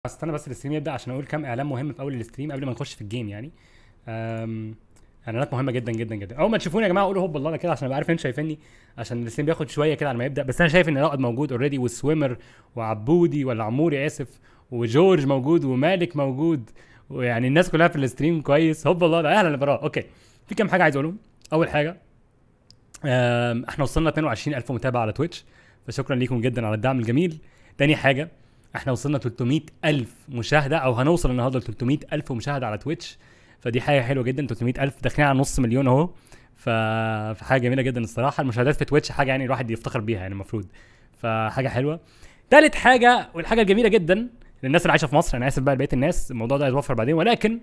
استنى بس الستريم يبدا عشان اقول كام اعلان مهم في اول الستريم قبل ما نخش في الجيم يعني أم، اعلانات مهمه جدا جدا جدا اول ما تشوفوني يا جماعه قولوا هوب الله كده عشان ابقى عارف انتوا شايفيني عشان الستريم بياخد شويه كده على ما يبدا بس انا شايف ان رائد موجود اوريدي والسويمر وعبودي ولا عموري اسف وجورج موجود ومالك موجود ويعني الناس كلها في الستريم كويس هوب الله ده اهلا يا براء اوكي في كام حاجه عايز اقولهم اول حاجه أم، احنا وصلنا 22000 متابع على تويتش فشكرا ليكم جدا على الدعم الجميل تاني حاجه احنا وصلنا 300 الف مشاهده او هنوصل النهارده ل 300 الف مشاهده على تويتش فدي حاجه حلوه جدا 300 الف داخلين على نص مليون اهو ف... فحاجه جميله جدا الصراحه المشاهدات في تويتش حاجه يعني الواحد يفتخر بيها يعني المفروض فحاجه حلوه تالت حاجه والحاجه الجميله جدا للناس اللي عايشه في مصر انا اسف بقى لبقيه الناس الموضوع ده هيتوفر بعدين ولكن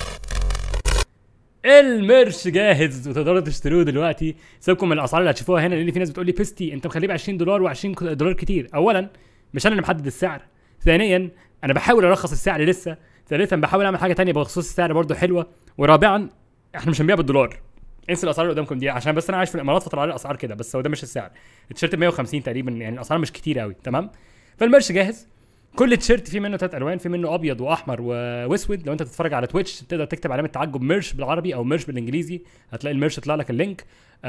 الميرش جاهز وتقدروا تشتروه دلوقتي سيبكم من الاسعار اللي هتشوفوها هنا لان في ناس بتقول لي بيستي انت مخليه ب 20 دولار و20 دولار كتير اولا مش انا اللي محدد السعر ثانيا انا بحاول ارخص السعر لسه ثالثا بحاول اعمل حاجه تانية بخصوص السعر برضو حلوه ورابعا احنا مش هنبيع بالدولار انسى الاسعار اللي قدامكم دي عشان بس انا عايش في الامارات فطلع لي الاسعار كده بس هو ده مش السعر التيشيرت ب 150 تقريبا يعني الاسعار مش كتير قوي تمام فالميرش جاهز كل تيشيرت فيه منه ثلاث الوان في منه ابيض واحمر و- واسود لو انت تتفرج على تويتش تقدر تكتب علامه تعجب ميرش بالعربي او ميرش بالانجليزي هتلاقي الميرش يطلع لك اللينك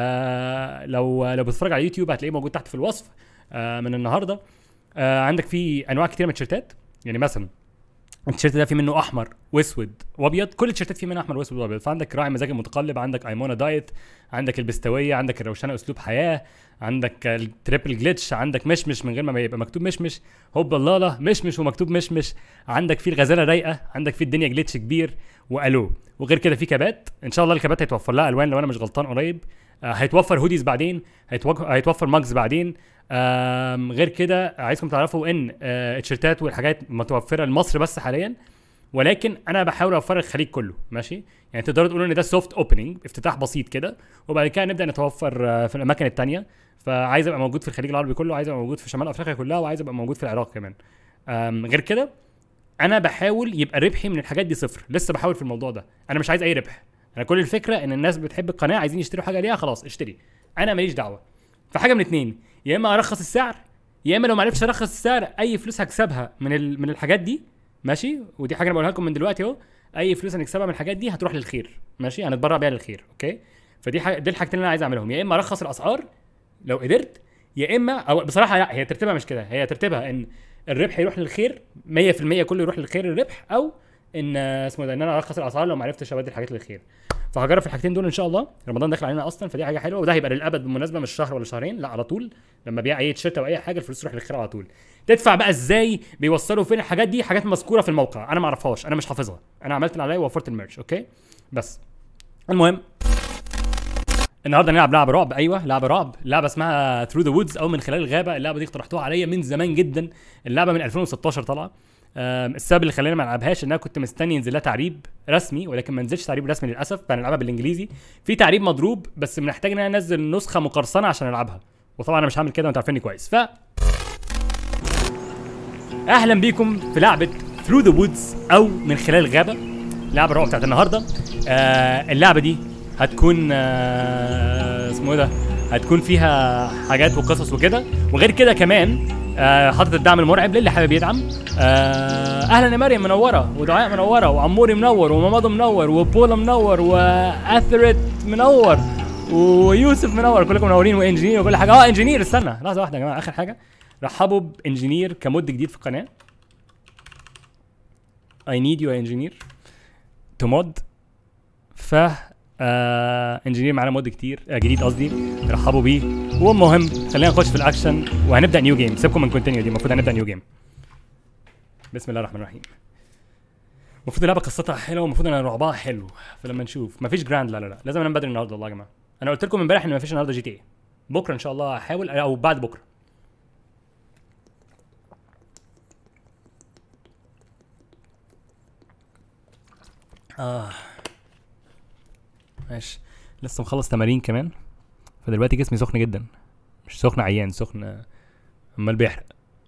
آه لو لو بتتفرج على يوتيوب هتلاقيه موجود تحت في الوصف آه من النهارده آه عندك فيه انواع كتير من التيشيرتات يعني مثلا التيشيرت ده فيه منه احمر واسود وابيض كل التيشيرتات فيه منها احمر واسود وابيض فعندك راعي مزاج متقلب عندك ايمونا دايت عندك البستويه عندك الروشنه اسلوب حياه عندك التريبل جلitch عندك مشمش من غير ما يبقى مكتوب مشمش هوب الله لا مشمش ومكتوب مشمش عندك فيه الغزاله رايقه عندك فيه الدنيا جليتش كبير والو وغير كده في كابات ان شاء الله الكابات هيتوفر لها الوان لو انا مش غلطان قريب آه هيتوفر هوديز بعدين هيتوك- هيتوفر ماجز بعدين آم، غير كده عايزكم تعرفوا ان آه، التيشيرتات والحاجات متوفره لمصر بس حاليا ولكن انا بحاول اوفر الخليج كله ماشي يعني تقدروا تقولوا ان ده سوفت اوبننج افتتاح بسيط كده وبعد كده نبدا نتوفر آه، في الاماكن التانية فعايز ابقى موجود في الخليج العربي كله عايز ابقى موجود في شمال افريقيا كلها وعايز ابقى موجود في العراق كمان آم، غير كده انا بحاول يبقى ربحي من الحاجات دي صفر لسه بحاول في الموضوع ده انا مش عايز اي ربح انا كل الفكره ان الناس بتحب القناه عايزين يشتروا حاجه ليها خلاص اشتري انا ماليش دعوه فحاجه من اتنين يا اما ارخص السعر يا اما لو ما عرفتش ارخص السعر اي فلوس هكسبها من ال... من الحاجات دي ماشي ودي حاجه انا بقولها لكم من دلوقتي اهو اي فلوس هنكسبها من الحاجات دي هتروح للخير ماشي هنتبرع بيها للخير اوكي فدي حاجه دي الحاجتين اللي انا عايز اعملهم يا اما ارخص الاسعار لو قدرت يا اما او بصراحه لا هي ترتيبها مش كده هي ترتيبها ان الربح يروح للخير 100% كله يروح للخير الربح او ان آه، اسمه ده ان انا ارخص الاسعار لو ما عرفتش اودي الحاجات للخير فهجرب في الحاجتين دول ان شاء الله رمضان داخل علينا اصلا فدي حاجه حلوه وده هيبقى للابد بالمناسبه مش شهر ولا شهرين لا على طول لما بيع اي تيشيرت او اي حاجه الفلوس تروح للخير على طول تدفع بقى ازاي بيوصلوا فين الحاجات دي حاجات مذكوره في الموقع انا ما اعرفهاش انا مش حافظها انا عملت اللي عليا ووفرت الميرش اوكي بس المهم النهارده نلعب لعبه رعب ايوه لعبه رعب لعبه اسمها ثرو ذا وودز او من خلال الغابه اللعبه دي اقترحتوها عليا من زمان جدا اللعبه من 2016 طالعه آم، السبب اللي خلاني ما العبهاش ان انا كنت مستني ينزل لها تعريب رسمي ولكن ما نزلش تعريب رسمي للاسف فهنلعبها بالانجليزي في تعريب مضروب بس بنحتاج ان انا انزل نسخه مقرصنه عشان العبها وطبعا انا مش هعمل كده وانتوا عارفيني كويس ف اهلا بيكم في لعبه ثرو ذا وودز او من خلال الغابه لعبه الرعب بتاعت النهارده آه اللعبه دي هتكون آه اسمه ايه ده هتكون فيها حاجات وقصص وكده وغير كده كمان آه حاطط الدعم المرعب للي حابب يدعم آه اهلا يا مريم منوره ودعاء منوره وعموري منور ومامادو منور وبولا منور واثرت منور ويوسف منور كلكم منورين وانجينير وكل حاجه اه انجينير استنى لحظه واحده يا جماعه اخر حاجه رحبوا بانجينير كمود جديد في القناه I need you انجينير تو مود ف آه انجينير معانا مود كتير آه جديد قصدي رحبوا بيه والمهم خلينا نخش في الاكشن وهنبدا نيو جيم سيبكم من كونتينيو دي المفروض هنبدا نيو جيم بسم الله الرحمن الرحيم المفروض اللعبه قصتها حلوه والمفروض ان رعبها حلو فلما نشوف مفيش جراند لا لا لا لازم انام بدري النهارده والله يا جماعه انا قلت لكم امبارح ان مفيش النهارده جي تي اي بكره ان شاء الله هحاول او بعد بكره اه ماشي لسه مخلص تمارين كمان فدلوقتي جسمي سخن جدا مش سخن عيان سخن آه، عمال بيحرق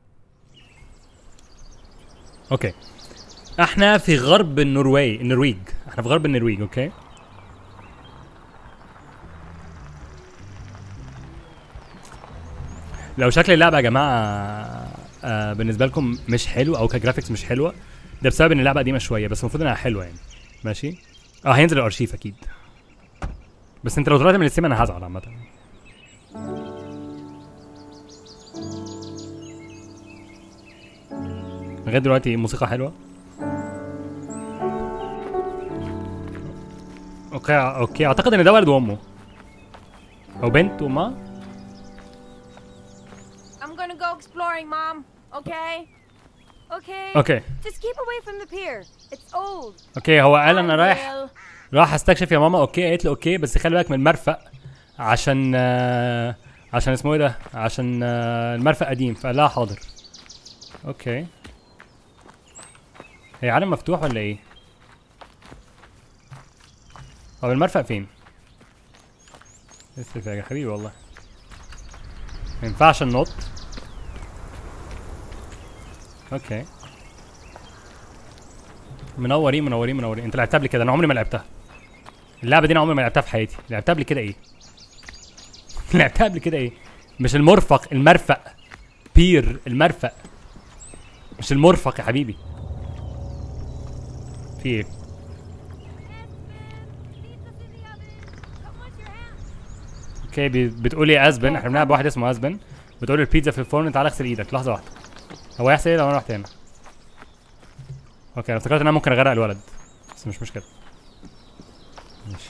اوكي احنا في غرب النرويج النرويج احنا في غرب النرويج اوكي لو شكل اللعبه يا جماعه آه بالنسبه لكم مش حلو او كجرافيكس مش حلوه ده بسبب ان اللعبه قديمه شويه بس المفروض انها حلوه يعني ماشي اه هينزل الارشيف اكيد بس انت لو طلعت من الستيم انا هزعل عامه لغايه دلوقتي موسيقى حلوه اوكي اوكي اعتقد ان ده ولد وامه او بنت وامها I'm gonna go exploring, Mom. Okay? Okay. اوكي Just keep away from the pier. It's old. اوكي هو قال انا I رايح will. راح استكشف يا ماما اوكي قالت له اوكي بس خلي بالك من المرفأ عشان آه، عشان اسمه ايه ده عشان آه، المرفأ قديم فقال لها حاضر اوكي هي عالم مفتوح ولا ايه طب المرفأ فين لسه يا حبيبي والله ما ينفعش النط اوكي منورين منورين منورين انت لعبتها قبل كده انا عمري ما لعبتها اللعبه دي انا عمري ما لعبتها في حياتي لعبتها قبل كده ايه لعبتها قبل كده ايه مش المرفق المرفق بير المرفق مش المرفق يا حبيبي في ايه اوكي بي- بتقولي يا اسبن احنا بنلعب واحد اسمه اسبن بتقول البيتزا في الفرن تعالى اغسل ايدك لحظه واحده هو هيحصل ايه لو انا رحت هنا اوكي انا افتكرت ان انا ممكن اغرق الولد بس مش مشكله ماشي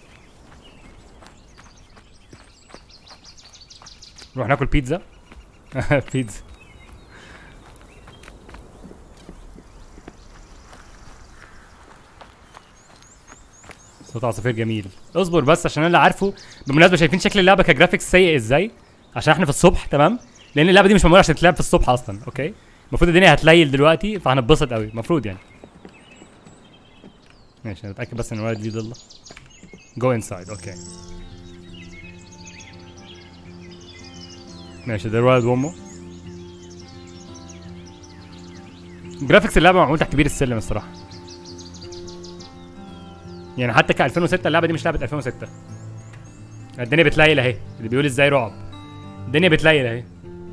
نروح ناكل بيتزا بيتزا صوت عصافير جميل اصبر بس عشان انا اللي عارفه بالمناسبه شايفين شكل اللعبه كجرافيكس سيء ازاي عشان احنا في الصبح تمام لان اللعبه دي مش معموله عشان تلعب في الصبح اصلا اوكي المفروض الدنيا هتليل دلوقتي فهنتبسط قوي المفروض يعني ماشي انا اتاكد بس ان الولد ليه ضله جو انسايد اوكي ماشي ده الولد وامه جرافيكس اللعبه معمول تحت بير السلم الصراحه يعني حتى ك 2006 اللعبه دي مش لعبه 2006 الدنيا بتليل اهي اللي بيقول ازاي رعب الدنيا بتليل اهي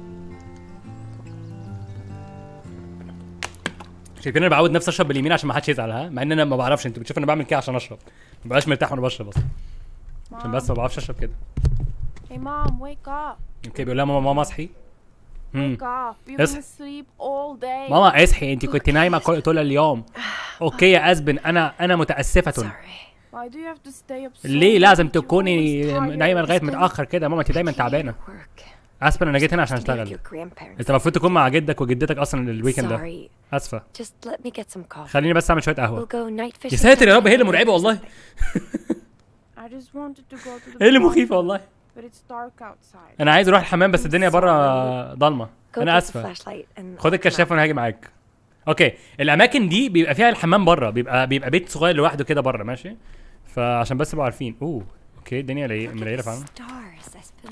شايفين انا بعود نفسي اشرب باليمين عشان ما حدش يزعل ها مع ان انا ما بعرفش انتوا بتشوفوا انا بعمل كده عشان اشرب ما بقاش مرتاح وانا بشرب اصلا عشان Mom. بس ما بعرفش اشرب كده Hey, Mom, wake up. اوكي بيقول لها ماما ماما اصحي امم Wake up. You've Yes. been asleep all day. ماما اصحي انت كنت نايمه كل- طول اليوم اوكي يا اسبن انا انا متاسفه Sorry. Why do you have to stay up so ليه late? لازم You're تكوني always tired. نايمه لغايه Just متاخر كده ماما انت دايما I can't تعبانه Work. اسفه انا جيت هنا عشان To be with اشتغل your grandparents. انت المفروض تكون مع جدك وجدتك اصلا الويكند ده Sorry. اسفه Just let me get some coffee. خليني بس اعمل شويه We'll قهوه go night fishing. يا ساتر يا رب هي اللي sometime. مرعبه والله I just wanted to go to the هي اللي park, مخيفه والله but it's dark outside. انا عايز اروح الحمام بس الدنيا بره ضلمه Go انا get the اسفه flashlight and خد I'll الكشاف come وانا هاجي معاك اوكي الاماكن دي بيبقى فيها الحمام بره بيبقى بيبقى بيت صغير لوحده كده بره ماشي فعشان بس تبقوا عارفين اوه اوكي الدنيا لي- out. مليله Look at فعلا the Stars, Espen.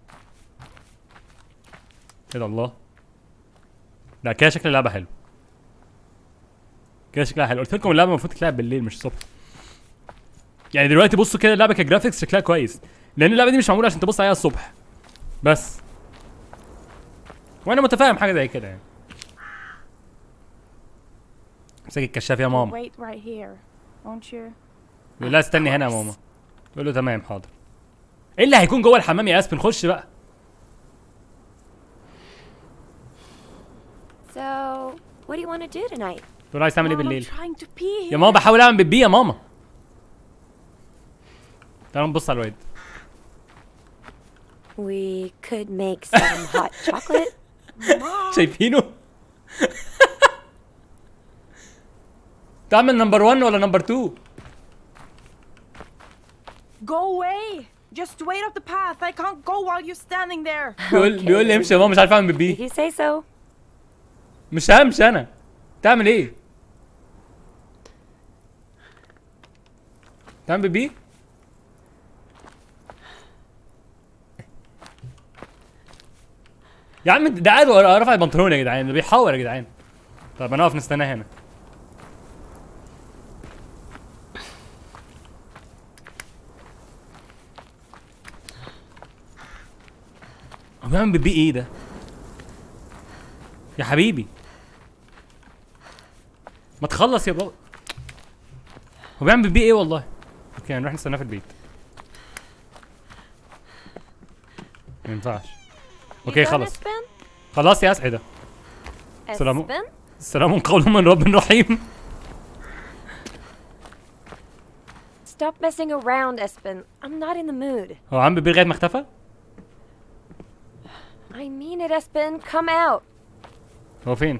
ايه ده الله لا كده شكل اللعبه حلو كده شكلها حلو قلت لكم اللعبه المفروض تتلعب بالليل مش الصبح يعني دلوقتي بصوا كده اللعبه كجرافيكس شكلها كويس لان اللعبه دي مش معموله عشان تبص عليها الصبح بس وانا متفاهم حاجه زي كده يعني امسك الكشاف يا ماما Wait right here, won't you? يقول لها استني هنا يا ماما تقول له تمام حاضر ايه اللي هيكون جوه الحمام يا اسبن خش بقى So, what do you want to do tonight? تقول له عايز تعمل ايه Mom, I'm بالليل trying to pee يا here. ماما بحاول اعمل بيبي يا ماما تعالوا نبص على الواد We could make some hot chocolate. شايفينه تعمل نمبر 1 ولا نمبر 2 Go away. Just wait up the path. I can't go while you're standing there. بيقول Okay. بيقول لي امشي يا ماما مش عارف اعمل If بيبي you say so. مش همشي انا تعمل ايه تعمل بيبي يا عم ده قاعد ورا- رافع البنطلون يا جدعان ده بيحور يا جدعان طب انا اقف نستناه هنا هو بيعمل بيبي ايه ده يا حبيبي ما تخلص يا بابا هو بيعمل بيه ايه والله اوكي هنروح نستناه في البيت ما ينفعش You اوكي done, خلص Espen? خلاص يا اسعد سلام. Espen? السلام قول من رب رحيم Stop messing around, Espen. I'm not in the mood. هو عم بيبي لغايه ما اختفى I mean it, Espen. Come out. هو فين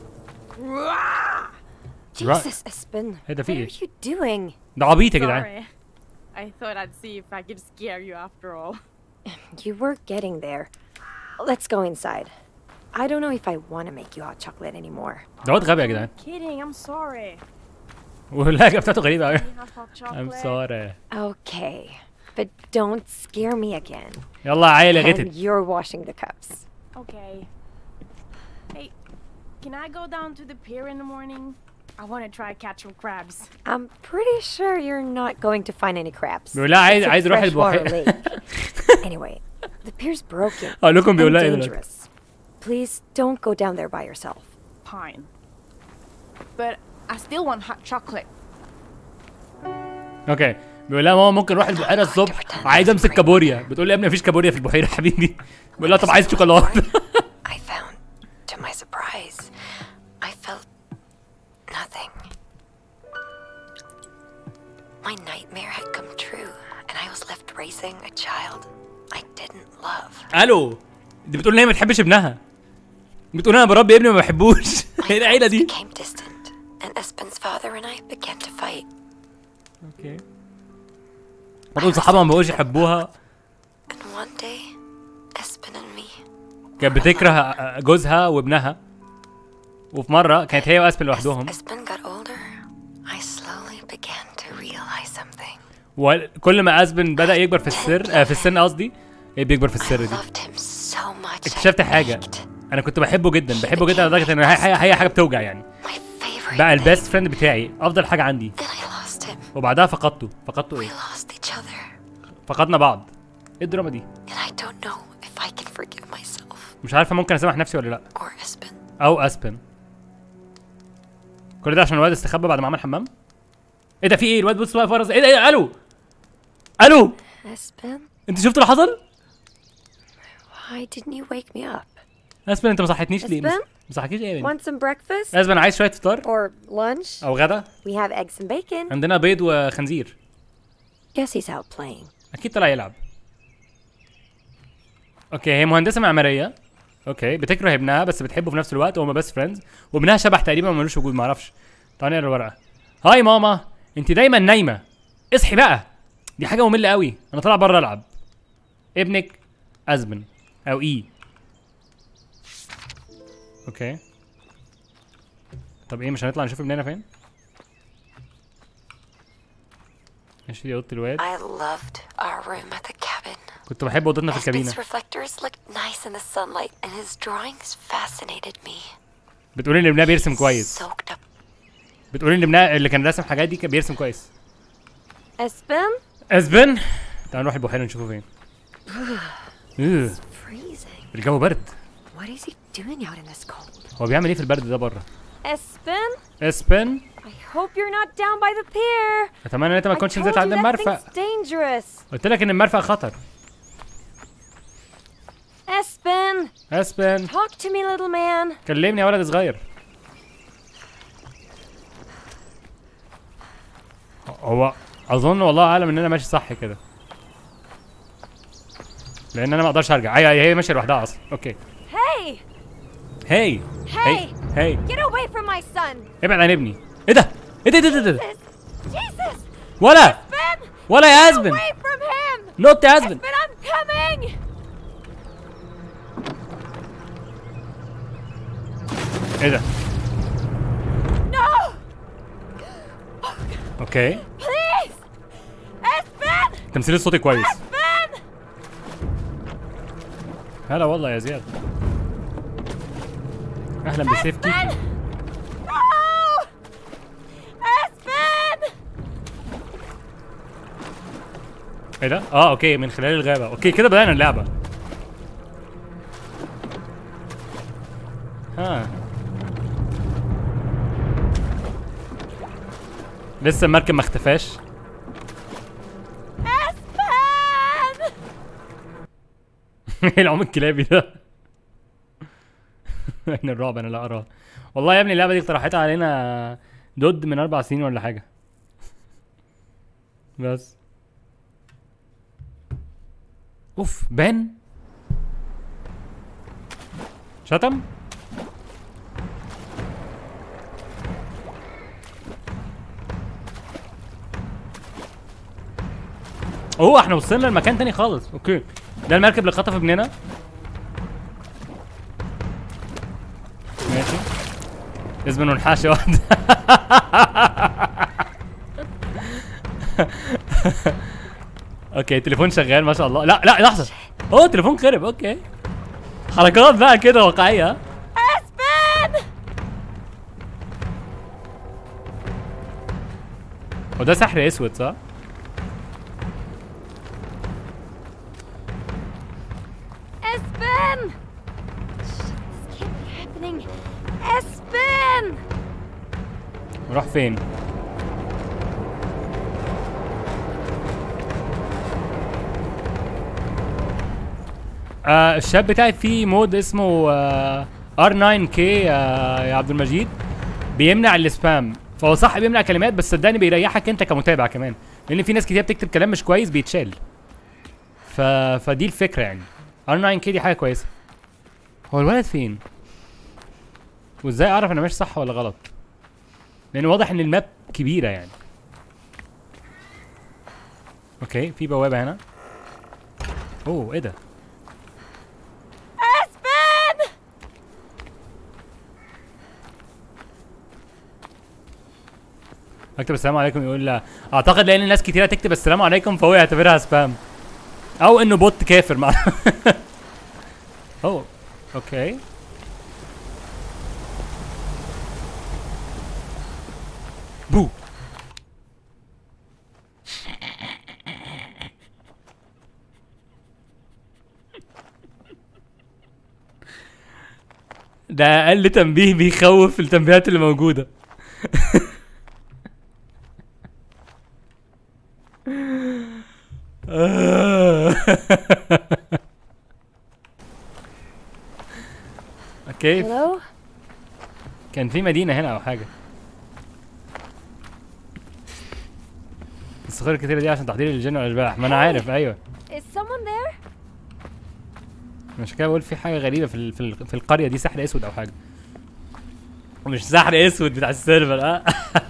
Jesus, Espen. Hey, What David. are you doing? ده عبيط يا جدعان Sorry. I thought I'd see if I could scare you after all. You were getting there. Let's go inside. I don't know if I want to make you hot chocolate anymore. ده واد غبي يا جدعان Kidding, I'm sorry. واللهجه بتاعته غريبه قوي Can we have hot I'm chocolate? sorry Okay, but don't scare me again. يلا يا عيل يا And غتت you're washing the cups. Okay. Hey, can I go down to the pier in the morning? I want to try catch some crabs. I'm pretty sure you're not going to find any crabs. بيقول لها عايز It's a عايز اروح freshwater البحيره lake. anyway, the pier's broken اقول لكم and بيقول لها ايه دلوقتي dangerous. Please don't go down there by yourself. Pine. But I still want hot chocolate. اوكي بيقول لها ماما ممكن نروح البحيره الصبح عايز امسك كابوريا بتقول لي يا ابني مفيش كابوريا في البحيره يا حبيبي بيقول لها طب عايز شوكولاته I found, to my surprise, I felt nothing. My nightmare had come true, and I was left raising a child I didn't love. الو دي بتقول ان هي ما بتحبش ابنها بتقول انا بربي ابني ما بحبوش My ايه العيله friends دي became distant, and Espen's father and I began to fight. اوكي بتقول صحابها ما بقوش يحبوها And one day, Espen and me, كانت بتكره جوزها وابنها وفي مره كانت هي واسبن as لوحدهم Espen got older, I slowly began to realize something. وكل ما اسبن بدا يكبر في السر آه في السن قصدي ايه بيكبر في I السر دي loved him so much. I اكتشفت حاجه begged. انا كنت بحبه جدا بحبه جدا لدرجه ان هي هي هي حاجه بتوجع يعني My favorite بقى thing. البيست فريند بتاعي افضل حاجه عندي Then I lost him. وبعدها فقدته فقدته We ايه lost each other. فقدنا بعض ايه الدراما دي And I don't know if I can forgive myself مش عارفه ممكن اسامح نفسي ولا لا or Espen. او اسبن كل ده عشان الواد استخبى بعد ما عمل حمام ايه ده في ايه الواد بص واقف ورا ايه ده ايه ده الو الو Espen, انت شفت اللي حصل why didn't you wake me up? اسبن انت ما صحتنيش ليه أسبن؟ ما صحتكيش ايه يا بنت Want some breakfast اسبن عايز شويه فطار or lunch? او غدا We have eggs and bacon. عندنا بيض وخنزير Guess he's out playing. اكيد طلع يلعب اوكي هي مهندسه معماريه اوكي بتكره ابنها بس بتحبه في نفس الوقت وهما بس فريندز وابنها شبح تقريبا ملوش وجود معرفش تعالى نقرا الورقه هاي ماما انت دايما نايمه اصحي بقى دي حاجه ممله قوي انا طالع بره العب ابنك ازمن او اي اوكي طب ايه مش هنطلع نشوف ابننا فين ماشي دي اوضه الواد I loved our room at the cabin. كنت بحب اوضتنا في الكابينه Espen's reflectors looked nice in the sunlight, and his drawings fascinated me. بتقولي ان ابنها بيرسم كويس Soaked up. بتقولي ان ابنها اللي كان راسم حاجات دي كان بيرسم كويس Espen? اسبن تعال نروح البحيره نشوفه فين إيه، Freezing. الجو برد What is he doing out in this cold? هو بيعمل ايه في البرد ده بره Espen? اسبن I hope you're not down by the pier. اتمنى ان انت ما I تكونش told نزلت you عند that المرفأ thing's dangerous. قلت لك ان المرفأ خطر Espen, اسبن talk to me, little man. كلمني يا ولد صغير هو اظن والله اعلم ان انا ماشي صح كده لان انا ما اقدرش ارجع ايوه أيوة، هي ماشيه لوحدها اصلا اوكي Hey, هاي Hey! هاي get away from my son. ابعد عن ابني ايه ده ايه ده ايه ده, إيه ده؟ Jesus, Jesus, ولا Ben, ولا يا ازبن away from him. نوت يا ازبن But I'm coming. ايه ده No, اوكي please, Espen, تمثيل الصوت كويس Ben. هلا والله يا زياد اهلا بسيفتي Ben! No! Espen! ايه ده اه اوكي من خلال الغابه اوكي كده بدانا اللعبه ها لسه المركب ما اختفاش Espen! ايه العم الكلابي ده اين الرعب انا لا اراه والله يا ابني اللعبه دي اقترحتها علينا دود من اربع سنين ولا حاجه بس اوف بان شتم اوه احنا وصلنا لمكان تاني خالص اوكي ده المركب اللي خطف ابننا ماشي لازم ننحاش واحدة اوكي التليفون شغال ما شاء الله لا لا لحظة اوه التليفون خرب اوكي حركات بقى كده واقعية Espen! هو ده سحر اسود صح؟ Espen! Shit, this can't be happening. Espen! راح فين؟ آه الشاب بتاعي في مود اسمه آه R9K آه يا عبد المجيد بيمنع السبام فهو صح بيمنع كلمات بس صدقني بيريحك انت كمتابع كمان لان في ناس كتير بتكتب كلام مش كويس بيتشال ف... فدي الفكره يعني R9K دي حاجه كويسه هو الولد فين؟ وازاي اعرف انا ماشي صح ولا غلط؟ لان واضح ان الماب كبيره يعني اوكي في بوابه هنا اوه ايه ده Espen! اكتب السلام عليكم يقول لا اعتقد لان ناس كتيره تكتب السلام عليكم فهو يعتبرها سبام او انه بوت كافر مع اوه اوكي بو ده اقل تنبيه بيخوف التنبيهات اللي موجوده اوكي Hello? كان في مدينة هنا أو حاجة الصخور الكتيرة دي عشان تحضير الجن والأشباح ما أنا عارف أيوه Is someone there? مش كده بقول في حاجة غريبة في ال- في, ال- في القرية دي سحر أسود أو حاجة مش سحر أسود بتاع السيرفر أه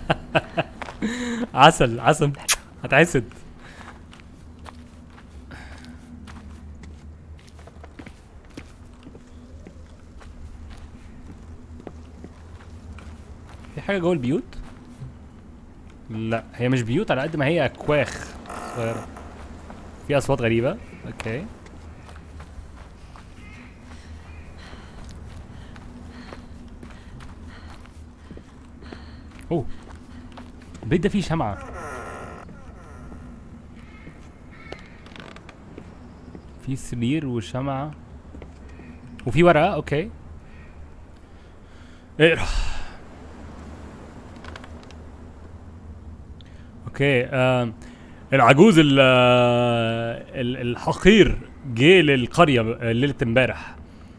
عسل عسل هتعسد في حاجة جوه البيوت؟ لا هي مش بيوت على قد ما هي أكواخ صغيرة في أصوات غريبة أوكي أوه البيت ده فيه شمعة في سرير وشمعة وفي ورقة أوكي اقرا اوكي آه العجوز ال- آه، ال- الحقير جه للقريه ب- ليله امبارح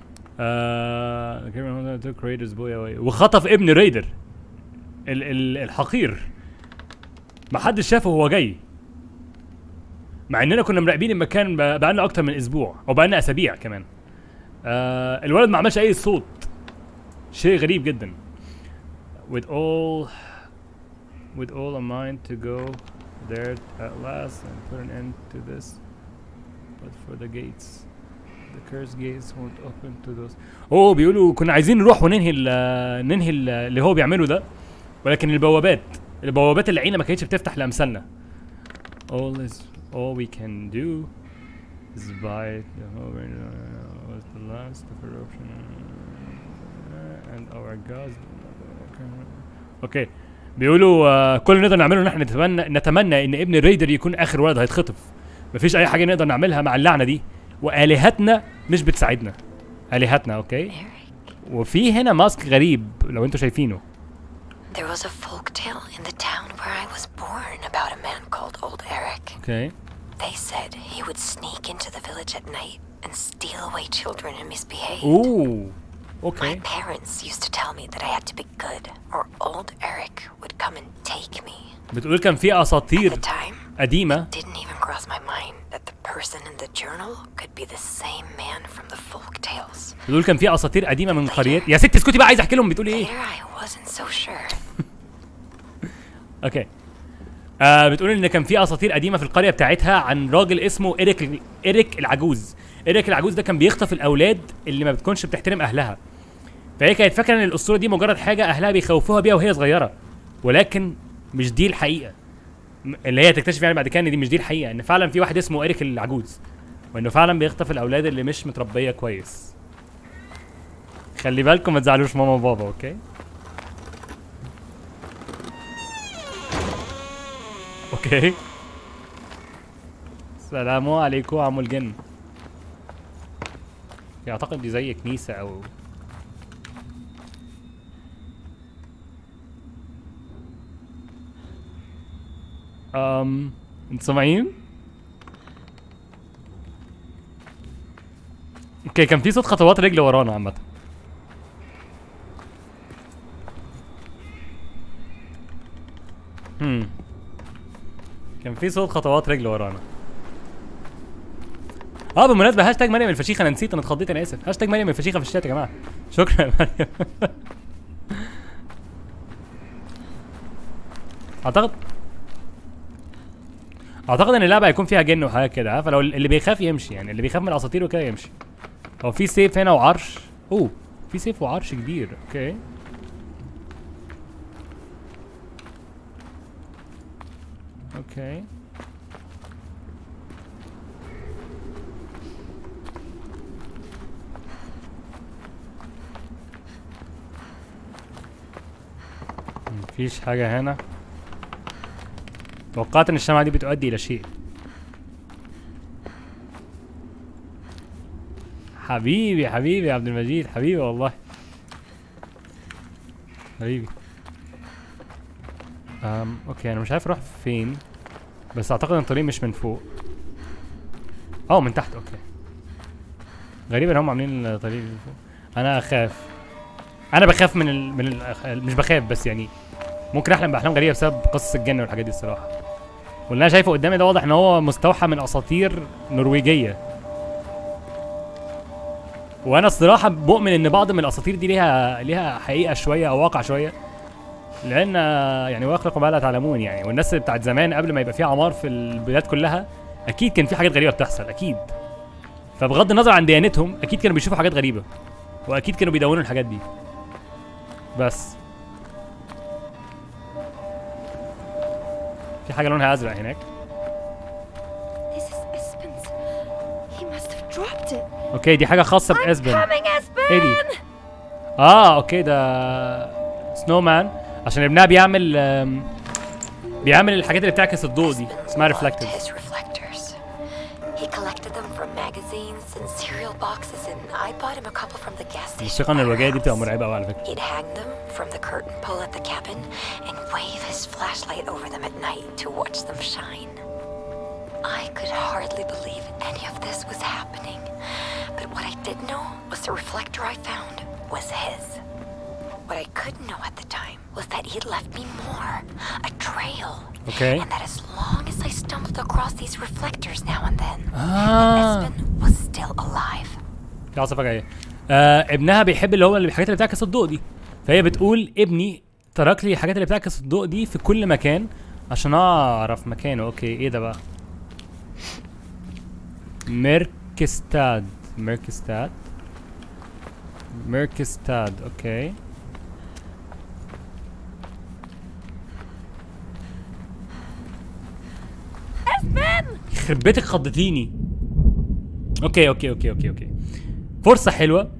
آه took Raiders boy away. وخطف ابن ريدر ال ال الحقير ما حدش شافه وهو جاي مع اننا كنا مراقبين المكان ب- بقالنا اكتر من اسبوع او بقالنا اسابيع كمان آه الولد ما عملش اي صوت شيء غريب جدا with all with all a mind to go there at last and put an end to this. But for the gates, the cursed gates won't open to those. اوه بيقولوا كنا عايزين نروح وننهي ال ننهي ال اللي هو بيعمله ده ولكن البوابات البوابات اللعينه ما كانتش بتفتح لامثالنا. All is all we can do is by the hover uh, was the last of eruption uh, and our gods. اوكي بيقولوا آه كل اللي نقدر نعمله ان احنا نتمنى نتمنى ان ابن الريدر يكون اخر ولد هيتخطف مفيش اي حاجه نقدر نعملها مع اللعنه دي والهتنا مش بتساعدنا الهتنا اوكي وفي هنا ماسك غريب لو انتوا شايفينه There was a folk tale in the town where I was born about a man called Old Eric. اوكي They said he would sneak into the village at night and steal away children and misbehave. اوه My اوكي parents used to tell me that I had to be good, or Old Eric would come and take me. بتقول كان في At اساطير the time, قديمه didn't even cross my mind that the person in the journal could be the same man from the folk tales. بتقول كان في اساطير قديمه من قريات يا ست اسكتي بقى عايز احكي لهم بتقولي ايه Later, I wasn't so sure. اوكي آه بتقول ان كان في اساطير قديمه في القريه بتاعتها عن راجل اسمه ايريك ايريك العجوز ايريك العجوز ده كان بيخطف الاولاد اللي ما بتكونش بتحترم اهلها فهي كانت فاكره ان الاسطوره دي مجرد حاجه اهلها بيخوفوها بيها وهي صغيره ولكن مش دي الحقيقه م- اللي هي تكتشف يعني بعد كده ان دي مش دي الحقيقه ان فعلا في واحد اسمه ايريك العجوز وانه فعلا بيخطف الاولاد اللي مش متربيه كويس خلي بالكم ما تزعلوش ماما وبابا اوكي اوكي السلام عليكم عمو الجن اعتقد دي زي كنيسة او أم انتوا سامعين؟ اوكي كان في صوت خطوات رجل ورانا عامة هم كان في صوت خطوات رجل ورانا اه بالمناسبه هاشتاج مريم الفشيخه انا نسيت انا اتخضيت انا اسف هاشتاج مريم الفشيخه في الشات يا جماعه شكرا يا مريم اعتقد اعتقد ان اللعبه هيكون فيها جن وحاجات كده ها فلو اللي بيخاف يمشي يعني اللي بيخاف من الاساطير وكده يمشي هو في سيف هنا وعرش اوه في سيف وعرش كبير اوكي اوكي مفيش حاجة هنا توقعت ان الشمعة دي بتؤدي الى شيء حبيبي حبيبي يا عبد المجيد حبيبي والله حبيبي أم اوكي انا مش عارف اروح فين بس اعتقد ان الطريق مش من فوق اه من تحت اوكي غريب ان هم عاملين الطريق من فوق انا اخاف انا بخاف من ال... من ال... مش بخاف بس يعني ممكن احلم باحلام غريبه بسبب قصص الجن والحاجات دي الصراحه واللي انا شايفه قدامي ده واضح ان هو مستوحى من اساطير نرويجيه وانا الصراحه بؤمن ان بعض من الاساطير دي ليها ليها حقيقه شويه او واقع شويه لان يعني ويخلق ما لا تعلمون يعني والناس بتاعت زمان قبل ما يبقى في عمار في البلاد كلها اكيد كان في حاجات غريبه بتحصل اكيد فبغض النظر عن ديانتهم اكيد كانوا بيشوفوا حاجات غريبه واكيد كانوا بيدونوا الحاجات دي بس في حاجه لونها ازرق هناك This is Espen's. He must have dropped it. اوكي دي حاجه خاصه I'm باسبن coming, Espen! ايه دي اه اوكي ده سنو مان عشان ابنها بيعمل آم، بيعمل الحاجات اللي بتعكس الضوء دي Espen اسمها loved ريفلكتورز his reflectors. He collected them from magazines and cereal boxes, and I bought him a couple from the gas station. الموسيقى by our النرويجيه دي بتبقى house. مرعبه قوي على فكره He'd hang them from the curtain pole at the cabin and wave his flashlight over them at night to watch them shine. I could hardly believe any of this was happening, but what I did know was the reflector I found was his. What I couldn't know at the time was that he'd left me more, a trail, Okay. and that as long as I stumbled across these reflectors now and then, اه Espen was still alive. في عاصفه جايه آه ابنها بيحب اللي هو اللي- الحاجات اللي بتعكس الضوء دي فهي بتقول ابني ترك لي الحاجات اللي بتعكس الضوء دي في كل مكان عشان اعرف مكانه اوكي ايه ده بقى ميركستاد ميركستاد ميركستاد اوكي يخرب بيتك خضتيني اوكي اوكي اوكي اوكي اوكي فرصة حلوة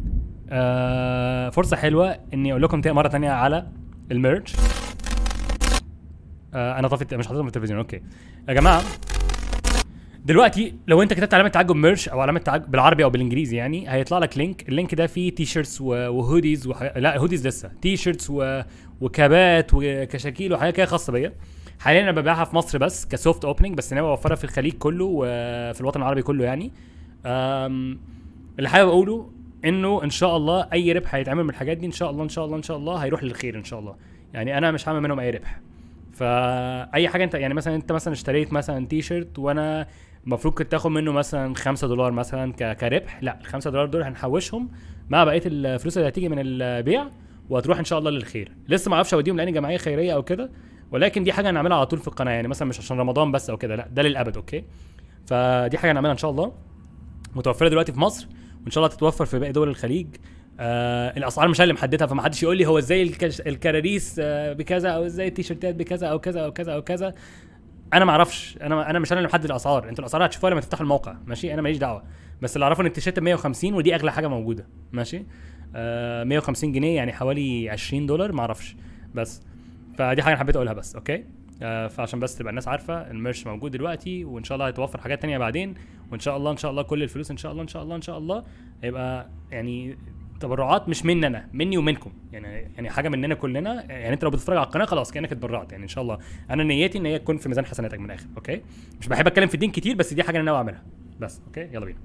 آه فرصة حلوة اني اقول لكم تاني مرة تانية على الميرج آه انا طفيت مش حاططهم في التلفزيون اوكي يا جماعة دلوقتي لو انت كتبت علامه تعجب ميرش او علامه تعجب بالعربي او بالانجليزي يعني هيطلع لك لينك اللينك ده فيه تي شيرتس وهوديز وح... لا هوديز لسه تي شيرتس و... وكابات وكشاكيل وحاجات كده خاصه بيا حاليا انا ببيعها في مصر بس كسوفت اوبننج بس ناوي اوفرها في الخليج كله وفي الوطن العربي كله يعني أم... اللي حابب اقوله انه ان شاء الله اي ربح هيتعمل من الحاجات دي ان شاء الله ان شاء الله ان شاء الله هيروح للخير ان شاء الله يعني انا مش هعمل منهم اي ربح فاي حاجه انت يعني مثلا انت مثلا اشتريت مثلا تي شيرت وانا المفروض كنت تاخد منه مثلا 5 دولار مثلا ك- كربح لا ال 5 دولار دول هنحوشهم مع بقيه الفلوس اللي هتيجي من البيع وهتروح ان شاء الله للخير لسه ما اعرفش اوديهم لاني جمعيه خيريه او كده ولكن دي حاجه هنعملها على طول في القناه يعني مثلا مش عشان رمضان بس او كده لا ده للابد اوكي فدي حاجه هنعملها ان شاء الله متوفره دلوقتي في مصر وان شاء الله تتوفر في باقي دول الخليج آه الاسعار مش انا اللي محددها فما حدش يقول لي هو ازاي الكش- الكراريس آه بكذا او ازاي التيشيرتات بكذا او كذا او كذا او كذا انا ما اعرفش انا انا مش انا اللي محدد الاسعار انتوا الاسعار هتشوفوها لما تفتحوا الموقع ماشي انا ماليش دعوه بس اللي اعرفه ان التيشيرت ب 150 ودي اغلى حاجه موجوده ماشي آه 150 جنيه يعني حوالي 20 دولار ما اعرفش بس فدي حاجه انا حبيت اقولها بس اوكي آه فعشان بس تبقى الناس عارفه الميرش موجود دلوقتي وان شاء الله هيتوفر حاجات تانية بعدين وان شاء الله ان شاء الله كل الفلوس ان شاء الله ان شاء الله ان شاء الله هيبقى يعني تبرعات مش مني انا مني ومنكم يعني يعني حاجه مننا كلنا يعني انت لو بتتفرج على القناه خلاص كانك اتبرعت يعني ان شاء الله انا نيتي ان هي تكون في ميزان حسناتك من الاخر اوكي مش بحب اتكلم في الدين كتير بس دي حاجه انا ناوي اعملها بس اوكي يلا بينا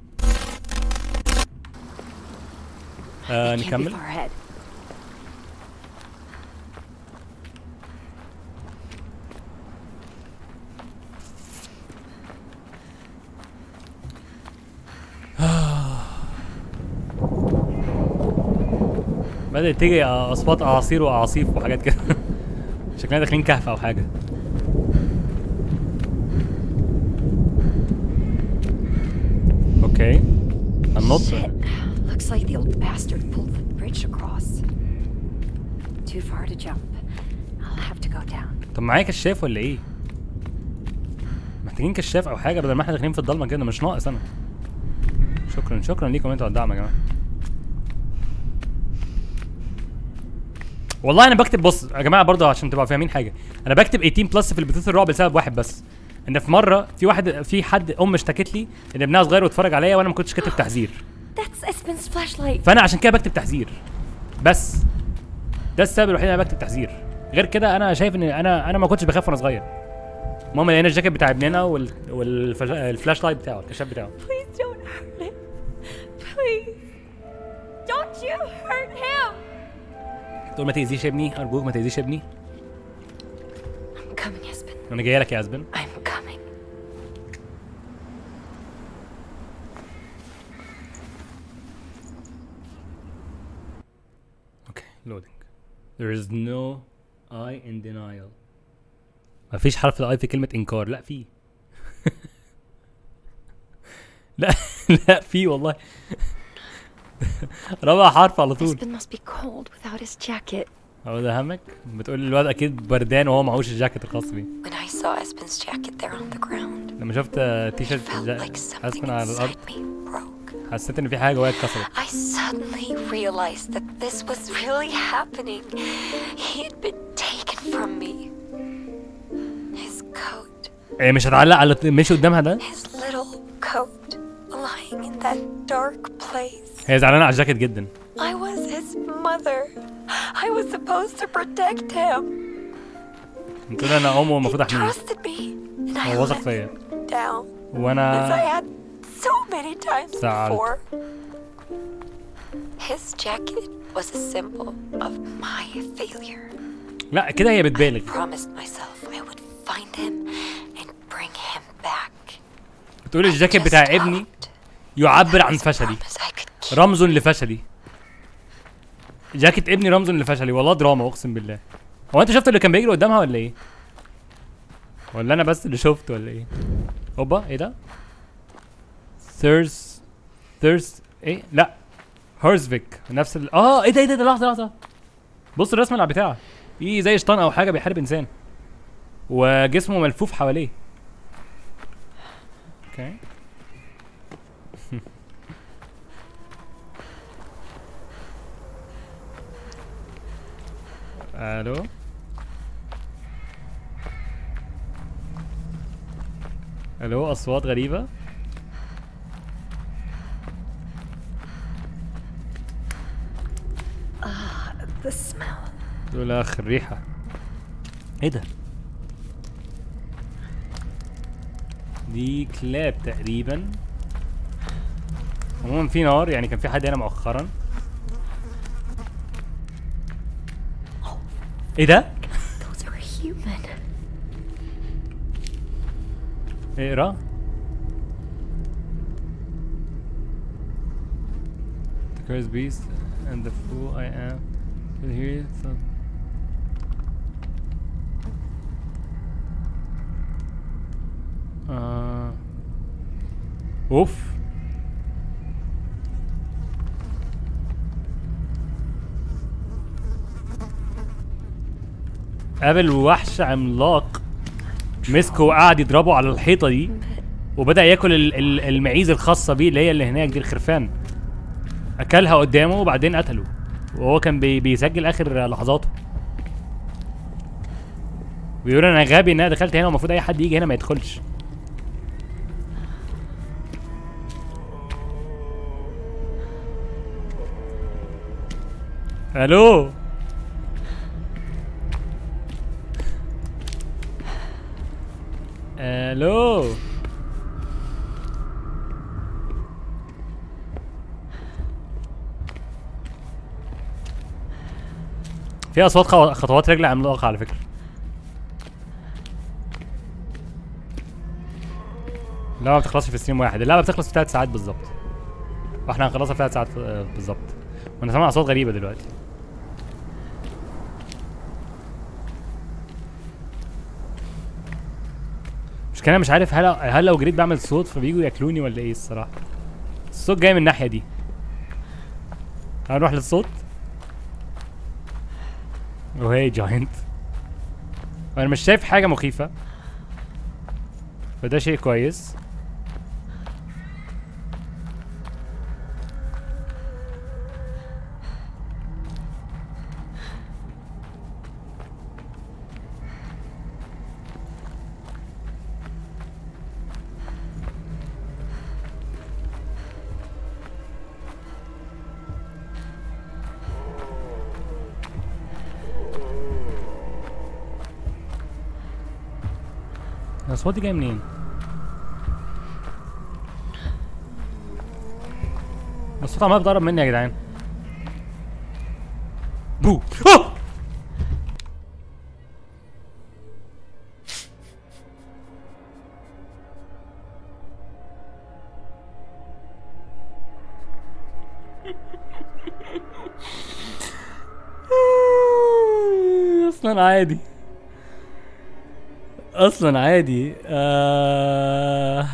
آه They can't be نكمل far ahead. بدأت تيجي اصوات اعاصير واعاصيف وحاجات كده شكلنا داخلين كهف او حاجه اوكي هننط Shit. Looks like the old bastard pulled the bridge across. Too far to jump. I'll have to go down. طب معايا كشاف ولا ايه محتاجين كشاف او حاجه بدل ما احنا داخلين في الضلمه كده مش ناقص انا شكرا شكرا ليكم انتوا على الدعم يا جماعه والله انا بكتب بص يا جماعه برضه عشان تبقوا فاهمين حاجه انا بكتب 18 بلس في البثوث الرعب لسبب واحد بس ان في مره في واحد في حد ام اشتكت لي ان ابنها صغير واتفرج عليا وانا ما كنتش كاتب تحذير That's Espen's flashlight. فانا عشان كده بكتب تحذير بس ده السبب الوحيد اللي انا بكتب تحذير غير كده انا شايف ان انا انا ما كنتش بخاف وانا صغير ماما لقينا الجاكيت بتاع ابننا وال... والفلاش لايت بتاعه الكشاف بتاعه Please don't hurt him. Please. Don't you hurt him. تقول ما تاذيش ابني ارجوك ما تاذيش ابني I'm coming, Espen. انا جايه لك يا اسبن I'm coming. اوكي لودنج there is no I in denial مفيش حرف الاي في كلمة انكار لا في لا لا في والله رابع حرف على طول Espen must be cold without his jacket. هو ده همك بتقول الواد اكيد بردان وهو معهوش الجاكيت الخاص بيه When I saw Espen's jacket there on the ground, لما شفت تي it شيرت felt جا- like something اسفن على الارض inside me broke. حسيت ان في حاجه جوايا اتكسرت I suddenly realized that this was really happening. He had been taken from me. His coat, إيه مش هتعلق على مشي قدامها ده his little coat, lying in that dark place. هي زعلانه على الجاكيت جدا I was his mother. I was supposed to protect him. قلت له انا امه He المفروض احميه trusted me, and I هو واثق let فيا him down, as I وانا had so many times زعلت. before. His jacket was a symbol of my failure. لا كده هي بتبالغ Promised myself I would find him and bring him back. بتقول الجاكيت Just بتاع ابني hoped يعبر that عن was a فشلي promise I could keep. رمز لفشلي جاكيت ابني رمز لفشلي والله دراما اقسم بالله هو انت شفت اللي كان بيجري قدامها ولا ايه ولا انا بس اللي شفت ولا ايه اوبا ايه ده ثيرز ثيرز ايه لا هورزفيك نفس ال... اه ايه ده ايه ده, ده لحظه لحظه بص الرسمه اللي على البتاع في زي شيطان او حاجه بيحارب انسان وجسمه ملفوف حواليه اوكي الو الو اصوات غريبه The smell. دول اخر ريحه ايه ده دي كلاب تقريبا عموما في نار يعني كان في حد هنا مؤخرا ايه ده Those are human. اقرا The cursed beast and the fool I am to hear some آه. اوف قابل وحش عملاق مسكه وقعد يضربه على الحيطه دي وبدا ياكل ال- ال- المعيز الخاصه بيه اللي هي اللي هناك دي الخرفان اكلها قدامه وبعدين قتله وهو كان بي بيسجل اخر لحظاته بيقول انا غبي ان انا دخلت هنا ومفروض اي حد يجي هنا ما يدخلش الو الو في اصوات خو- خطوات رجل عملاقه على فكره اللعبه ما بتخلصش في ستريم واحد اللعبه بتخلص في 3 ساعات بالظبط واحنا هنخلصها في 3 ساعات آه، بالظبط وانا سامع اصوات غريبه دلوقتي مش كان انا مش عارف هل هل لو جريت بعمل صوت فبيجوا ياكلوني ولا ايه الصراحه الصوت جاي من الناحيه دي هنروح للصوت وهي جاينت انا مش شايف حاجه مخيفه فده شيء كويس الاصوات دي جايه منين الصوت عمال بتقرب مني يا جدعان بو آه! اصلا عادي اصلا عادي آه...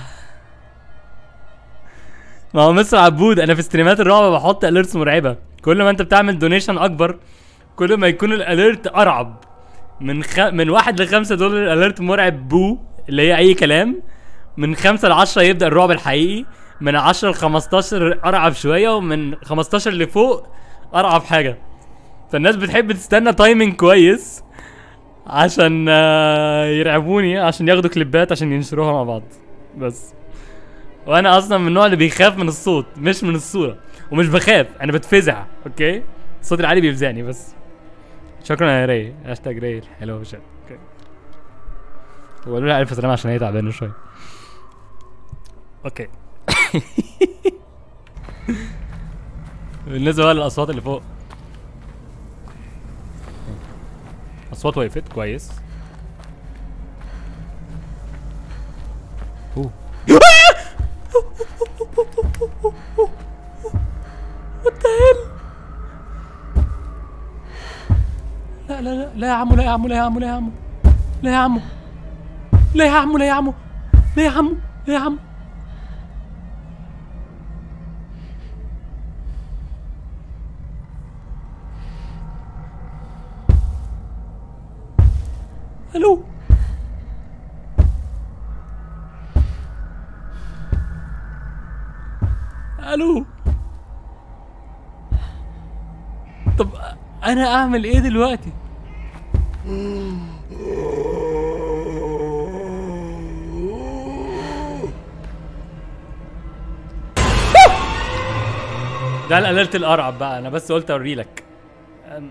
ما هو مستر عبود انا في ستريمات الرعب بحط اليرتس مرعبه كل ما انت بتعمل دونيشن اكبر كل ما يكون الاليرت ارعب من خ... من واحد لخمسة دولار الاليرت مرعب بو اللي هي اي كلام من خمسة لعشرة يبدأ الرعب الحقيقي من عشرة لخمستاشر ارعب شوية ومن خمستاشر لفوق ارعب حاجة فالناس بتحب تستنى تايمنج كويس عشان آه، يرعبوني عشان ياخدوا كليبات عشان ينشروها مع بعض بس وانا اصلا من النوع اللي بيخاف من الصوت مش من الصوره ومش بخاف انا بتفزع اوكي الصوت العالي بيفزعني بس شكرا يا ري هاشتاج ري حلو في الشات اوكي وقالوا لي الف سلامه عشان هي تعبانه شويه اوكي بالنسبه بقى للاصوات اللي فوق اصوات وقفت كويس اوه What the hell؟ لا لا لا لا يا عمو لا يا عمو لا يا عمو لا يا عمو لا يا عمو لا يا عمو لا يا عمو لا يا عمو لا يا عمو الو الو طب انا اعمل ايه دلوقتي ده الاليرت الارعب بقى انا بس قلت اوريلك أم.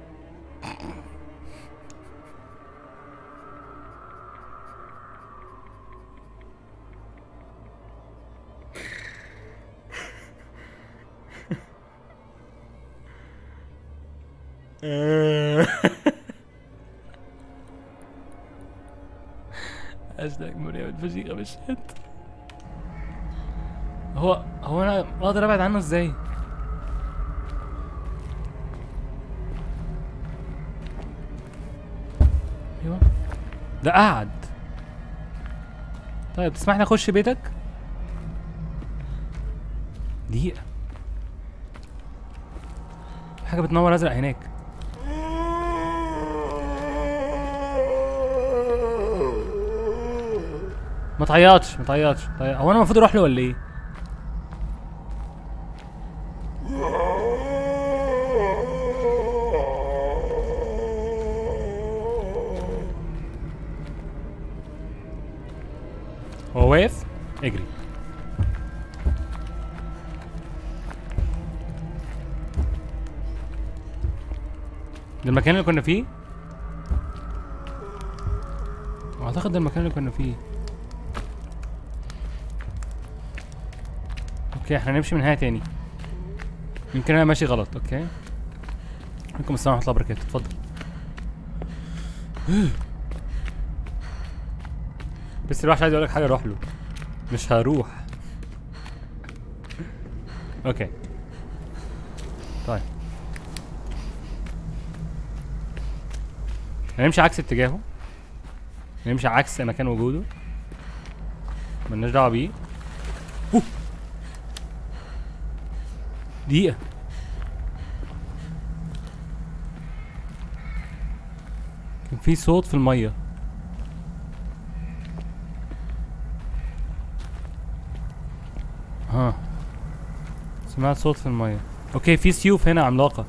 هاشتاج مريم الفشيخة بالشات هو هو انا اقدر ابعد عنه ازاي؟ ايوه ده قعد طيب تسمح لي اخش بيتك؟ دقيقة في حاجة بتنور ازرق هناك ما تعيطش ما تعيطش طيب هو انا المفروض اروح له ولا ايه؟ هو واقف اجري ده المكان اللي كنا فيه اعتقد ده المكان اللي كنا فيه اوكي احنا نمشي من هنا تاني يمكن انا ماشي غلط اوكي عليكم السلام ورحمه الله وبركاته اتفضل بس الواحد عايز اقول لك حاجه روح له مش هروح اوكي طيب هنمشي عكس اتجاهه نمشي عكس مكان وجوده ملناش دعوه بيه أوه. دقيقة كان في صوت في المية ها سمعت صوت في المية اوكي في سيوف هنا عملاقة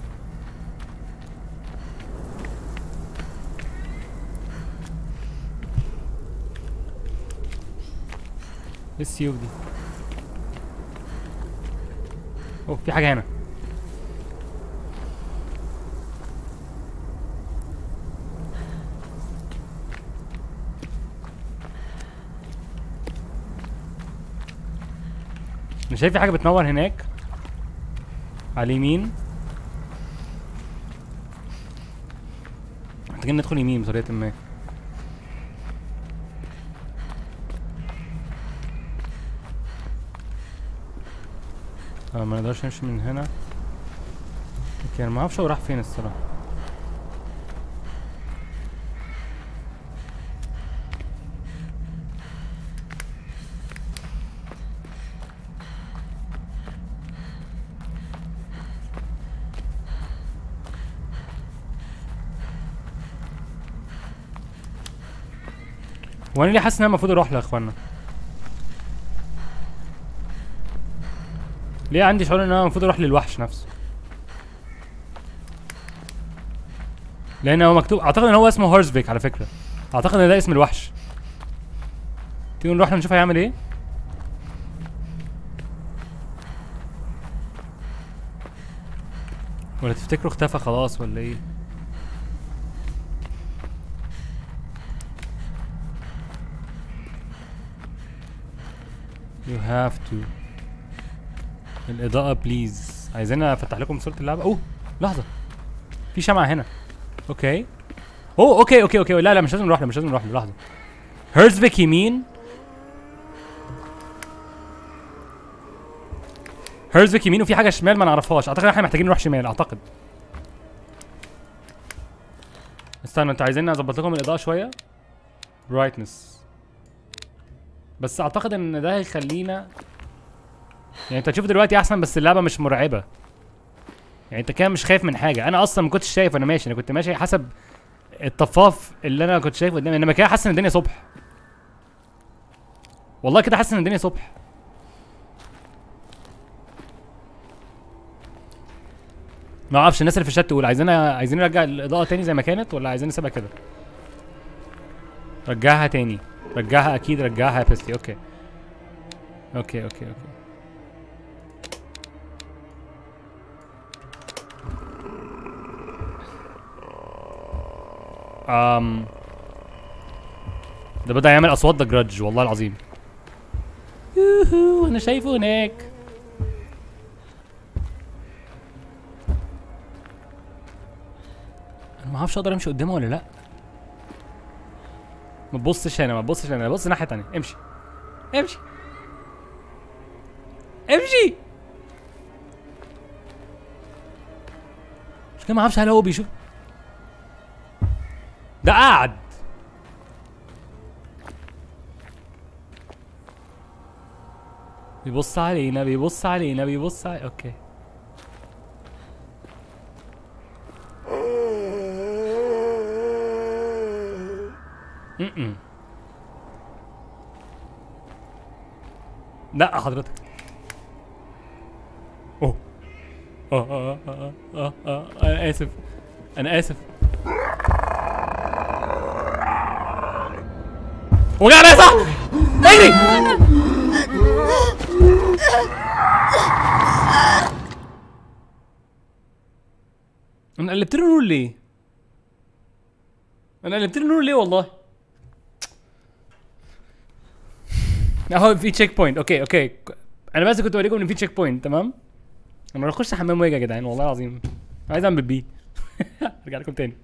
ايه السيوف دي اوه في حاجة هنا انا شايف في حاجة بتنور هناك على اليمين محتاجين ندخل يمين بطريقة ما اه ما نقدرش نمشي من هنا اوكي انا ما اعرفش هو راح فين الصراحة وانا ليه حاسس ان انا المفروض اروح له يا اخوانا ليه عندي شعور ان انا المفروض اروح للوحش نفسه لان هو مكتوب اعتقد ان هو اسمه هورسفيك على فكره اعتقد ان ده اسم الوحش تيجي نروح نشوف هيعمل ايه ولا تفتكروا اختفى خلاص ولا ايه You have to الإضاءة بليز عايزين افتح لكم صورة اللعبة اوه لحظة في شمعة هنا اوكي اوه اوكي اوكي اوكي لا لا مش لازم نروح له مش لازم نروح له لحظة هيرزفيك يمين هيرزفيك يمين وفي حاجة شمال ما نعرفهاش اعتقد احنا محتاجين نروح شمال اعتقد استنى انتوا عايزين اظبط لكم الإضاءة شوية برايتنس بس اعتقد ان ده هيخلينا يعني انت تشوف دلوقتي احسن بس اللعبه مش مرعبه يعني انت كده مش خايف من حاجه انا اصلا ما كنتش شايف وانا ماشي انا كنت ماشي حسب الطفاف اللي انا كنت شايفه قدامي انما كده حاسس ان الدنيا صبح والله كده حاسس ان الدنيا صبح ما اعرفش الناس اللي في الشات تقول عايزين عايزين نرجع الاضاءه تاني زي ما كانت ولا عايزين نسيبها كده رجعها تاني رجعها اكيد رجعها يا بيستي اوكي اوكي اوكي اوكي أم ده بدأ يعمل أصوات ذا جراج والله العظيم يوهو أنا شايفه هناك أنا ما اعرفش أقدر أمشي قدامه ولا لأ ما تبصش هنا ما تبصش هنا بص ناحية تانية امشي امشي امشي مش كده ما اعرفش هل هو بيشوف ده قاعد بيبص علينا بيبص علينا بيبص علي... اوكي م-م. لا حضرتك اوه اه اه اه اه اه انا اسف انا اسف وقعنا يا صاحبي اجري انا قلبت له نور ليه؟ انا قلبت له نور ليه والله؟ اهو في تشيك بوينت اوكي اوكي انا بس كنت اوريكم ان في تشيك بوينت تمام؟ انا اخش حمام واجي يا جدعان والله العظيم عايز اعمل بيه ارجع لكم تاني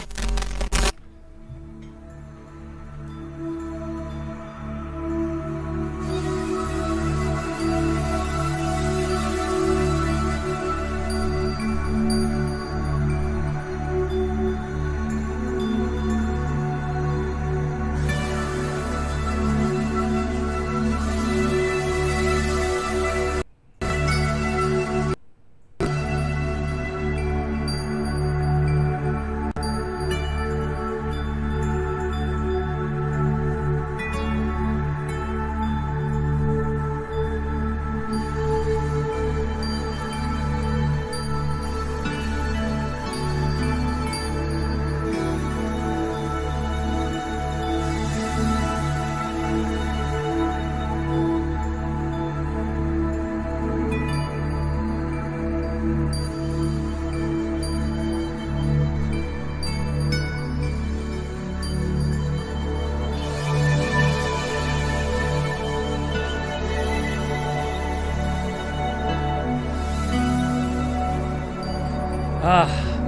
آه.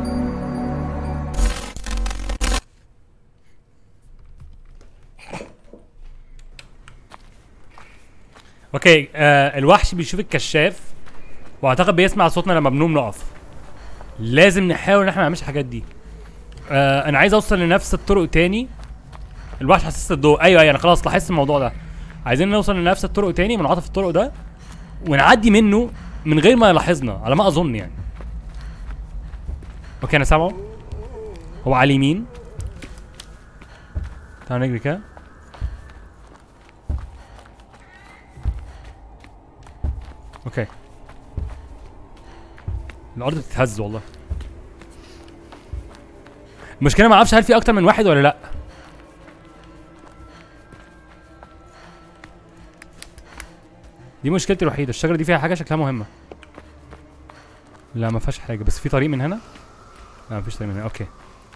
اوكي آه الوحش بيشوف الكشاف واعتقد بيسمع صوتنا لما بنقوم نقف لازم نحاول ان احنا ما نعملش الحاجات دي آه انا عايز اوصل لنفس الطرق تاني الوحش حساس الضوء ايوه ايوه انا خلاص لاحظت الموضوع ده عايزين نوصل لنفس الطرق تاني منعطف الطرق ده ونعدي منه من غير ما يلاحظنا على ما اظن يعني اوكي انا سامعه هو على اليمين تعال نجري كده اوكي الارض بتتهز والله المشكله ما اعرفش هل في اكتر من واحد ولا لا دي مشكلتي الوحيده الشجره دي فيها حاجه شكلها مهمه لا ما فيهاش حاجه بس في طريق من هنا لا مفيش طريق من هنا اوكي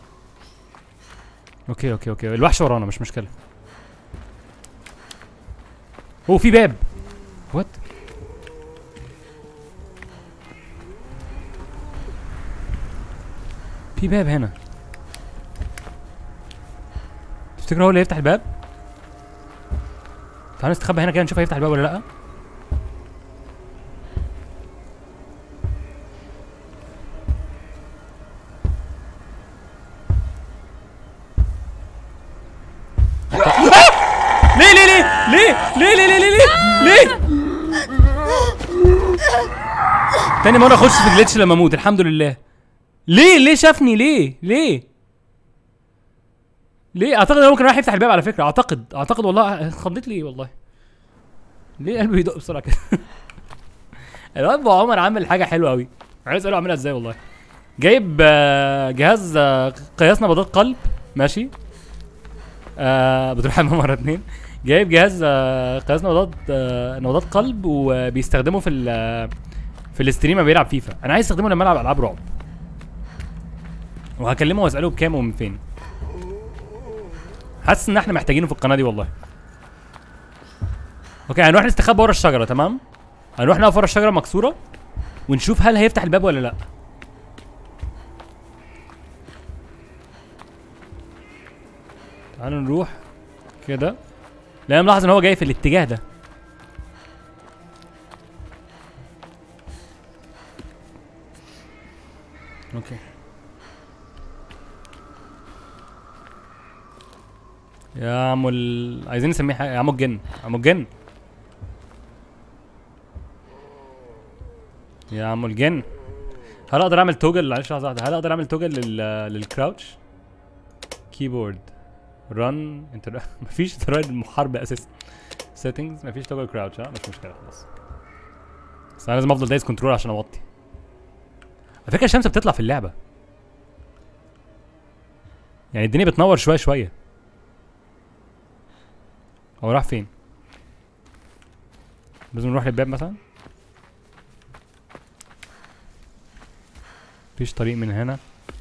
اوكي اوكي اوكي الوحش ورانا مش مشكله هو في باب وات في باب هنا تفتكر هو اللي يفتح الباب تعال نستخبى هنا كده نشوف هيفتح الباب ولا لا ليه ليه ليه ليه ليه ليه ليه ليه ليه تاني مرة اخش في جليتش لما اموت الحمد لله ليه ليه شافني ليه ليه ليه اعتقد هو ممكن رايح يفتح الباب على فكرة اعتقد اعتقد والله خضيت ليه والله ليه قلبي يدق بسرعة كده الواد ابو عمر عامل حاجة حلوة قوي عايز اساله عاملها ازاي والله جايب آه، جهاز آه، قياس نبضات قلب ماشي آه بتروح حمام مرة اتنين جايب جهاز آه قياس نبضات آه نبضات قلب وبيستخدمه في ال في الاستريم لما بيلعب فيفا انا عايز استخدمه لما العب العاب رعب وهكلمه واساله بكام ومن فين حاسس ان احنا محتاجينه في القناه دي والله اوكي هنروح نستخبى ورا الشجره تمام هنروح نقف ورا الشجره مكسوره ونشوف هل هيفتح الباب ولا لا تعالوا نروح كده لا ملاحظ ان هو جاي في الاتجاه ده اوكي يا عم ال... عايزين نسميه حاجه يا عم الجن عم الجن يا عم الجن هل اقدر اعمل توجل معلش لحظه واحده هل اقدر اعمل توجل لل... للكراوتش كيبورد رن انت مفيش زراير محاربه اساسا سيتنجز مفيش توجل كراوتش ها مش مشكله خلاص بس انا لازم افضل دايس كنترول عشان اوطي على فكره الشمس بتطلع في اللعبه يعني الدنيا بتنور شويه شويه هو راح فين لازم نروح للباب مثلا مفيش طريق من هنا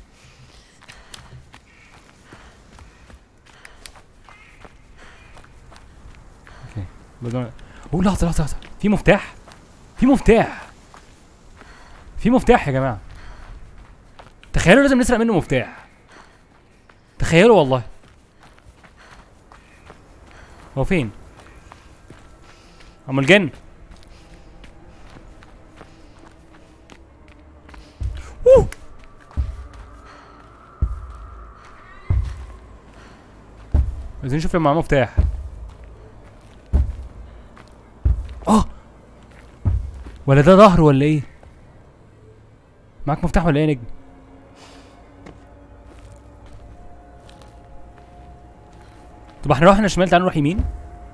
اوكي لازم اوه لحظه لحظه لحظه في مفتاح في مفتاح في مفتاح يا جماعه تخيلوا لازم نسرق منه مفتاح تخيلوا والله هو فين ام الجن أوه. عايزين نشوف لو معاه مفتاح اه ولا ده ظهر ولا ايه معاك مفتاح ولا ايه يا نجم طب احنا رحنا شمال تعالوا نروح يمين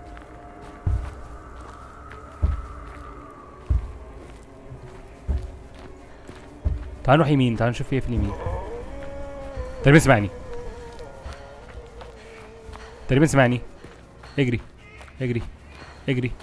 تعالوا نروح يمين تعالوا نشوف في ايه في اليمين تقريبا سمعني تقريبا سمعني اجري اجري اجري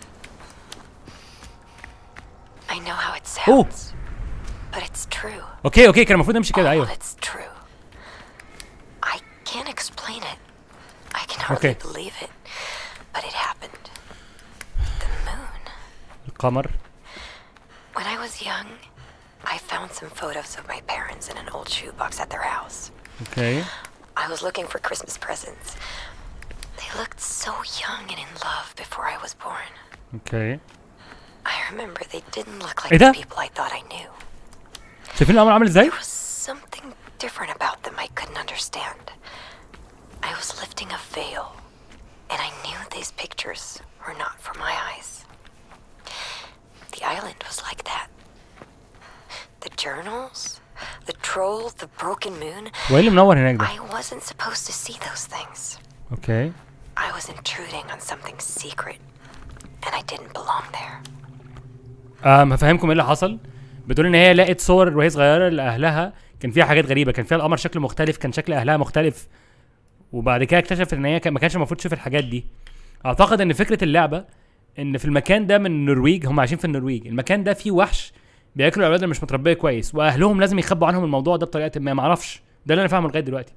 I know how it Oh. sounds, but it's true. اوكي اوكي كان المفروض نمشي كده All ايوه it's true. I can't explain it. I can hardly Okay. believe it, but it happened. The moon. القمر When I was young, I found some photos of my parents in an old shoebox at their house. اوكي I was looking for Christmas presents. They looked so young and in love before I was born. اوكي I remember they didn't look like إيه the ده؟ people I thought I knew. شايفين القمر عامل ازاي There was something different about them I couldn't understand. I was lifting a veil, and I knew these pictures were not for my eyes. The island was like that. The journals, the troll, the broken moon. وايه اللي منور هناك ده I wasn't supposed to see those things. اوكي I was intruding on something secret, and I didn't belong there. آم هفهمكم ايه اللي حصل بتقول ان هي لقت صور وهي صغيره لاهلها كان فيها حاجات غريبه كان فيها القمر شكله مختلف كان شكل اهلها مختلف وبعد كده اكتشفت ان هي كان- ما كانش المفروض تشوف الحاجات دي اعتقد ان فكره اللعبه ان في المكان ده من النرويج هم عايشين في النرويج المكان ده فيه وحش بياكلوا الاولاد اللي مش متربيه كويس واهلهم لازم يخبوا عنهم الموضوع ده بطريقه ما معرفش ده اللي انا فاهمه لغايه دلوقتي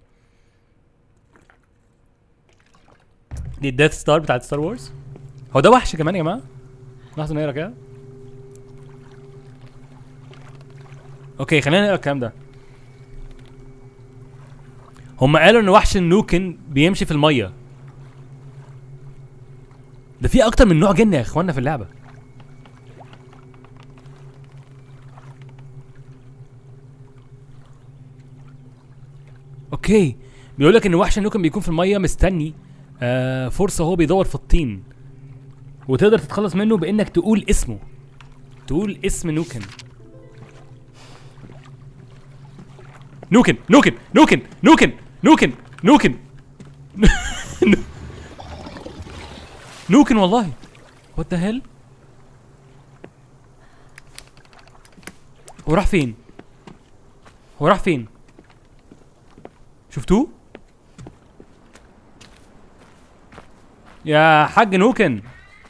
دي الديث ستار بتاعت ستار وورز هو ده وحش كمان يا جماعه لحظه نقرا كده اوكي خلينا نقرا الكلام ده هم قالوا ان وحش النوكن بيمشي في الميه ده في اكتر من نوع جن يا اخوانا في اللعبه اوكي بيقول لك ان وحش النوكن بيكون في الميه مستني آه فرصه هو بيدور في الطين وتقدر تتخلص منه بانك تقول اسمه تقول اسم نوكن نوكن نوكن نوكن نوكن نوكن نوكن نوكن والله وات ذا هيل هو راح فين هو راح فين شفتوه يا حاج نوكن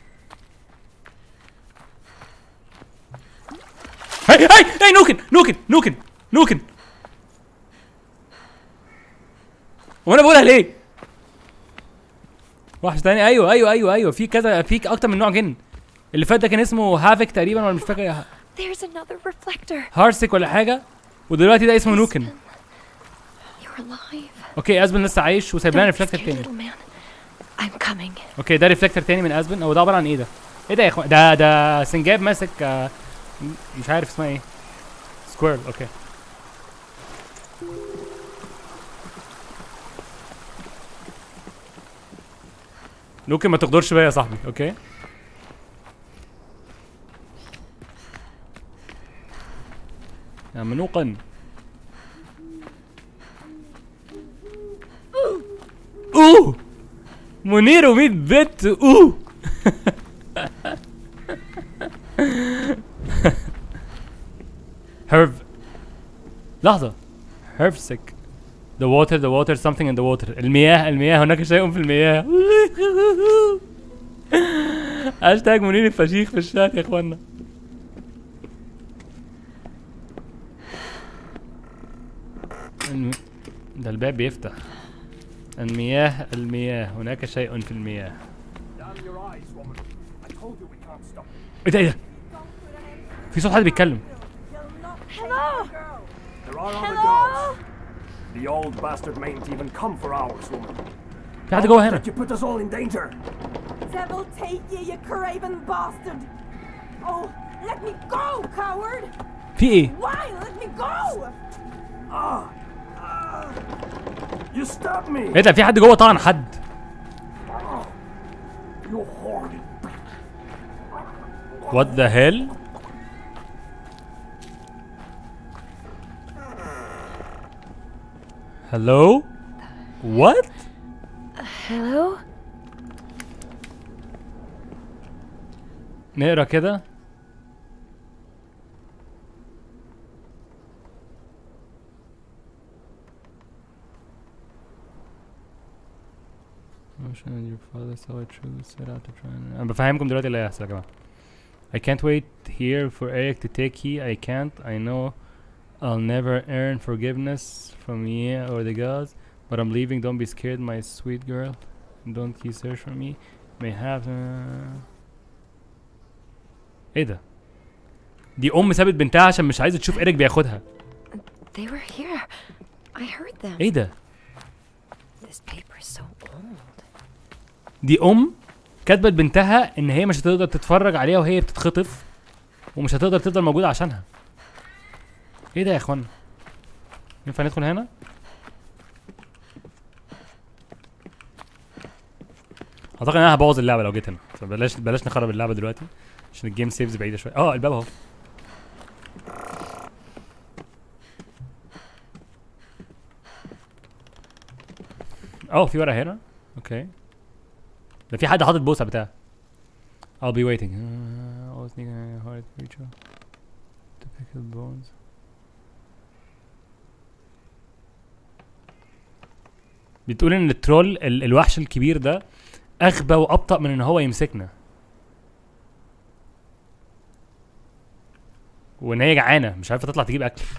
هاي هاي هاي نوكن نوكن نوكن نوكن وانا بقولها ليه وحش تاني ايوه ايوه ايوه ايوه في كذا في اكتر من نوع جن اللي فات ده كان اسمه هافك تقريبا ولا مش فاكر There's another reflector. هارسك ولا حاجه ودلوقتي ده اسمه نوكن You're alive. اوكي ازبن لسه عايش وسايب لنا Don't be ريفلكتور scared, تاني little man. I'm coming. اوكي ده ريفلكتور تاني من ازبن هو ده عباره عن ايه ده؟ ايه ده يا اخوان؟ ده ده سنجاب ماسك آه، م- مش عارف اسمها ايه سكويرل اوكي ممكن ما تقدرش بيا يا صاحبي اوكي يا منوقا اوه منير و100 بت اوه هيرف لحظة هيرفسك The water the water something in the water المياه المياه هناك شيء في المياه هاشتاج منير الفشيخ في الشات يا اخوانا الم... ده الباب بيفتح المياه المياه هناك شيء في المياه Damn your eyes, woman. I told you we can't stop. ايه ده ايه ده في صوت حد بيتكلم Hello. There are other girls. The old bastard mayn't even come for ours, woman. في حد جوه هنا That you put us all in danger. Devil take you, you craven bastard! Oh, let me go, coward! في ايه Why? Let me go! Ah! Ah! You stabbed me! ايه ده في حد جوه طعن حد You horny What the hell Hello What Hello? نقرا كده Motion and your father saw it true set out to try and... انا بفهمكم دلوقتي اللي هيحصل يا جماعه I can't wait here for Eric to take key I can't I know I'll never earn forgiveness from you or the gods but I'm leaving don't be scared my sweet girl don't key search for me may have uh... ايه ده دي ام سابت بنتها عشان مش عايزه تشوف ايريك بياخدها They were here. I heard them. ايه ده This paper is so old. دي ام كاتبه لبنتها ان هي مش هتقدر تتفرج عليها وهي بتتخطف ومش هتقدر تفضل موجوده عشانها ايه ده يا اخوانا ينفع ندخل هنا اعتقد ان انا هبوظ اللعبه لو جيت هنا فبلاش بلاش نخرب اللعبه دلوقتي عشان الجيم سيفز بعيده شويه اه الباب اهو اه في ورقه هنا اوكي ده في حد حاطط بوسه بتاع I'll be waiting uh, I was thinking a hard creature to pick the bones بتقول ان الترول ال الوحش الكبير ده اغبى وابطأ من ان هو يمسكنا وان هي جعانه مش عارفه تطلع تجيب اكل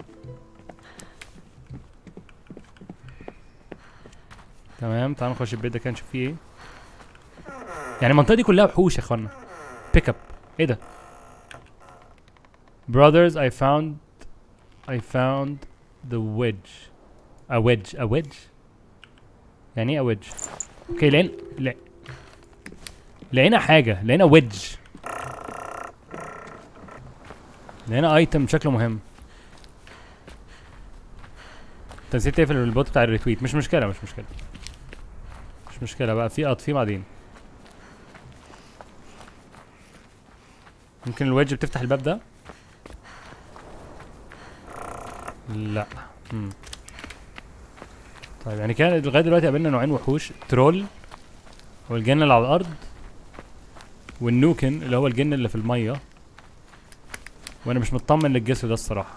تمام تعال نخش البيت ده كده نشوف فيه ايه يعني المنطقه دي كلها وحوش يا اخوانا بيك اب ايه ده brothers I found I found the wedge a wedge a wedge يعني ايه a wedge اوكي لقينا لا لقينا حاجه لقينا ويدج لقينا ايتم شكله مهم انت نسيت تقفل البوت بتاع الريتويت مش مشكله مش مشكله مش مشكله بقى في قط في بعدين ممكن الويدج بتفتح الباب ده لا مم. طيب يعني كان لغايه دلوقتي قابلنا نوعين وحوش ترول هو الجن اللي على الارض والنوكن اللي هو الجن اللي في الميه وانا مش مطمن للجسر ده الصراحه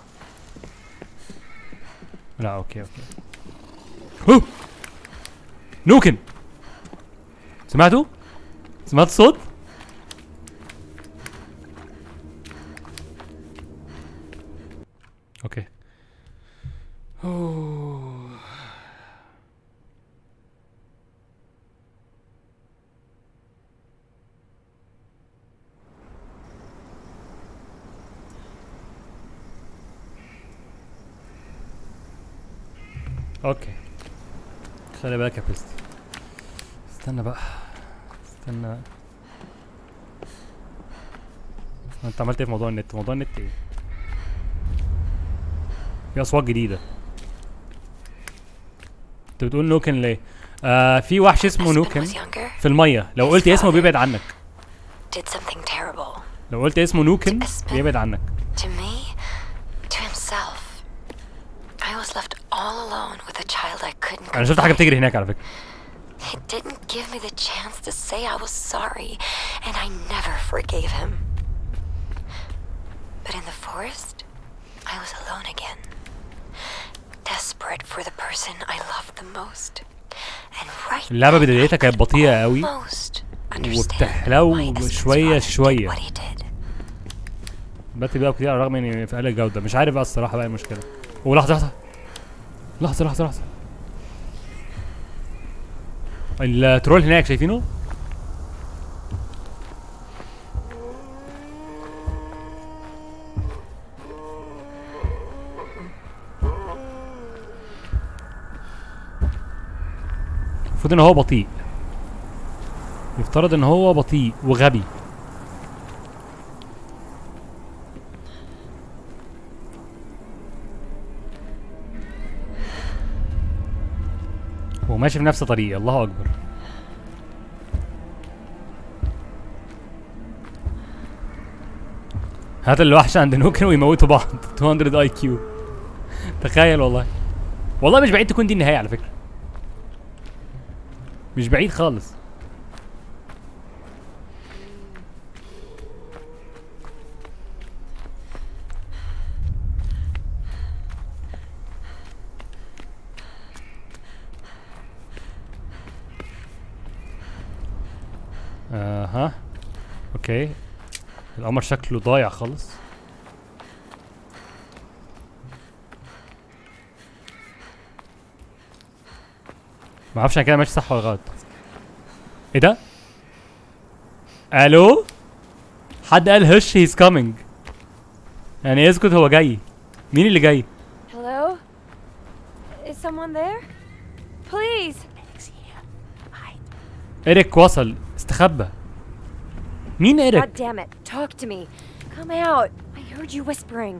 لا اوكي اوكي هو نوكن سمعتوا سمعت الصوت اوكي أوه. اوكي خلي بالك يا بيستي استنى بقى استنى بقى. انت عملت ايه في موضوع النت موضوع النت ايه في اصوات جديده انت بتقول نوكن ليه آه في وحش اسمه Husband نوكن was younger, في الميه لو قلت اسمه بيبعد عنك did something terrible. لو قلت اسمه نوكن Husband. بيبعد عنك To me, to himself. I was left all alone with a child I couldn't انا شفت حاجه confide. بتجري هناك على فكره He didn't give me the chance to say I was sorry, and I never forgave him. But in the forest, I was alone again. Desperate for the person I loved the most. And right اللعبه then, بدايتها I كانت could بطيئه قوي almost understand وبتحلو why Esmond's شوية father did شوية. what he did. باتي بقى كتير على الرغم ان في اقل الجوده مش عارف بقى الصراحه بقى إيه المشكله ولحظه لحظه لحظه لحظه لحظه الترول هناك شايفينه المفروض ان هو بطيء يفترض ان هو بطيء وغبي هو ماشي في نفس طريقي الله اكبر هات الوحش عند نوكن ويموتوا بعض 200 اي كيو تخيل والله والله مش بعيد تكون دي النهايه على فكره مش بعيد خالص اها اوكي القمر شكله ضايع خالص ما اعرفش انا كده ماشي صح ولا غلط ايه ده الو حد قال هش هيز كامينج يعني يسكت هو جاي مين اللي جاي Hello? Is someone there? Please! ايريك وصل استخبى مين God ايريك damn it. Talk to me. Come out. I heard you whispering.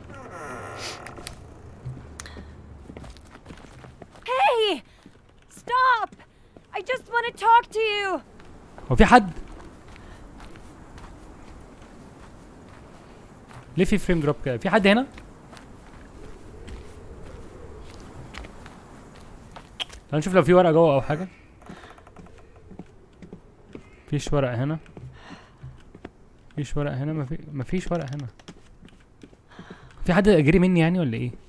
Hey! Stop! I just want to talk to you. هو في حد ليه في فريم دروب كده في حد هنا تعال نشوف لو في ورقه جوه او حاجه مفيش ورق هنا مفيش ورق هنا مفي... مفيش ورق هنا في حد جري مني يعني ولا ايه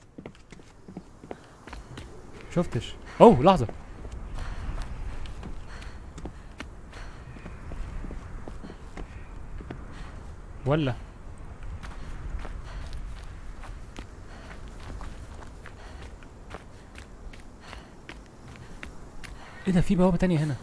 شفتش اوه لحظه ولا ايه ده في بوابة تانية هنا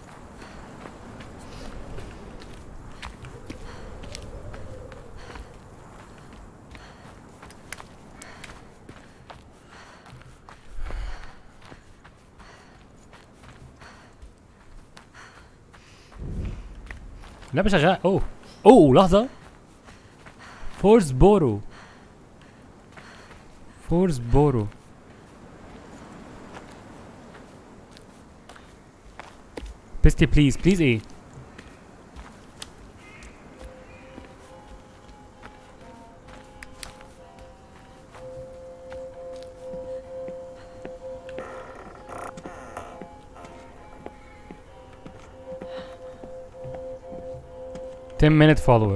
لا شغال اوه اوه لحظة فورس بورو فورس بورو بيستي بليز بليز ايه ten minute follower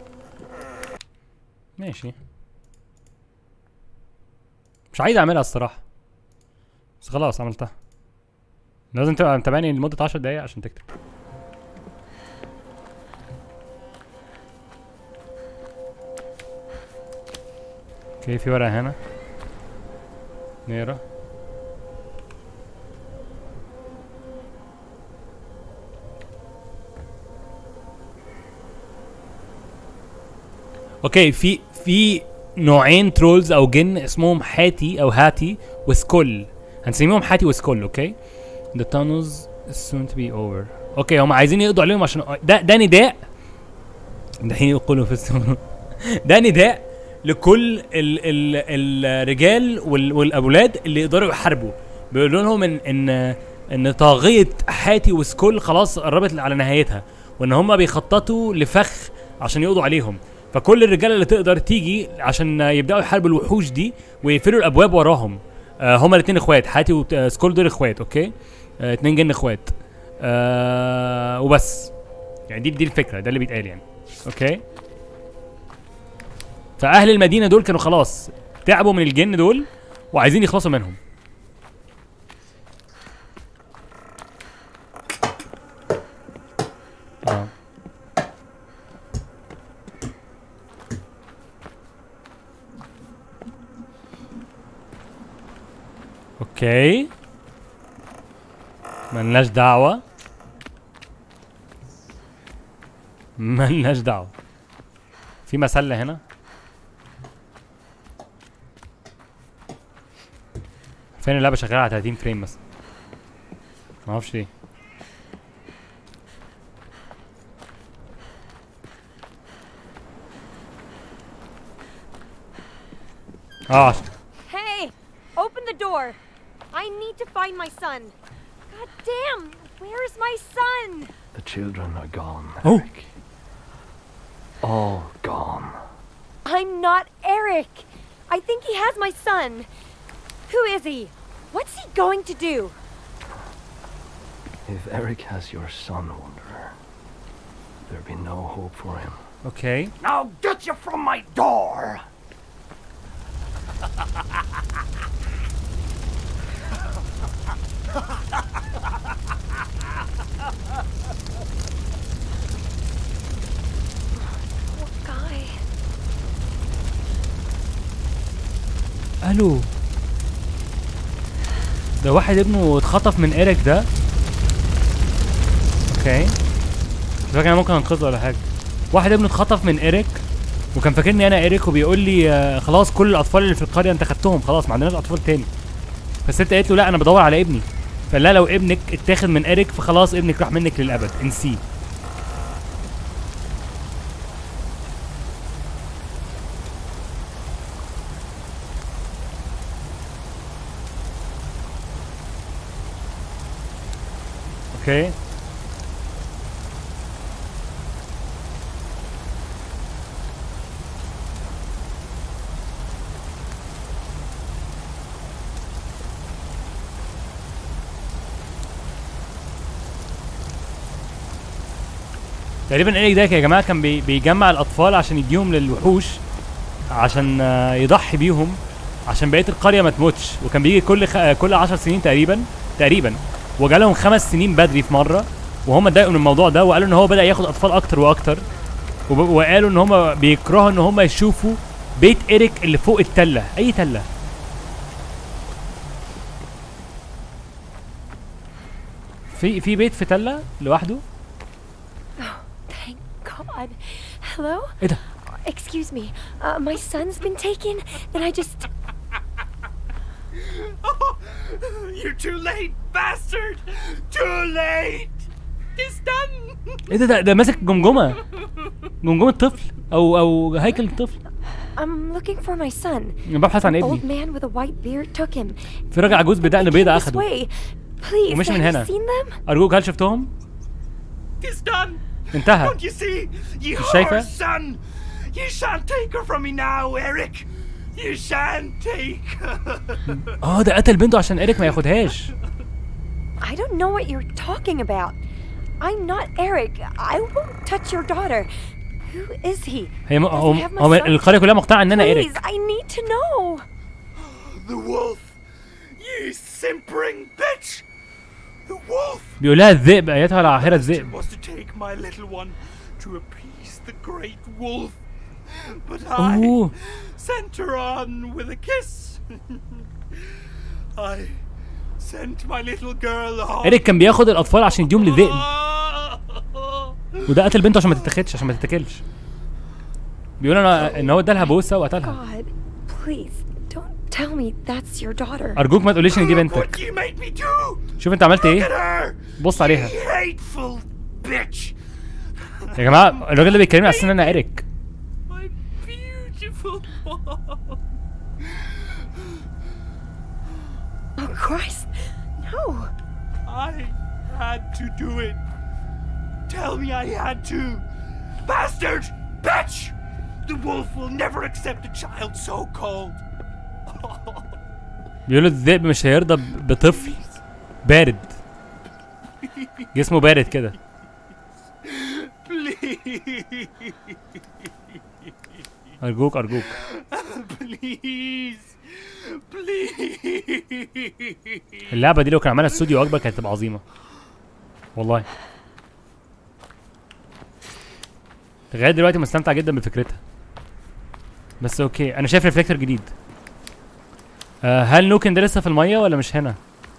ماشي مش عايز اعملها الصراحة بس خلاص عملتها لازم تبقى متابعني لمدة عشر دقايق عشان تكتب اوكي في ورقة هنا نقرا اوكي في في نوعين ترولز او جن اسمهم حاتي او هاتي وسكول هنسميهم حاتي وسكول اوكي the tunnels is soon to be over اوكي هم عايزين يقضوا عليهم عشان ده ده نداء ده حين يقولوا في السماء ده نداء لكل ال ال الرجال وال والاولاد اللي يقدروا يحاربوا بيقولوا لهم ان ان ان طاغيه حاتي وسكول خلاص قربت على نهايتها وان هم بيخططوا لفخ عشان يقضوا عليهم فكل الرجاله اللي تقدر تيجي عشان يبداوا يحاربوا الوحوش دي ويقفلوا الابواب وراهم آه هما الاثنين اخوات حاتي وسكول دول اخوات اوكي آه اتنين جن اخوات آه وبس يعني دي دي الفكره ده اللي بيتقال يعني اوكي فاهل المدينه دول كانوا خلاص تعبوا من الجن دول وعايزين يخلصوا منهم اه اوكي ملناش دعوة ملناش دعوة في مسلة هنا فين اللعبة شغالة على 30 فريم مثلا معرفش ليه اه Hey! Open the door! I need to find my son. God damn! Where's my son? The children are gone, Oh. Eric. All gone. I'm not Eric! I think he has my son. Who is he? What's he going to do? If Eric has your son, Wanderer, there'll be no hope for him. اوكي Now get you from my door! Poor guy. الو ده واحد ابنه اتخطف من ايريك ده اوكي مش فاكر انا ممكن انقذه ولا حاجه واحد ابنه اتخطف من ايريك وكان فاكرني انا ايريك وبيقول لي آه، خلاص كل الاطفال اللي في القريه انت خدتهم خلاص ما عندناش اطفال تاني فالست قالت له لا انا بدور على ابني فقال لها لو ابنك اتاخد من ايريك فخلاص ابنك راح منك للابد انسيه اوكي تقريبا ايريك ده يا جماعه كان بي بيجمع الاطفال عشان يديهم للوحوش عشان آه، يضحي بيهم عشان بقيه القريه ما تموتش وكان بيجي كل خ... آه، كل 10 سنين تقريبا تقريبا وجالهم خمس سنين بدري في مره وهم اتضايقوا من الموضوع ده وقالوا ان هو بدا ياخد اطفال اكتر واكتر وب... وقالوا ان هم بيكرهوا ان هم يشوفوا بيت ايريك اللي فوق التله اي تله في في بيت في تله لوحده Thank God. Hello? ايه ده Excuse me. Uh, my son's been taken? Then I just. You're too late, bastard! Too late! It's done! ايه ده ده, ده ماسك جمجمه جمجمه طفل او او هيكل طفل I'm looking for my son. ببحث عن Old ابني man with a white beard took him. في راجل عجوز بدقن They بيضة came this اخده way. Please, ومشي have من you هنا. seen them? ارجوك هل شفتهم It's done! انتهى Don't you see? You مش شايفة؟ whore son! You shan't take her from me now, Eric! You shan't take her! اه ده قتل بنته عشان ايريك ما ياخدهاش I don't know what you're talking about. I'm not Eric. I won't touch your daughter. Who is he? هي م... Does he هو have my هو son? القريه كلها مقتنعه ان انا Please, ايريك I need to know. the wolf! You simpering bitch! The wolf! بيقول لها الذئب ايتها العاهره الذئب was to take my little one to appease the great wolf. But I اوه sent her on with a kiss. I sent my little girl on. ايريك كان بياخد الاطفال عشان يديهم للذئب Oh. وده قتل بنته عشان ما تتاخدش عشان ما تتاكلش بيقول انا ان هو ادالها بوسه وقتلها God, please don't tell me that's your daughter. ارجوك ما تقوليش ان دي Look what بنتك you made me do! شوف انت عملت Look ايه at her! بص عليها You hateful bitch! يا جماعه الراجل ده بيكلمني على اساس ان انا ايريك My beautiful mom! Oh Christ. No. I had to do it. Tell me I had to. Bastard! Bitch! The wolf will never accept a child so cold. بيقولوا الذئب مش هيرضى ب- بطفل بارد جسمه بارد كده Please, ارجوك ارجوك please, please. اللعبه دي لو كان عملها استوديو اكبر كانت هتبقى عظيمه والله لغايه دلوقتي مستمتع جدا بفكرتها بس اوكي انا شايف ريفلكتور جديد آه هل نوكن ده لسه في الميه ولا مش هنا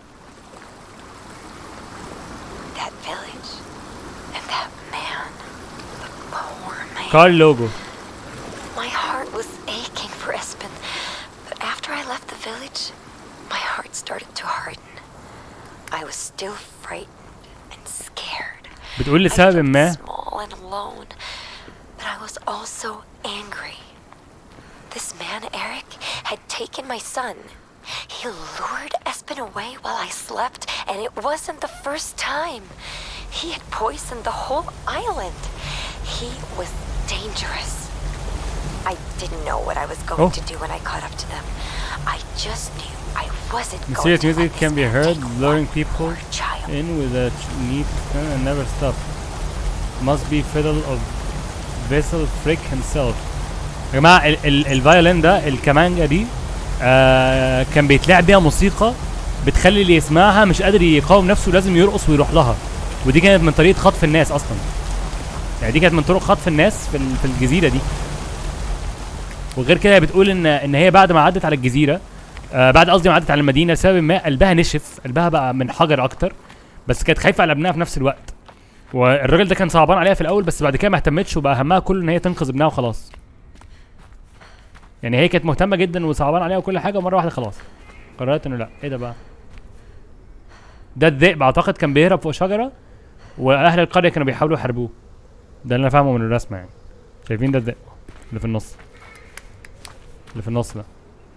That village. And that man. The poor man. كارل لوجو My heart was aching for Espen, but after I left the village, my heart started to harden. I was still frightened and scared. بتقول I لسبب felt ما small and alone, but I was also angry. This man, Eric, had taken my son. He lured Espen away while I slept, and it wasn't the first time. He had poisoned the whole island. He was dangerous. I didn't know what I was going Oh. to do when I caught up to them. I just knew I wasn't going Mysterious to let music this can be man heard, take luring one people poor child. in with a ch- neat turn and never stop. Must be fiddle of vessel frick himself. يا جماعة ال- ال- الفيولين ده الكمانجا دي آه كان بيتلعب بيها موسيقى بتخلي اللي يسمعها مش قادر يقاوم نفسه لازم يرقص ويروح لها ودي كانت من طريقة خطف الناس أصلا يعني دي كانت من طرق خطف الناس في ال- في الجزيرة دي وغير كده هي بتقول ان ان هي بعد ما عدت على الجزيره آه بعد قصدي ما عدت على المدينه لسبب ما قلبها نشف قلبها بقى من حجر اكتر بس كانت خايفه على ابنها في نفس الوقت والراجل ده كان صعبان عليها في الاول بس بعد كده ما اهتمتش وبقى همها كله ان هي تنقذ ابنها وخلاص يعني هي كانت مهتمه جدا وصعبان عليها وكل حاجه ومره واحده خلاص قررت انه لا ايه ده بقى ده الذئب اعتقد كان بيهرب فوق شجره واهل القريه كانوا بيحاولوا يحاربوه ده اللي انا فاهمه من الرسمه يعني شايفين ده الذئب اللي في النص اللي في النص ده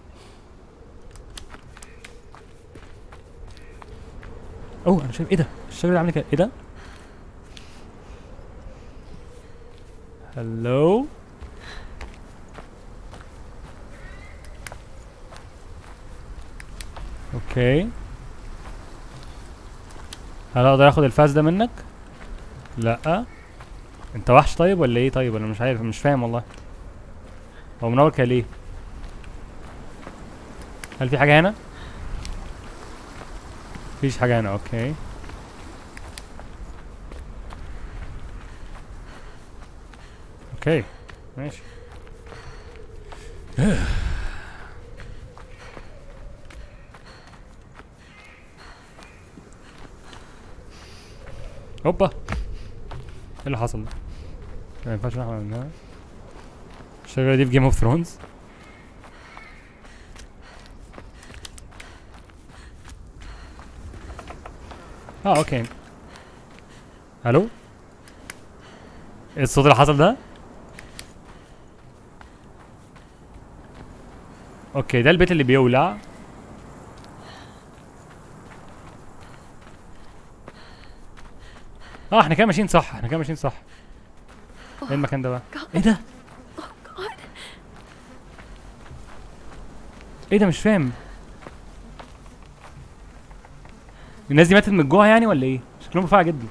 اوه انا شايف ايه ده الشجره اللي عامله كده ايه ده هلو اوكي هل اقدر اخد الفاس ده منك لا انت وحش طيب ولا ايه طيب ولا مش عارف مش فاهم والله هو منور كده ليه هل في حاجة هنا؟ مفيش حاجة هنا اوكي اوكي ماشي هوبا ايه اللي حصل ده؟ ما ينفعش نحن منها الشجرة دي في جيم اوف ثرونز اه اوكي الو ايه الصوت اللي حصل ده اوكي ده البيت اللي بيولع اه احنا كده ماشيين صح احنا كده ماشيين صح ايه المكان ده بقى ايه ده God. ايه ده مش فاهم الناس دي ماتت من الجوع يعني ولا ايه شكلهم رفيع جدا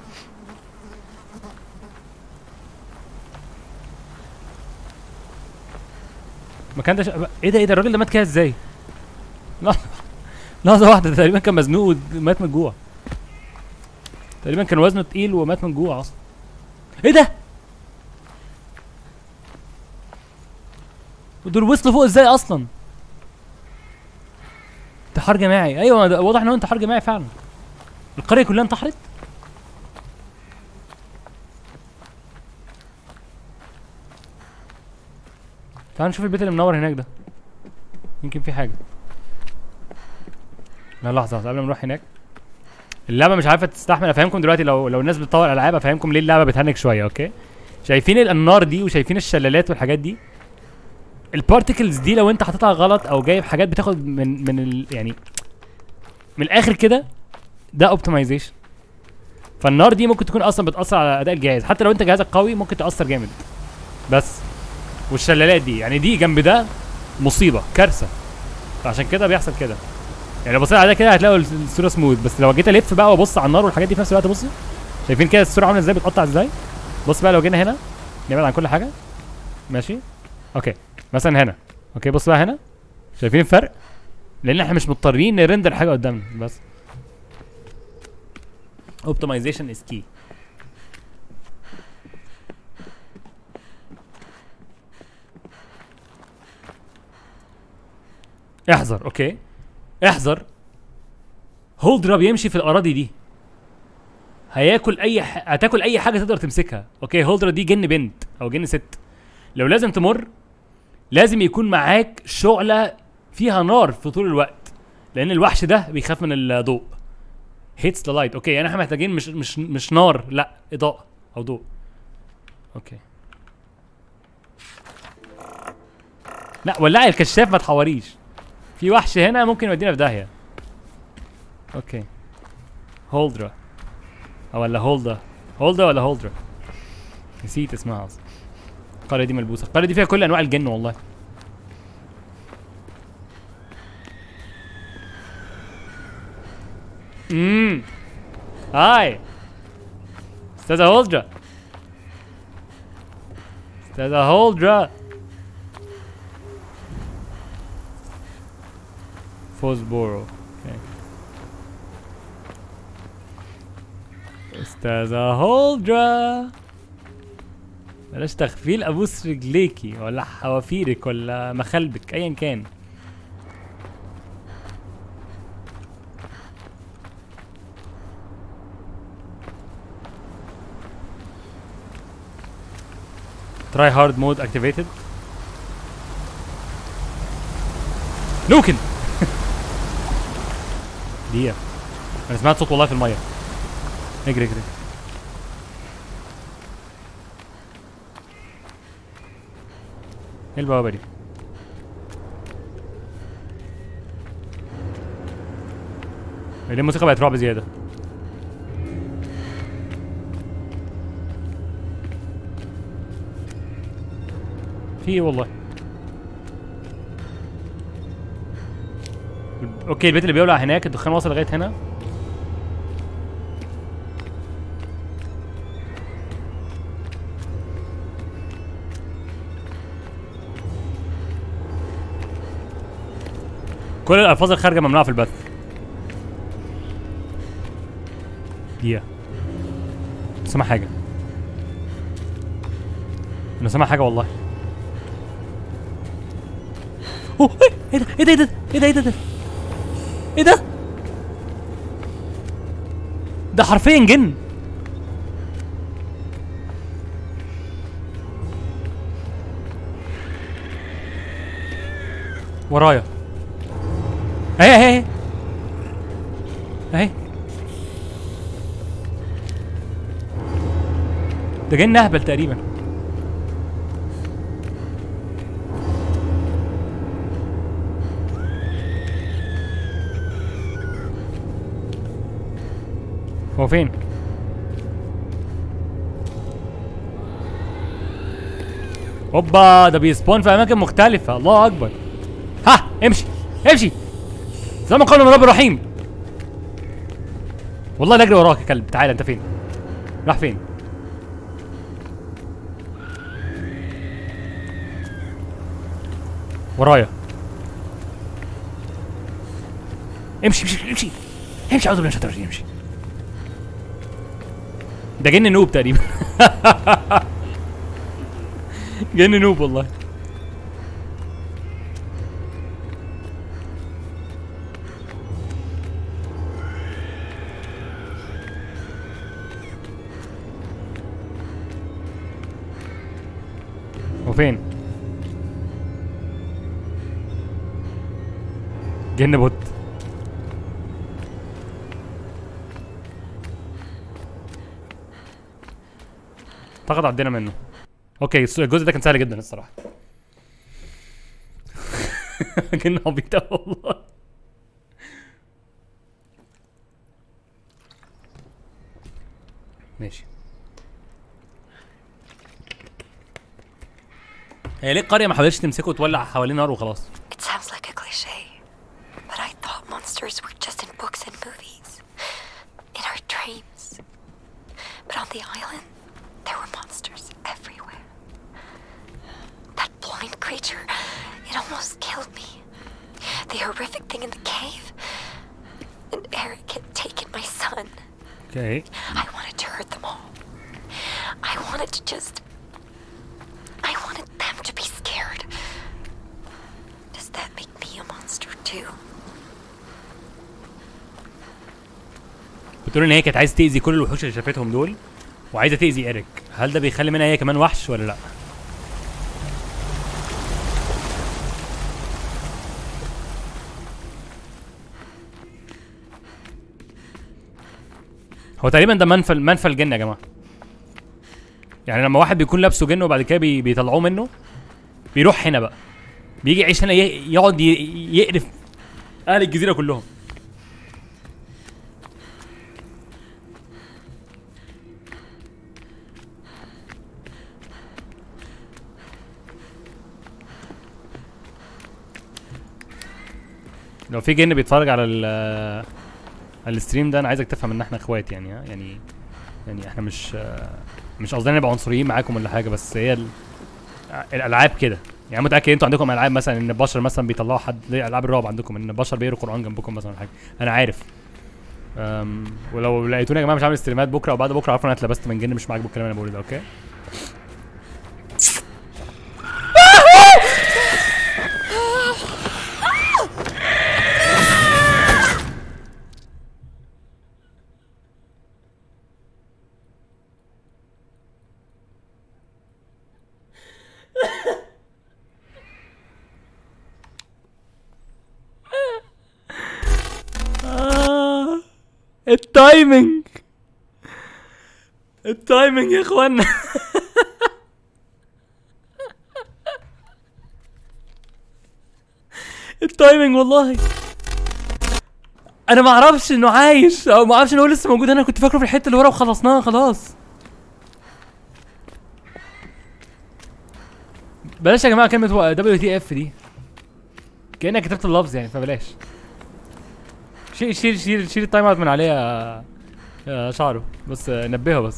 المكان ده ش... ايه ده ايه ده الراجل ده مات كده ازاي لحظة لحظة واحدة ده تقريبا كان مزنوق ومات من الجوع تقريبا كان وزنه تقيل ومات من الجوع اصلا ايه ده ودول وصلوا فوق ازاي اصلا انتحار جماعي ايوه ده واضح ان هو انتحار جماعي فعلا القريه كلها انتحرت تعال نشوف البيت اللي منور هناك ده يمكن في حاجه لا لحظه لحظه قبل ما نروح هناك اللعبه مش عارفه تستحمل افهمكم دلوقتي لو لو الناس بتطور العاب افهمكم ليه اللعبه بتهنج شويه اوكي شايفين ال- النار دي وشايفين الشلالات والحاجات دي البارتكلز دي لو انت حاططها غلط او جايب حاجات بتاخد من من ال يعني من الاخر كده ده اوبتمايزيشن فالنار دي ممكن تكون اصلا بتاثر على اداء الجهاز حتى لو انت جهازك قوي ممكن تاثر جامد بس والشلالات دي يعني دي جنب ده مصيبه كارثه فعشان كده بيحصل كده يعني لو بصيت على ده كده هتلاقوا الصوره سموث بس لو جيت الف بقى وابص على النار والحاجات دي في نفس الوقت بصوا شايفين كده الصوره عامله ازاي بتقطع ازاي بص بقى لو جينا هنا نبعد عن كل حاجه ماشي اوكي مثلا هنا اوكي بص بقى هنا شايفين الفرق لان احنا مش مضطرين نرندر حاجه قدامنا بس اوبتمايزيشن از كي احذر اوكي احذر هولدرا بيمشي في الاراضي دي هياكل اي ح... هتاكل اي حاجه تقدر تمسكها اوكي هولدرا دي جن بنت او جن ست لو لازم تمر لازم يكون معاك شعله فيها نار في طول الوقت لان الوحش ده بيخاف من الضوء هيتس ذا لايت اوكي يعني احنا محتاجين مش مش مش نار لا اضاءه او ضوء اوكي لا ولعي الكشاف ما تحوريش في وحش هنا ممكن يودينا في داهيه اوكي هولدرا او ولا هولدا هولدا ولا هولدرا نسيت اسمها اصلا القريه دي ملبوسه القريه دي فيها كل انواع الجن والله امم هاي استاذة هولدرا استاذة هولدرا فوزبورو اوكي استاذة هولدرا بلاش تغفيل ابوس رجليكي ولا حوافيرك ولا مخالبك ايا كان try hard mode activated نوكن دقيقة انا سمعت صوت والله في المية اجري اجري ايه البوابة دي؟ ليه الموسيقى بقت رعب زيادة؟ في ايه والله؟ اوكي البيت اللي بيولع هناك الدخان واصل لغاية هنا كل الالفاظ الخارجه ممنوعه في البث دقيقه سامع حاجه انا سامع حاجه والله اوه ايه ده ايه ده ايه ده ايه ده ايه ده ايه ده ده حرفيا جن ورايا اهي اهي اهي اهي ده جن اهبل تقريبا هو فين؟ هوبا ده بيسبون في اماكن مختلفة الله اكبر ها امشي امشي زي ما قال من رب الرحيم والله لا اجري وراك يا كلب تعالى انت فين راح فين ورايا امشي امشي امشي امشي اعوذ بالله من الشيطان الرجيم امشي ده جن نوب تقريبا جن نوب والله هو فين؟ جن بوت اعتقد عدينا منه اوكي الس- الجزء ده كان سهل جدا الصراحه كان عبيط أوي والله ماشي هي ليه القريه ما حاولتش تمسكه وتولع حوالين نار وخلاص It sounds like a cliche, but I thought monsters were just in books and movies, in our dreams. But on the island, there were monsters everywhere. That blind creature, it almost killed me. The horrific thing in the cave, and Eric had taken my son. اوكي I wanted to hurt them all. I wanted to just. I wanted them to be scared. Does that make me a monster too? بتقول ان هي كانت عايزه تاذي كل الوحوش اللي شافتهم دول وعايزه تاذي ايريك هل ده بيخلي منها هي كمان وحش ولا لا هو تقريبا ده منفى منفى الجن يا جماعه يعني لما واحد بيكون لابسه جن وبعد كده بي بيطلعوه منه بيروح هنا بقى بيجي يعيش هنا ي- يقعد ي- يقرف اهل الجزيره كلهم لو في جن بيتفرج على ال على الستريم ده انا عايزك تفهم ان احنا اخوات يعني ها يعني يعني احنا مش مش قصدنا نبقى عنصريين معاكم ولا حاجه بس هي ال- الالعاب كده يعني متاكد انتوا عندكم العاب مثلا ان البشر مثلا بيطلعوا حد زي العاب الرعب عندكم ان البشر بيقروا قران جنبكم مثلا ولا حاجه انا عارف أم ولو لقيتوني يا جماعه مش عامل استريمات بكره او بعد بكره عارفوا ان انا اتلبست من جن مش معاك بالكلام اللي انا بقوله ده اوكي آه التايمنج التايمنج يا اخوانا التايمنج والله انا ما اعرفش انه عايش او ما اعرفش ان هو لسه موجود انا كنت فاكره في الحته اللي ورا وخلصناها خلاص بلاش يا جماعه كلمه دبليو تي اف دي كانك كتبت اللفظ يعني فبلاش شيل شيل شيل شيل التايم اوت من عليه يا يا شعره بس آه، نبهه بس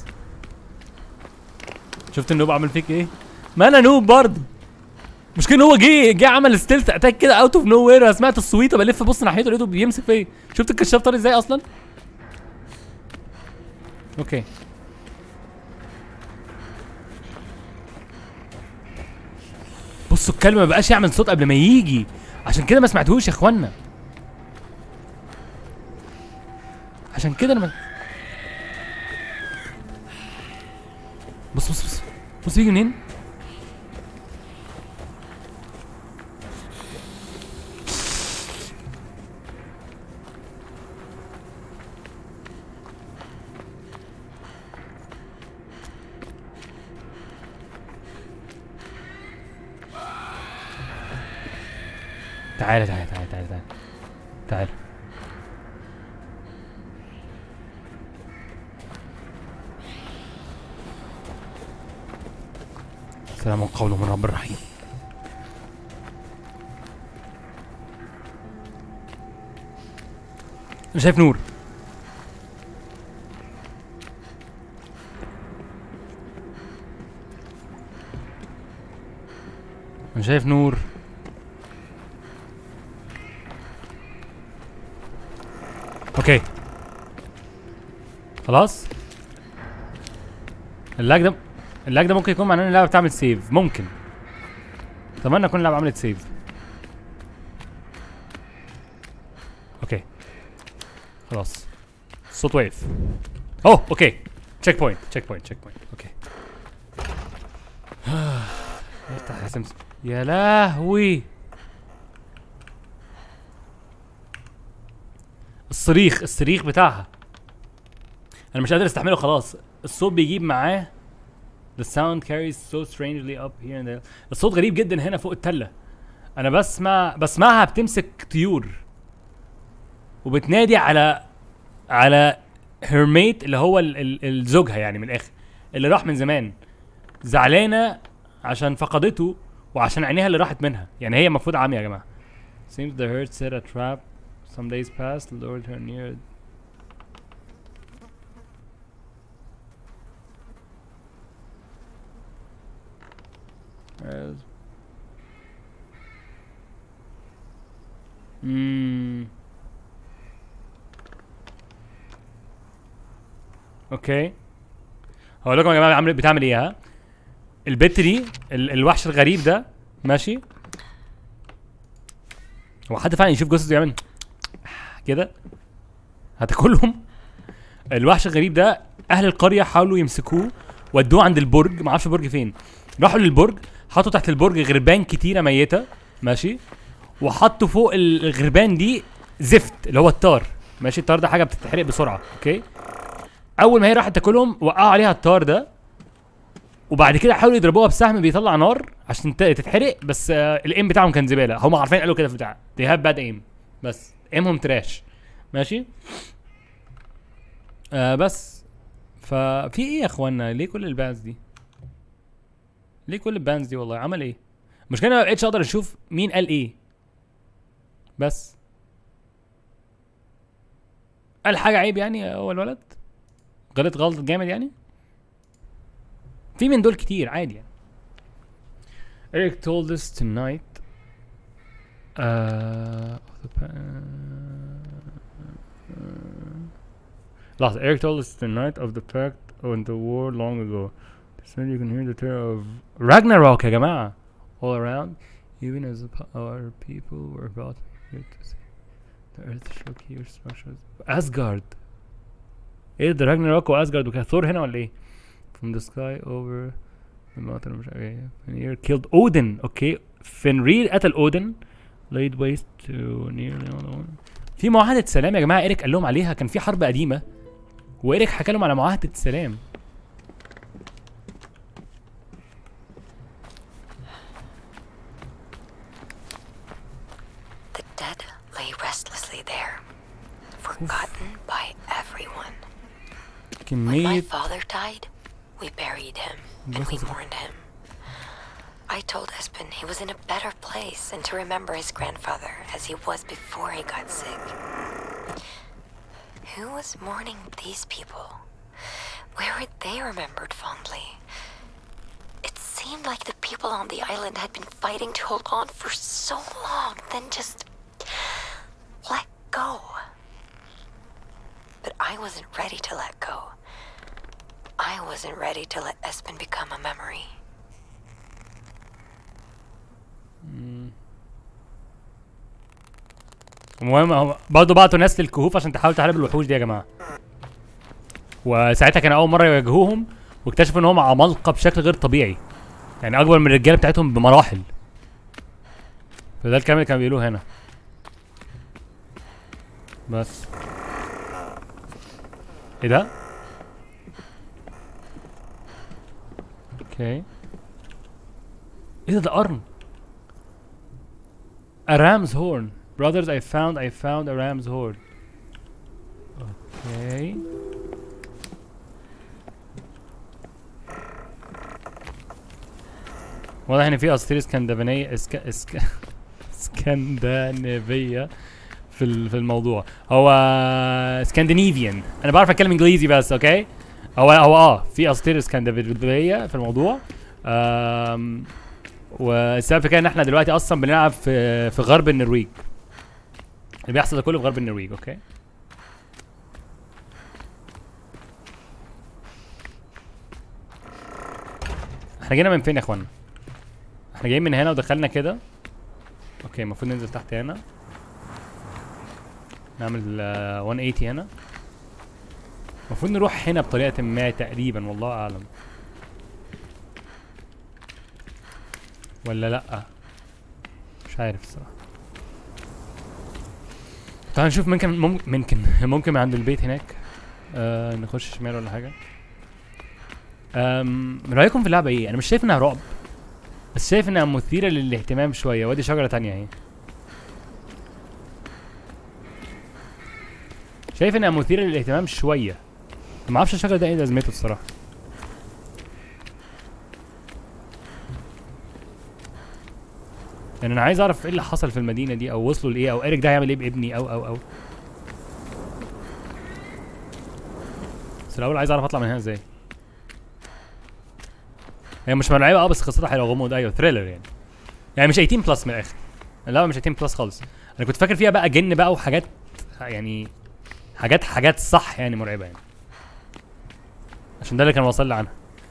شفت النوب عمل فيك ايه؟ ما انا نوب برضه مش كده هو جه جه عمل ستيلث اتاك كده اوت اوف نو وير انا سمعت الصويته بلف بص ناحيته لقيته بيمسك فيا شفت الكشاف طار ازاي اصلا؟ اوكي بصوا الكلب ما بقاش يعمل صوت قبل ما يجي عشان كده ما سمعتهوش يا اخوانا عشان كده انا ما بص بص بص بص بيجي منين تعالى تعالى تعالى تعالى تعالى تعالى سلام قول من رب الرحيم انا شايف نور انا شايف نور اوكي خلاص اللاج ده اللاج ده ممكن يكون معناه ان اللعبه بتعمل سيف ممكن اتمنى تكون اللعبه عملت سيف اوكي خلاص الصوت وقف اوه اوكي تشيك بوينت تشيك بوينت تشيك بوينت اوكي افتح يا سمسم يا لهوي الصريخ الصريخ بتاعها انا مش قادر استحمله خلاص الصوت بيجيب معاه The sound carries so strangely up here and there. الصوت غريب جدا هنا فوق التلة انا بسمع بسمعها بتمسك طيور وبتنادي على على هيرميت اللي هو ال- ال- الزوجها يعني من الاخر اللي راح من زمان زعلانه عشان فقدته وعشان عينيها اللي راحت منها يعني هي المفروض عاميه يا جماعه seems the herd set a trap some days passed lured her near As- مم. اوكي هقول لكم يا جماعه عملت بتعمل ايه ها البت دي ال الوحش الغريب ده ماشي هو حد فعلا يشوف جثث يعمل كده هتاكلهم الوحش الغريب ده اهل القريه حاولوا يمسكوه ودوه عند البرج ما اعرفش البرج فين راحوا للبرج حطوا تحت البرج غربان كتيره ميته ماشي وحطوا فوق ال- الغربان دي زفت اللي هو التار ماشي التار ده حاجه بتتحرق بسرعه اوكي اول ما هي راحت تاكلهم وقعوا عليها التار ده وبعد كده حاولوا يضربوها بسهم بيطلع نار عشان ت- تتحرق بس آه الايم بتاعهم كان زباله هم عارفين قالوا كده في بتاع they have bad aim بس ايمهم تراش ماشي آه بس ففي ايه يا اخوانا ليه كل البانز دي ليه كل البانز دي والله عمل ايه المشكله أنا ما بقتش اقدر اشوف مين قال ايه بس قال حاجه عيب يعني هو الولد غلط غلط جامد يعني في من دول كتير عادي يعني Eric told us tonight uh, of the pa- لحظة Eric told us tonight of the pact on the war long ago They said you can hear the terror of Ragnarok يا جماعة all around even as the pa- our people were about here to see the earth shook here structures Asgard ايه ده راجناروك واسجارد وكان ثور هنا ولا ايه؟ From the sky over the mountain مش عارف ايه Fenrir killed Odin اوكي فنرير قتل اودن laid waste to nearly all the في معاهدة سلام يا جماعة ايريك قال لهم عليها كان في حرب قديمة وايريك حكى لهم على معاهدة سلام The dead lay restlessly there, forgotten by everyone. When my كمية father died, we buried him and we mourned him. I told Espen he was in a better place and to remember his grandfather as he was before he got sick. Who was mourning these people? Where were they remembered fondly? It seemed like the people on the island had been fighting to hold on for so long, then just let go. But I wasn't ready to let go. I wasn't ready to let Espen become a memory. المهم هم برضه بعتوا ناس للكهوف عشان تحاول تحارب الوحوش دي يا جماعه وساعتها كان اول مره يواجهوهم واكتشفوا ان هم عمالقه بشكل غير طبيعي يعني اكبر من الرجاله بتاعتهم بمراحل فده الكلام اللي كانوا بيقولوه هنا بس ايه ده اوكي ايه ده ده قرن A ram's horn. Brothers, I found I found a ram's horn. Okay. واضح ان في اساطير اسكندنافيه اسك... اسك... اسكندنافيه في ال- في الموضوع هو اسكندنافيان انا بعرف اتكلم انجليزي بس اوكي هو هو اه في اساطير اسكندنافيه في الموضوع أم... والسبب في كده ان احنا دلوقتي اصلا بنلعب في في غرب النرويج اللي بيحصل ده كله في غرب النرويج اوكي احنا جينا من فين يا اخوانا احنا جايين من هنا ودخلنا كده اوكي المفروض ننزل تحت هنا نعمل آه، 180 هنا المفروض نروح هنا بطريقة ما تقريبا والله اعلم ولا لا مش عارف الصراحه تعال نشوف ممكن مم- ممكن ممكن من عند البيت هناك آه نخش شمال ولا حاجه أم، من رايكم في اللعبه ايه انا مش شايف انها رعب بس شايف انها مثيره للاهتمام شويه وادي شجره تانية اهي شايف انها مثيره للاهتمام شويه ما اعرفش الشجره ده ايه لازمته الصراحه يعني انا عايز اعرف ايه اللي حصل في المدينه دي او وصلوا لايه او ايريك ده هيعمل ايه بابني او او او بس الاول عايز اعرف اطلع من هنا ازاي هي مش مرعبه اه بس قصتها حلوه غموض ايوه ثريلر يعني يعني مش 18 بلس من الاخر لا مش 18 بلس خالص انا كنت فاكر فيها بقى جن بقى وحاجات يعني حاجات حاجات صح يعني مرعبه يعني عشان ده اللي كان واصل لي عنها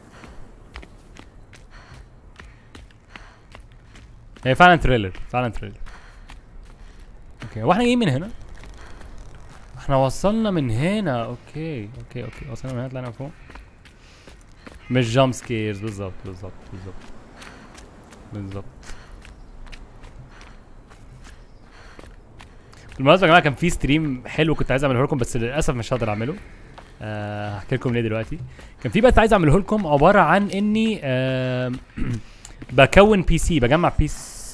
هي فعلا ثريلر فعلا ثريلر اوكي هو احنا جايين من هنا احنا وصلنا من هنا اوكي اوكي اوكي وصلنا من هنا طلعنا فوق مش جامب سكيرز بالظبط بالظبط بالظبط بالظبط بالمناسبة يا جماعة كان في ستريم حلو كنت عايز اعمله لكم بس للأسف مش هقدر اعمله آه، هحكي لكم ليه دلوقتي كان في بث عايز اعمله لكم عبارة عن اني آه بكون بي سي بجمع بي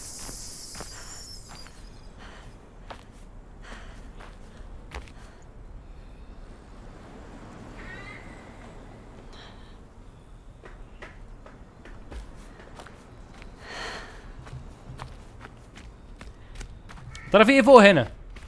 ترى في ايه فوق هنا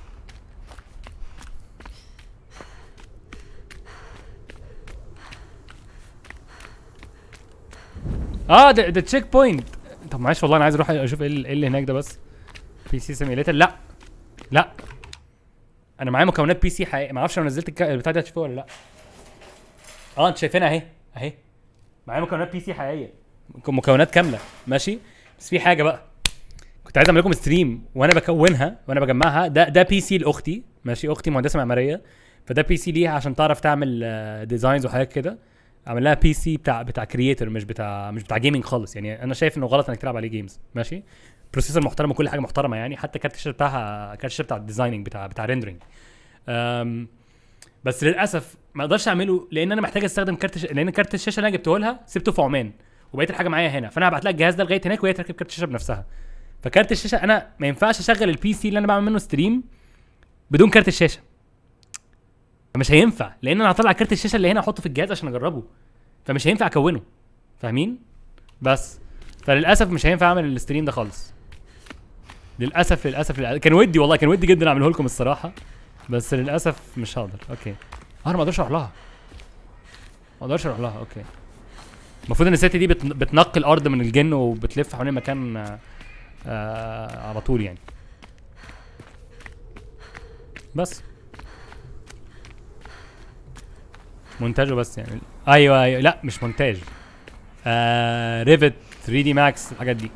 اه ده ده تشيك بوينت طب معلش والله انا عايز اروح اشوف ايه اللي- إيه اللي هناك ده بس بي سي سيميليتر لا لا انا معايا مكونات بي سي حقيقي ما اعرفش لو نزلت الك- البتاع ده هتشوفوها ولا لا اه انت شايفينها اهي اهي معايا مكونات بي سي حقيقيه مك- مكونات كامله ماشي بس في حاجه بقى كنت عايز اعمل لكم ستريم وانا بكونها وانا بجمعها ده ده بي سي لاختي ماشي اختي مهندسه معماريه فده بي سي ليها عشان تعرف تعمل ديزاينز وحاجات كده اعمل لها بي سي بتاع بتاع كرييتور مش بتاع مش بتاع جيمنج خالص يعني انا شايف انه غلط انك تلعب عليه جيمز ماشي بروسيسور محترم وكل حاجه محترمه يعني حتى كارت الشاشه بتاعها كارت الشاشه بتاع الديزايننج بتاع بتاع ريندرنج أم بس للاسف ما اقدرش اعمله لان انا محتاج استخدم كارت ش... لان كارت الشاشه اللي انا جبته لها سبته في عمان وبقيت الحاجه معايا هنا فانا هبعت لها الجهاز ده لغايه هناك وهي تركب كارت الشاشه بنفسها فكارت الشاشه انا ما ينفعش اشغل البي سي اللي انا بعمل منه ستريم بدون كارت الشاشه فمش هينفع لان انا هطلع كارت الشاشه اللي هنا احطه في الجهاز عشان اجربه فمش هينفع اكونه فاهمين بس فللاسف مش هينفع اعمل الستريم ده خالص للاسف للاسف, للأسف. كان ودي والله كان ودي جدا اعمله لكم الصراحه بس للاسف مش هقدر اوكي آه، انا ما اقدرش اروح لها ما اقدرش اروح لها اوكي المفروض ان الست دي بت... بتنقي الارض من الجن وبتلف حوالين المكان آه... آه... على طول يعني بس مونتاجه بس يعني ايوه ايوه لا مش مونتاج آه... ريفت 3 دي ماكس الحاجات دي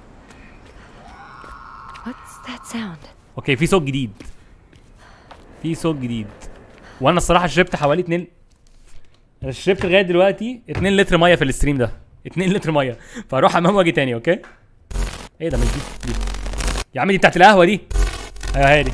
What's that sound? اوكي في صوت جديد في صوت جديد وانا الصراحه شربت حوالي 2 انا شربت لغايه دلوقتي 2 لتر ميه في الستريم ده 2 لتر ميه فاروح حمام واجي تاني اوكي ايه ده مش دي, دي. يا عم دي بتاعت القهوه دي ايوه هي دي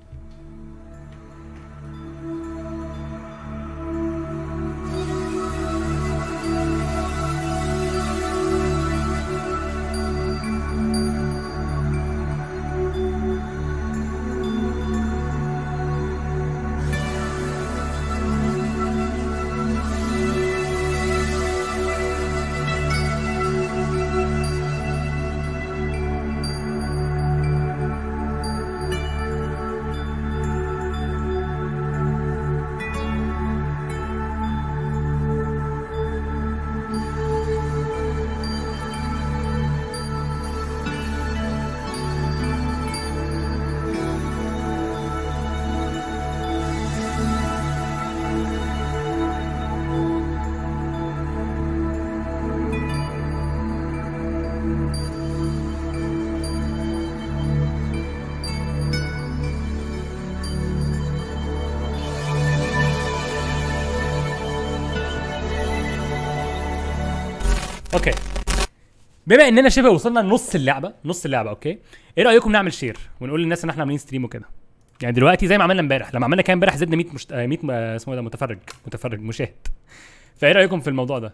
اوكي بما اننا شبه وصلنا لنص اللعبه نص اللعبه اوكي ايه رايكم نعمل شير ونقول للناس ان احنا عاملين ستريم وكده يعني دلوقتي زي ما عملنا امبارح لما عملنا كام امبارح زدنا 100 مشت... آه، 100 م- آه، اسمه إيه ده متفرج متفرج مشاهد فايه رايكم في الموضوع ده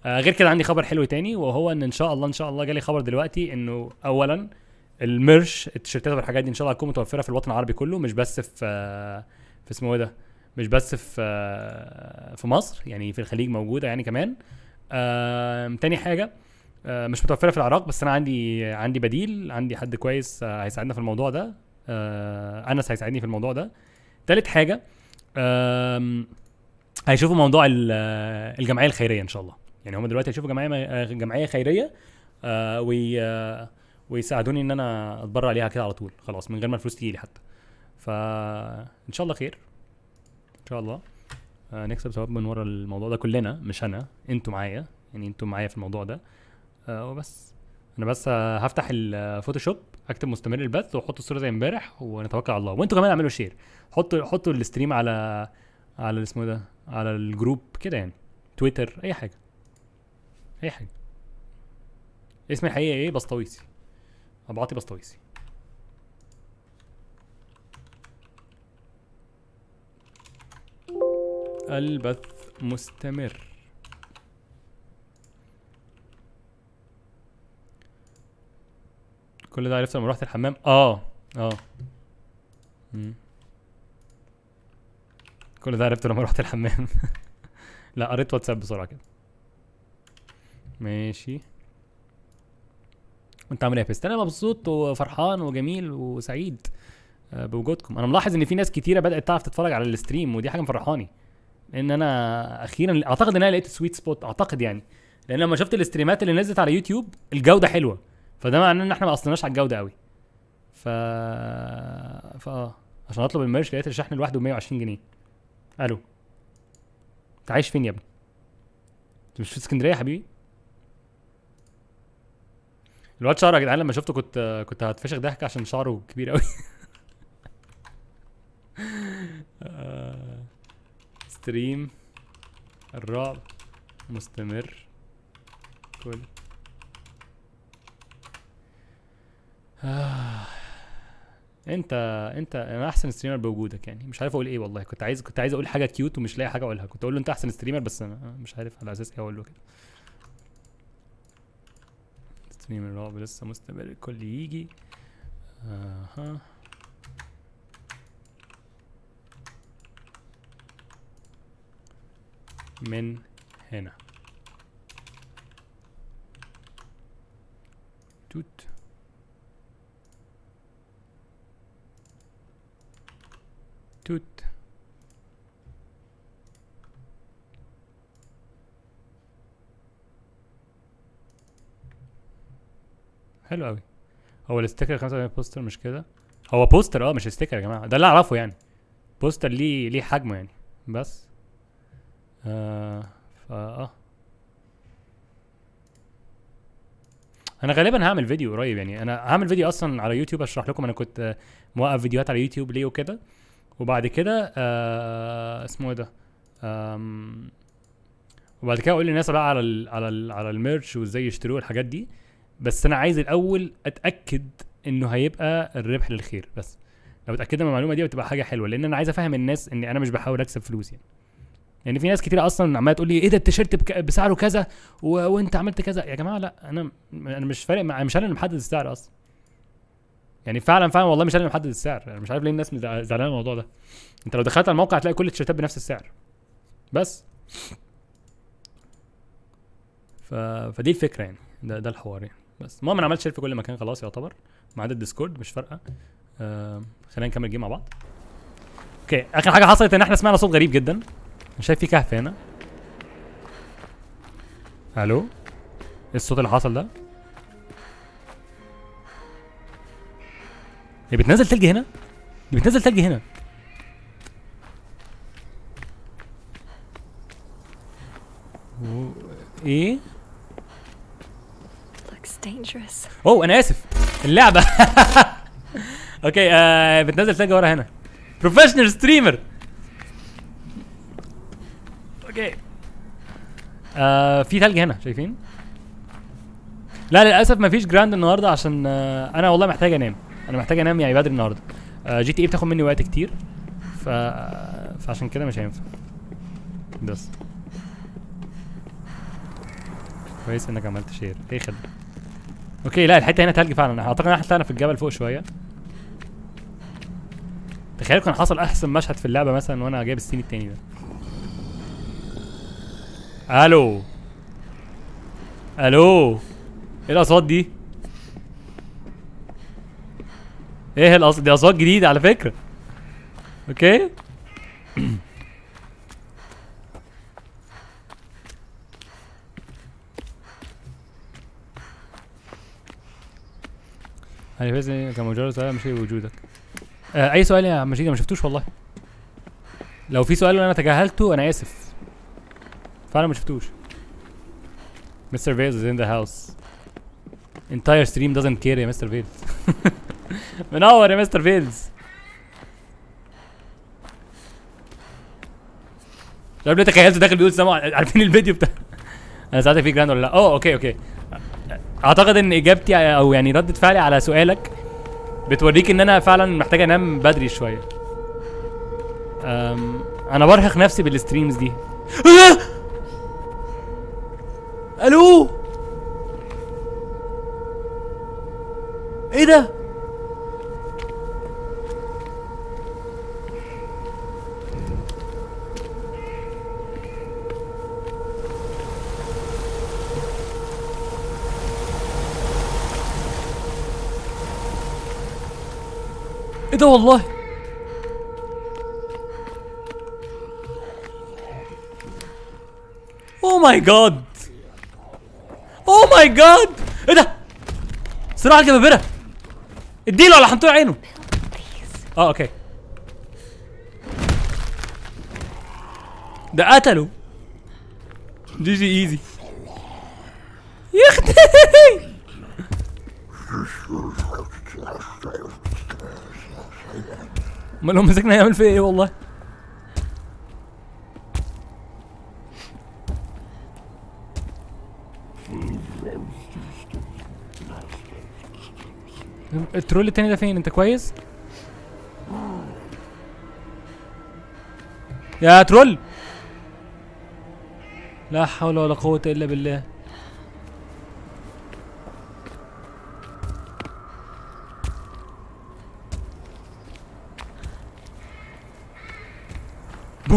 آه غير كده عندي خبر حلو تاني وهو ان ان شاء الله ان شاء الله جالي خبر دلوقتي انه اولا الميرش التيشيرتات والحاجات دي ان شاء الله هتكون متوفره في الوطن العربي كله مش بس في آه في اسمه ايه ده مش بس في آه في مصر يعني في الخليج موجوده يعني كمان آه تاني حاجه آه مش متوفره في العراق بس انا عندي عندي بديل عندي حد كويس آه هيساعدنا في الموضوع ده آه انس هيساعدني في الموضوع ده تالت حاجه آم، هيشوفوا موضوع ال- آه، الجمعيه الخيريه ان شاء الله يعني هم دلوقتي هيشوفوا جمعيه آه، جمعيه خيريه آه، وي آه، ويساعدوني ان انا اتبرع عليها كده على طول خلاص من غير ما الفلوس تجيلي حتى فان شاء الله خير ان شاء الله آه، نكسب ثواب من ورا الموضوع ده كلنا مش انا انتوا معايا يعني انتوا معايا في الموضوع ده آه، وبس انا بس آه، هفتح الفوتوشوب اكتب مستمر البث واحط الصوره زي امبارح ونتوكل على الله وانتوا كمان اعملوا شير حطوا حطوا الاستريم على على اسمه ده على الجروب كده يعني تويتر اي حاجه اي حاجه اسمي الحقيقي ايه بسطويسي ابعطي بسطويسي البث مستمر كل ده عرفت لما رحت الحمام اه اه مم. كل ده عرفته لما رحت الحمام لا قريت واتساب بسرعه كده ماشي وانت عامل ايه يا بيست انا مبسوط وفرحان وجميل وسعيد آه، بوجودكم انا ملاحظ ان في ناس كتيره بدات تعرف تتفرج على الستريم ودي حاجه مفرحاني لان انا اخيرا اعتقد ان انا لقيت سويت سبوت اعتقد يعني لان لما شفت الاستريمات اللي نزلت على يوتيوب الجوده حلوه فده معناه ان احنا ما اصلناش على الجوده قوي ف فا عشان اطلب الميرش لقيت الشحن لوحده ب 120 جنيه الو انت عايش فين يا ابني انت مش في اسكندريه يا حبيبي الواد شعره يا جدعان لما شفته كنت كنت هتفشخ ضحك عشان شعره كبير قوي آه، ستريم الرعب مستمر كل آه. انت انت انا احسن ستريمر بوجودك يعني مش عارف اقول ايه والله كنت عايز كنت عايز اقول حاجه كيوت ومش لاقي حاجه اقولها كنت اقول له انت احسن ستريمر بس انا مش عارف على اساس ايه اقول له كده ستريم الرعب لسه مستمر الكل يجي اها من هنا توت توت حلو قوي هو الستيكر 5 بوستر مش كده هو بوستر اه مش ستيكر يا جماعه ده اللي اعرفه يعني بوستر ليه ليه حجمه يعني بس آه فا اه انا غالبا هعمل فيديو قريب يعني انا هعمل فيديو اصلا على يوتيوب اشرح لكم انا كنت آه، موقف فيديوهات على يوتيوب ليه وكده وبعد كده آه اسمه ايه ده آم، وبعد كده اقول للناس بقى على ال على ال على الميرش وازاي يشتروه الحاجات دي بس انا عايز الاول اتاكد انه هيبقى الربح للخير بس لو اتاكدنا من المعلومه دي بتبقى حاجه حلوه لان انا عايز افهم الناس ان انا مش بحاول اكسب فلوس يعني يعني في ناس كتير اصلا عماله تقول لي ايه ده التيشيرت بك... بسعره كذا و... وانت عملت كذا يا جماعه لا انا انا مش فارق مع... مش انا اللي محدد السعر اصلا يعني فعلا فعلا والله مش انا اللي محدد السعر انا مش عارف ليه الناس مزع- زعلانه من الموضوع ده انت لو دخلت على الموقع هتلاقي كل التيشيرتات بنفس السعر بس ف... فدي الفكره يعني ده ده الحوار يعني بس المهم انا عملت شير في كل مكان خلاص يعتبر ما عدا الديسكورد مش فارقه آه خلينا نكمل الجيم مع بعض اوكي اخر حاجه حصلت ان احنا سمعنا صوت غريب جدا انا شايف في كهف هنا الو ايه الصوت اللي حصل ده هي بتنزل تلج هنا دي بتنزل تلج هنا و... ايه Looks dangerous. اوه انا اسف اللعبه اوكي آه بتنزل تلج ورا هنا بروفيشنال ستريمر اوكي آه في تلج هنا شايفين لا للاسف مفيش جراند النهارده عشان آه انا والله محتاج انام انا محتاج انام يعني بدري النهارده آه جي تي اي بتاخد مني وقت كتير ف فعشان كده مش هينفع بس كويس انك عملت شير ايه خدمه اوكي لا الحته هنا تلج فعلا اعتقد ان احنا طلعنا في الجبل فوق شويه تخيل كان حصل احسن مشهد في اللعبه مثلا وانا جايب السين التاني ده الو الو ايه الاصوات دي ايه الأص... دي اصوات جديده على فكره اوكي يعني بس كان مجرد سؤال مش وجودك آه اي سؤال يا عم مجيد ما شفتوش والله لو في سؤال انا تجاهلته انا اسف فعلا ما شفتوش مستر فيلز is in the house entire stream doesn't care يا مستر فيلز منور يا مستر فيلز لو ليه تخيلته داخل بيقول سامع عارفين الفيديو بتاع انا ساعتك في جراند ولا لا اوه اوكي اوكي اعتقد ان اجابتي او يعني ردة فعلي على سؤالك بتوريك ان انا فعلا محتاج انام بدري شويه أم انا برهق نفسي بالستريمز دي آه! الو ايه ده ايه ده والله اوه ماي جاد اوه ماي جاد ايه ده صراع الجبابره اديله ولا حمتوه عينه اه اوكي ده قتله جي جي ايزي يا اختي امال لو مسكنا هيعمل فيا ايه والله الترول التاني ده فين انت كويس يا ترول لا حول ولا قوة الا بالله بو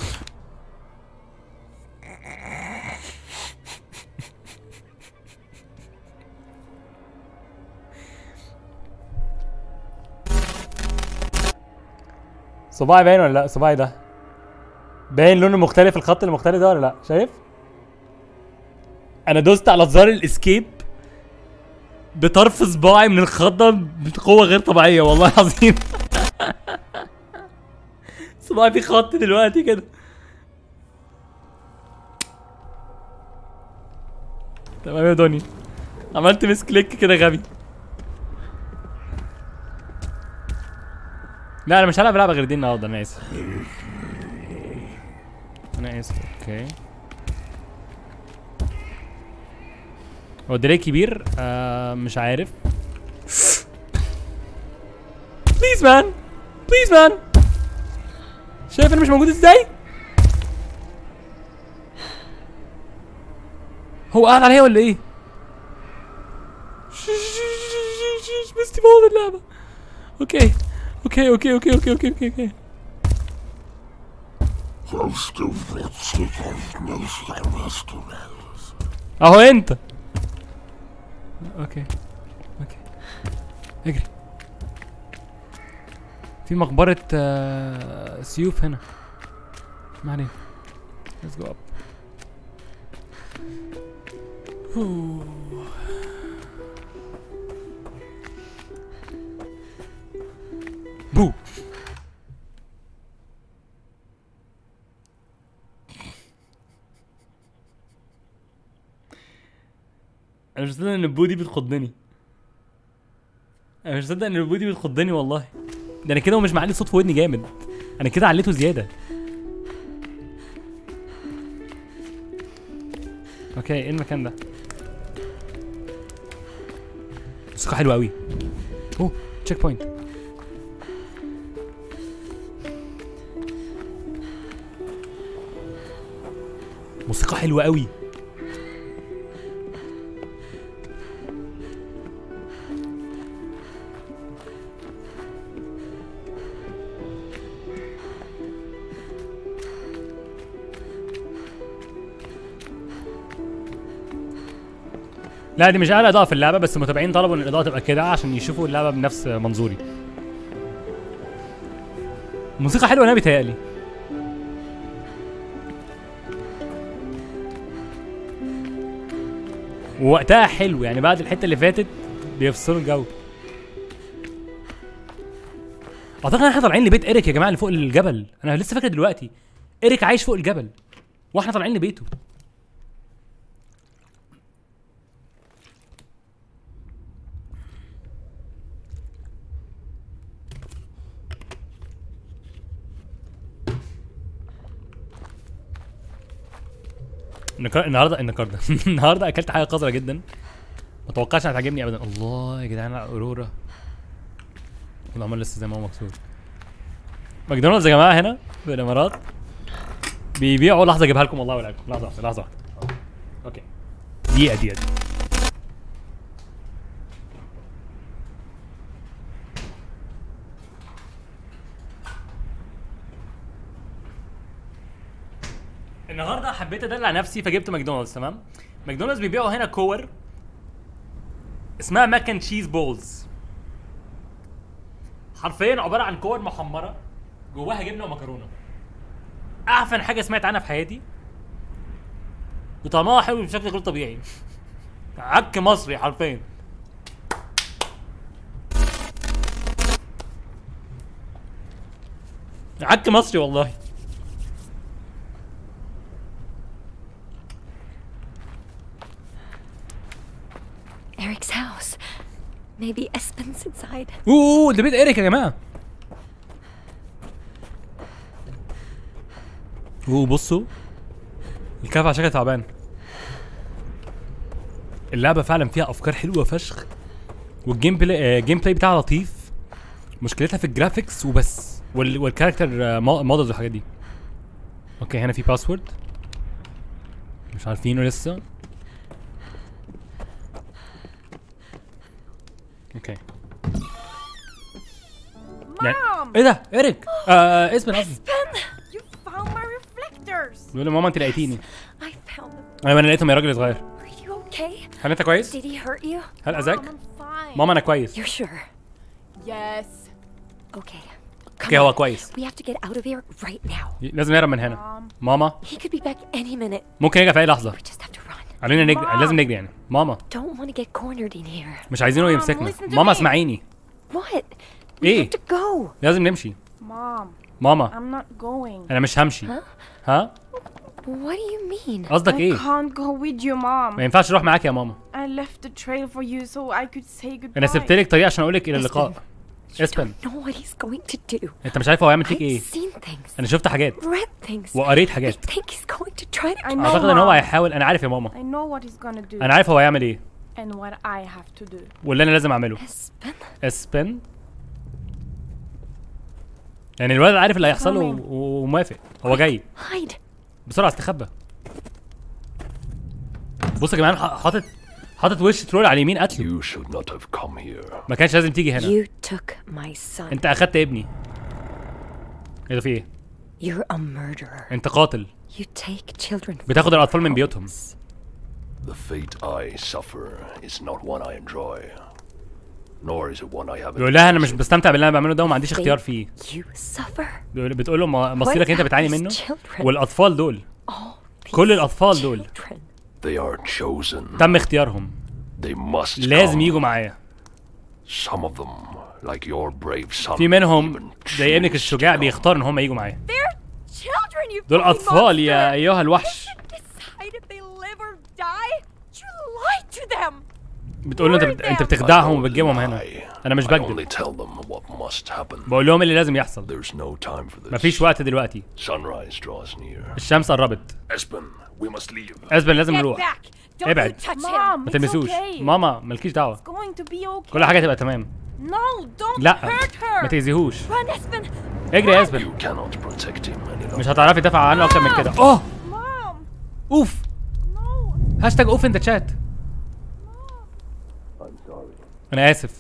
صباعي باين ولا لا صباعي ده باين لونه مختلف الخط المختلف ده ولا لا شايف انا دوست على زرار الاسكيب بطرف صباعي من الخضه بقوه غير طبيعيه والله العظيم صباعي في خط دلوقتي كده تمام يا دنيا عملت مس كليك كده غبي لا انا مش هلعب لعبه غير دي النهارده انا اسف انا اسف اوكي هو ديلي كبير آه مش عارف بليز مان بليز مان شايف انا مش موجود ازاي هو قاعد عليا ولا ايه مستي بوظ اللعبه اوكي اوكي اوكي اوكي اوكي اوكي اوكي اوكي اهو انت اوكي اوكي اجري في مقبرة آه، سيوف هنا ما علينا let's go up Ooh. بو انا مش مصدق ان البو دي بتخضني انا مش مصدق ان البو دي بتخضني والله ده انا كده ومش معلي صوت في ودني جامد انا كده عليته زياده اوكي ايه المكان ده موسيقى حلوه قوي اوه تشيك بوينت موسيقى حلوه قوي لا دي مش اعلى اضاءه في اللعبه بس المتابعين طلبوا ان الاضاءه تبقى كده عشان يشوفوا اللعبه بنفس منظوري موسيقى حلوه انا بيتهيألي ووقتها حلو يعني بعد الحته اللي فاتت بيفصلوا الجو اعتقد ان احنا طالعين لبيت ايريك يا جماعه اللي فوق الجبل انا لسه فاكر دلوقتي ايريك عايش فوق الجبل واحنا طالعين لبيته النكار... النهارده النهارده النهارده اكلت حاجه قذره جدا ما توقعش انها تعجبني ابدا الله يا جدعان اورورا العمال لسه زي ما هو مكسور ماكدونالدز يا جماعه هنا في الامارات بيبيعوا لحظه اجيبها لكم والله ولا لحظه واحده لحظه واحده اوكي دقيقه دقيقه النهارده حبيت ادلع نفسي فجبت ماكدونالدز تمام ماكدونالدز بيبيعوا هنا كور اسمها ماك اند تشيز بولز حرفيا عباره عن كور محمره جواها جبنه ومكرونه اعفن حاجه سمعت عنها في حياتي وطعمها حلو بشكل غير طبيعي عك مصري حرفيا عك مصري والله Eric's house. Maybe Espen's inside. اوه ده بيت ايريك يا جماعه اوه بصوا الكهف على شكل تعبان اللعبه فعلا فيها افكار حلوه فشخ والجيم بلاي آه جيم بلاي بتاعها لطيف مشكلتها في الجرافيكس وبس وال والكاركتر مودلز والحاجات دي اوكي هنا في باسورد مش عارفينه لسه اوكي يعني Mom! ايه ده ايريك آه اسم قصدي You found my reflectors! بيقول لي ماما انت لقيتيني I found them. ايوه انا لقيتهم يا راجل صغير Are you okay? هل انت كويس؟ Did he hurt you? هل اذاك؟ Mom, I'm fine. ماما انا كويس You're sure? Yes. Okay. Come اوكي هو on. كويس We have to get out of here right now. لازم نهرب من هنا Mom. ماما He could be back any minute. ممكن يرجع في اي لحظه We just have to run. علينا نجري ماما. لازم نجري يعني ماما Don't want to get cornered in here. مش عايزينه ماما، يمسكنا listen to ماما me. اسمعيني What? We ايه have to go. لازم نمشي Mom, ماما I'm not going. انا مش همشي ها؟ ها What do you mean? قصدك I ايه can't go with you, ما Mom. ينفعش اروح معاك يا ماما I left the trail for you so I could say goodbye. انا سبت لك طريق عشان اقول لك الى اللقاء You اسبن don't know what he's going to do. انت مش عارف هو هيعمل فيك I've ايه seen things. انا شفت حاجات Read things. وقريت I حاجات think he's going to try to I know, اعتقد ان هو Mom. هيحاول انا عارف يا ماما I know what he's gonna do انا عارف هو هيعمل ايه and what I have to do. واللي انا لازم اعمله Espen? اسبن يعني الولد عارف اللي هيحصل له Coming. و- وموافق هو جاي Hide. بسرعه استخبى بص يا جماعه ح- حاطط حاطط وش ترول على اليمين قتله You should not have come here. ما كانش لازم تيجي هنا You took my son. انت اخدت ابني ايه ده في ايه You're a murderer. انت قاتل You take children. from بتاخد الاطفال من بيوتهم The fate I suffer is not one I enjoy, nor is it one I have. بيقول لها انا مش بستمتع باللي انا بعمله ده وما عنديش اختيار فيه You suffer. بيقول- بتقول له "ما- مصيرك انت بتعاني about منه these children? والاطفال دول All كل these الاطفال دول children. They are chosen. تم اختيارهم They must لازم come. يجوا معايا Some of them, like your brave son, في منهم even زي ابنك choose الشجاع to come. بيختار ان هم يجوا معايا They're children, you دول bloody اطفال يا monster. ايها الوحش Decide if they live or die? You lied to them. بتقول له انت بت... انت بتخدعهم وبتجيبهم هنا انا مش I بكذب only tell them what must happen. بقول لهم اللي لازم يحصل There's no time for this. مفيش وقت دلوقتي Sunrise draws near. الشمس قربت Espen, we must leave. اسبن لازم Get نروح back. Don't ابعد. you touch him. Mom, ما it's تلمسوش okay. ماما مالكيش دعوه going to be okay. كل حاجه تبقى تمام No, don't لا hurt her. ما تاذيهوش Run, Espen. اجري يا اسبن You cannot protect him any longer. مش هتعرفي تدافع عنه اكتر من كده اوه Mom, اوف no. هاشتاج اوف ان ذا شات I'm sorry. انا اسف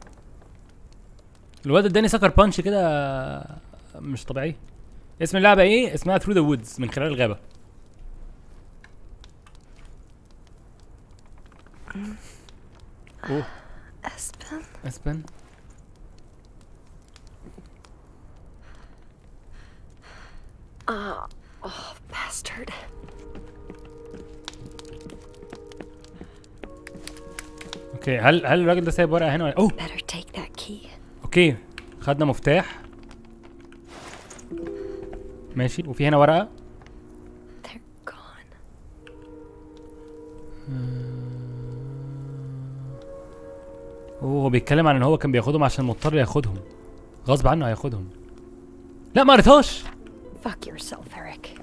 الواد اداني سكر بانش كده مش طبيعي اسم اللعبه ايه اسمها ثرو ذا وودز من خلال الغابه اوه Espen? اسبن Uh, oh, bastard. اوكي هل هل الراجل ده سايب ورقه هنا ولا اوه Better take that key. اوكي خدنا مفتاح ماشي وفي هنا ورقه They're gone. اوه هو بيتكلم عن ان هو كان بياخدهم عشان مضطر ياخدهم غصب عنه هياخدهم لا ما قريتهاش Fuck yourself, Eric.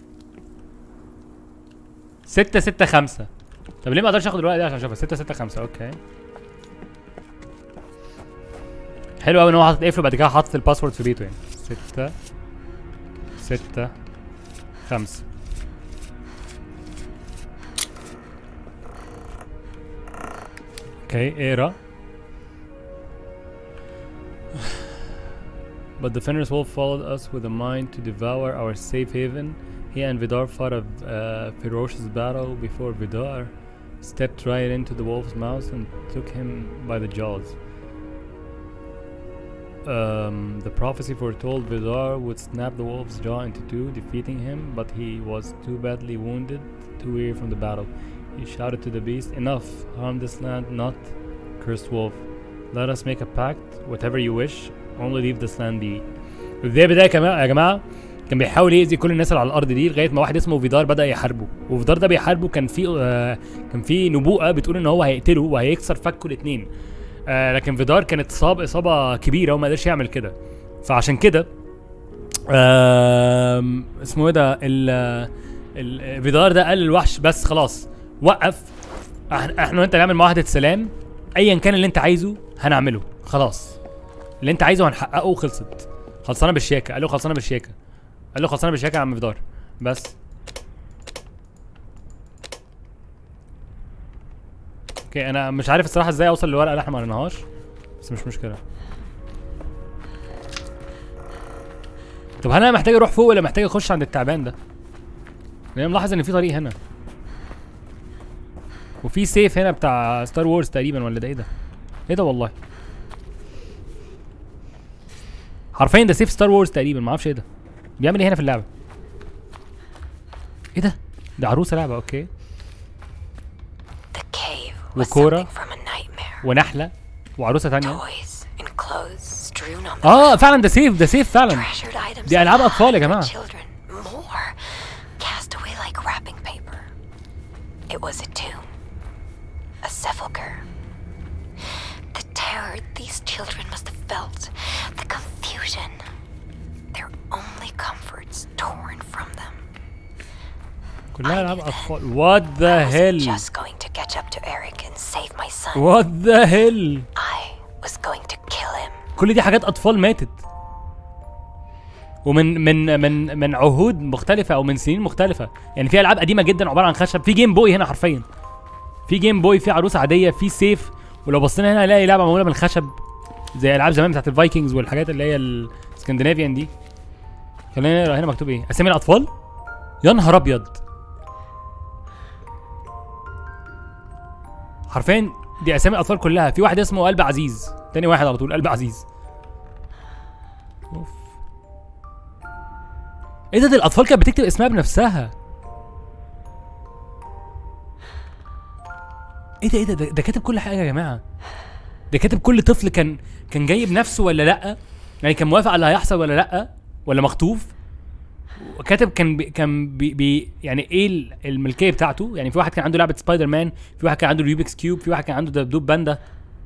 ستة ستة خمسة طب ليه ما اقدرش اخد الورقة دي عشان اشوفها ستة ستة خمسة اوكي حلو قوي ان هو حاطط قفل وبعد كده حاطط الباسورد في بيته يعني ستة ستة خمسة اوكي اقرا But the Fenris wolf followed us with a mind to devour our safe haven. He and Vidar fought a uh, ferocious battle before Vidar stepped right into the wolf's mouth and took him by the jaws. Um, the prophecy foretold Vidar would snap the wolf's jaw into two, defeating him, but he was too badly wounded, too weary from the battle. He shouted to the beast, Enough! Harm this land not, cursed wolf. Let us make a pact, whatever you wish, only leave this land be. في بداية كمان يا جماعة كان بيحاول يأذي كل الناس اللي على الأرض دي لغاية ما واحد اسمه فيدار بدأ يحاربه وفيدار ده بيحاربه كان في آه كان في نبوءة بتقول إن هو هيقتله وهيكسر فكه الاتنين آه لكن فيدار كان اتصاب إصابة كبيرة وما قدرش يعمل كده فعشان كده آم، اسمه ايه ده ال ال- فيدار ده قال للوحش بس خلاص وقف احنا احنا وانت نعمل معاهدة سلام ايا كان اللي انت عايزه هنعمله خلاص اللي انت عايزه هنحققه وخلصت خلصانه بالشياكه قال له خلصانه بالشياكه قال له خلصانه بالشياكه يا عم فيدار بس اوكي انا مش عارف الصراحه ازاي اوصل للورقه اللي احنا ما قريناهاش بس مش مشكله طب هل انا محتاج اروح فوق ولا محتاج اخش عند التعبان ده لان ملاحظ ان في طريق هنا وفي سيف هنا بتاع ستار وورز تقريبا ولا ده ايه ده ايه ده والله حرفيا ده سيف ستار وورز تقريبا ما اعرفش ايه ده بيعمل ايه هنا في اللعبه ايه ده ده عروسه لعبه اوكي The cave was وكورة. something from a nightmare. ونحله وعروسه تانية Toys and clothes strewn on the اه فعلا ده سيف ده سيف فعلا treasured items. دي ألعاب of أطفال يا for جماعة. Children, more cast away like wrapping paper. It was a tomb, a sepulcher. The terror these children must have felt, the confusion, their only comforts torn from them. كلها العاب اطفال وات ذا I was هيل just going to catch up to Eric and save my son. وات ذا هيل I was going to kill him. كل دي حاجات اطفال ماتت ومن من من من عهود مختلفه او من سنين مختلفه يعني في العاب قديمه جدا عباره عن خشب في جيم بوي هنا حرفيا في جيم بوي في عروسه عاديه في سيف ولو بصينا هنا هنلاقي لعبه معموله من الخشب زي العاب زمان بتاعت الفايكنجز والحاجات اللي هي الاسكندنافيان دي خلينا نقرا هنا مكتوب ايه اسامي الاطفال يا نهار ابيض حرفيا دي اسامي الاطفال كلها في واحد اسمه قلب عزيز تاني واحد على طول قلب عزيز اوف ايه ده دي الاطفال كانت بتكتب اسمها بنفسها ايه ده ايه ده ده, ده كاتب كل حاجه يا جماعه ده كاتب كل طفل كان كان جاي بنفسه ولا لا يعني كان موافق على اللي هيحصل ولا لا ولا مخطوف وكاتب كان بي كان بي, بي يعني ايه ال- الملكيه بتاعته يعني في واحد كان عنده لعبه سبايدر مان في واحد كان عنده ريوبكس كيوب في واحد كان عنده دبدوب باندا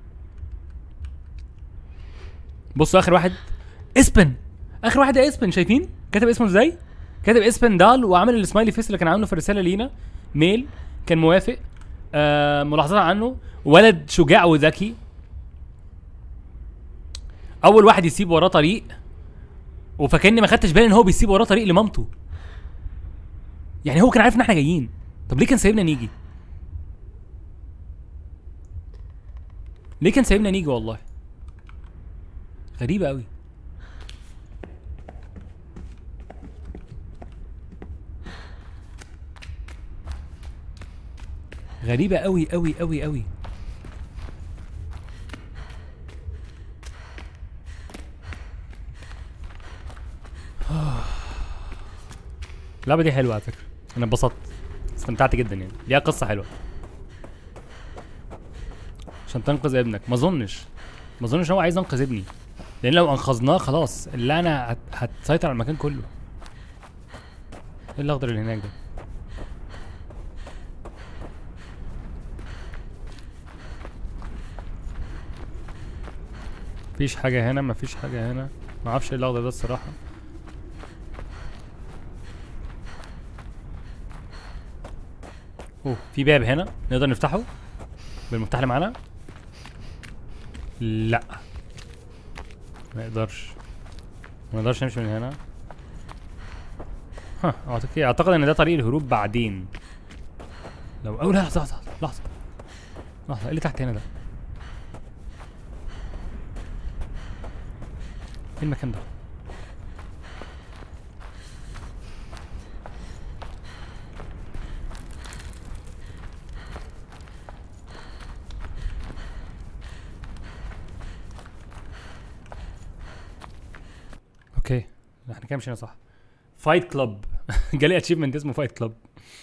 بصوا اخر واحد اسبن اخر واحد ده اسبن شايفين كاتب اسمه ازاي كاتب اسبن دال وعامل السمايلي فيس اللي كان عامله في الرساله لينا ميل كان موافق آه ملاحظات عنه ولد شجاع وذكي اول واحد يسيب وراه طريق وفاكرني ما خدتش بالي ان هو بيسيب وراه طريق لمامته يعني هو كان عارف ان احنا جايين طب ليه كان سايبنا نيجي ليه كان سايبنا نيجي والله غريبة قوي غريبة قوي قوي قوي قوي اللعبه دي حلوه على فكره انا اتبسطت استمتعت جدا يعني ليها قصه حلوه عشان تنقذ ابنك ما اظنش ما اظنش هو عايز ينقذ ابني لان لو انقذناه خلاص اللعنه هت... هتسيطر على المكان كله ايه الاخضر اللي هناك ده مفيش حاجه هنا مفيش حاجه هنا ما اعرفش ايه الاخضر ده الصراحه اوه في باب هنا نقدر نفتحه بالمفتاح اللي معانا لا ما يقدرش ما نقدرش نمشي من هنا ها اعتقد اعتقد ان ده طريق الهروب بعدين لو او لحظه لحظه لحظه لحظه ايه اللي تحت هنا ده ايه المكان ده اوكي احنا كده مشينا صح فايت كلاب جالي اتشيفمنت اسمه فايت كلاب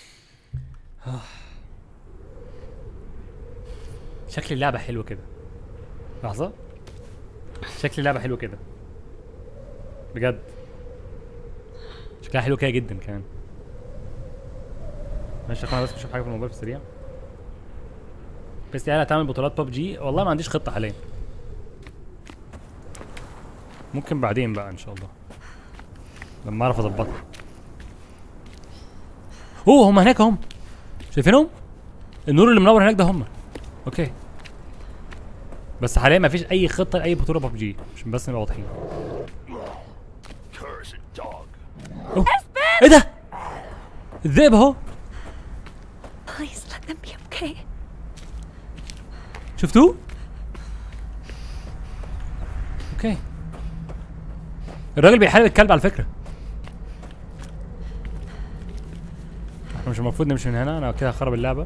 شكل اللعبة حلو كده لحظة شكل اللعبة حلو كده بجد شكلها حلو كده جدا كمان ماشي انا بس بشوف حاجة في الموبايل في السريع بس تعالى تعمل بطولات ببجي والله ما عنديش خطة حاليا ممكن بعدين بقى ان شاء الله لما اعرف اظبطها اوه هم هناك هم شايفينهم النور اللي منور هناك ده هم اوكي بس حاليا ما فيش اي خطه لاي بطوله ببجي عشان بس نبقى واضحين Cursed dog. أوه. ايه ده الذئب اهو Please let them be okay. شفتوه اوكي الراجل بيحارب الكلب على فكره احنا مش المفروض نمشي من هنا انا كده هخرب اللعبه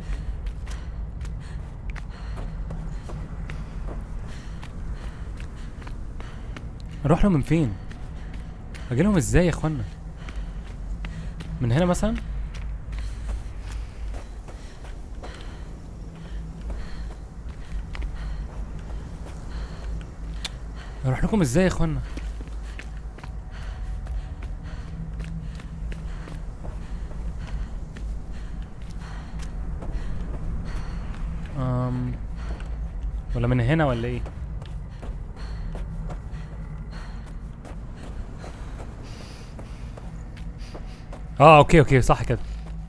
نروح لهم من فين اجي لهم ازاي يا اخوانا من هنا مثلا اروح لكم ازاي يا اخوانا أم ولا من هنا ولا ايه اه اوكي اوكي صح كده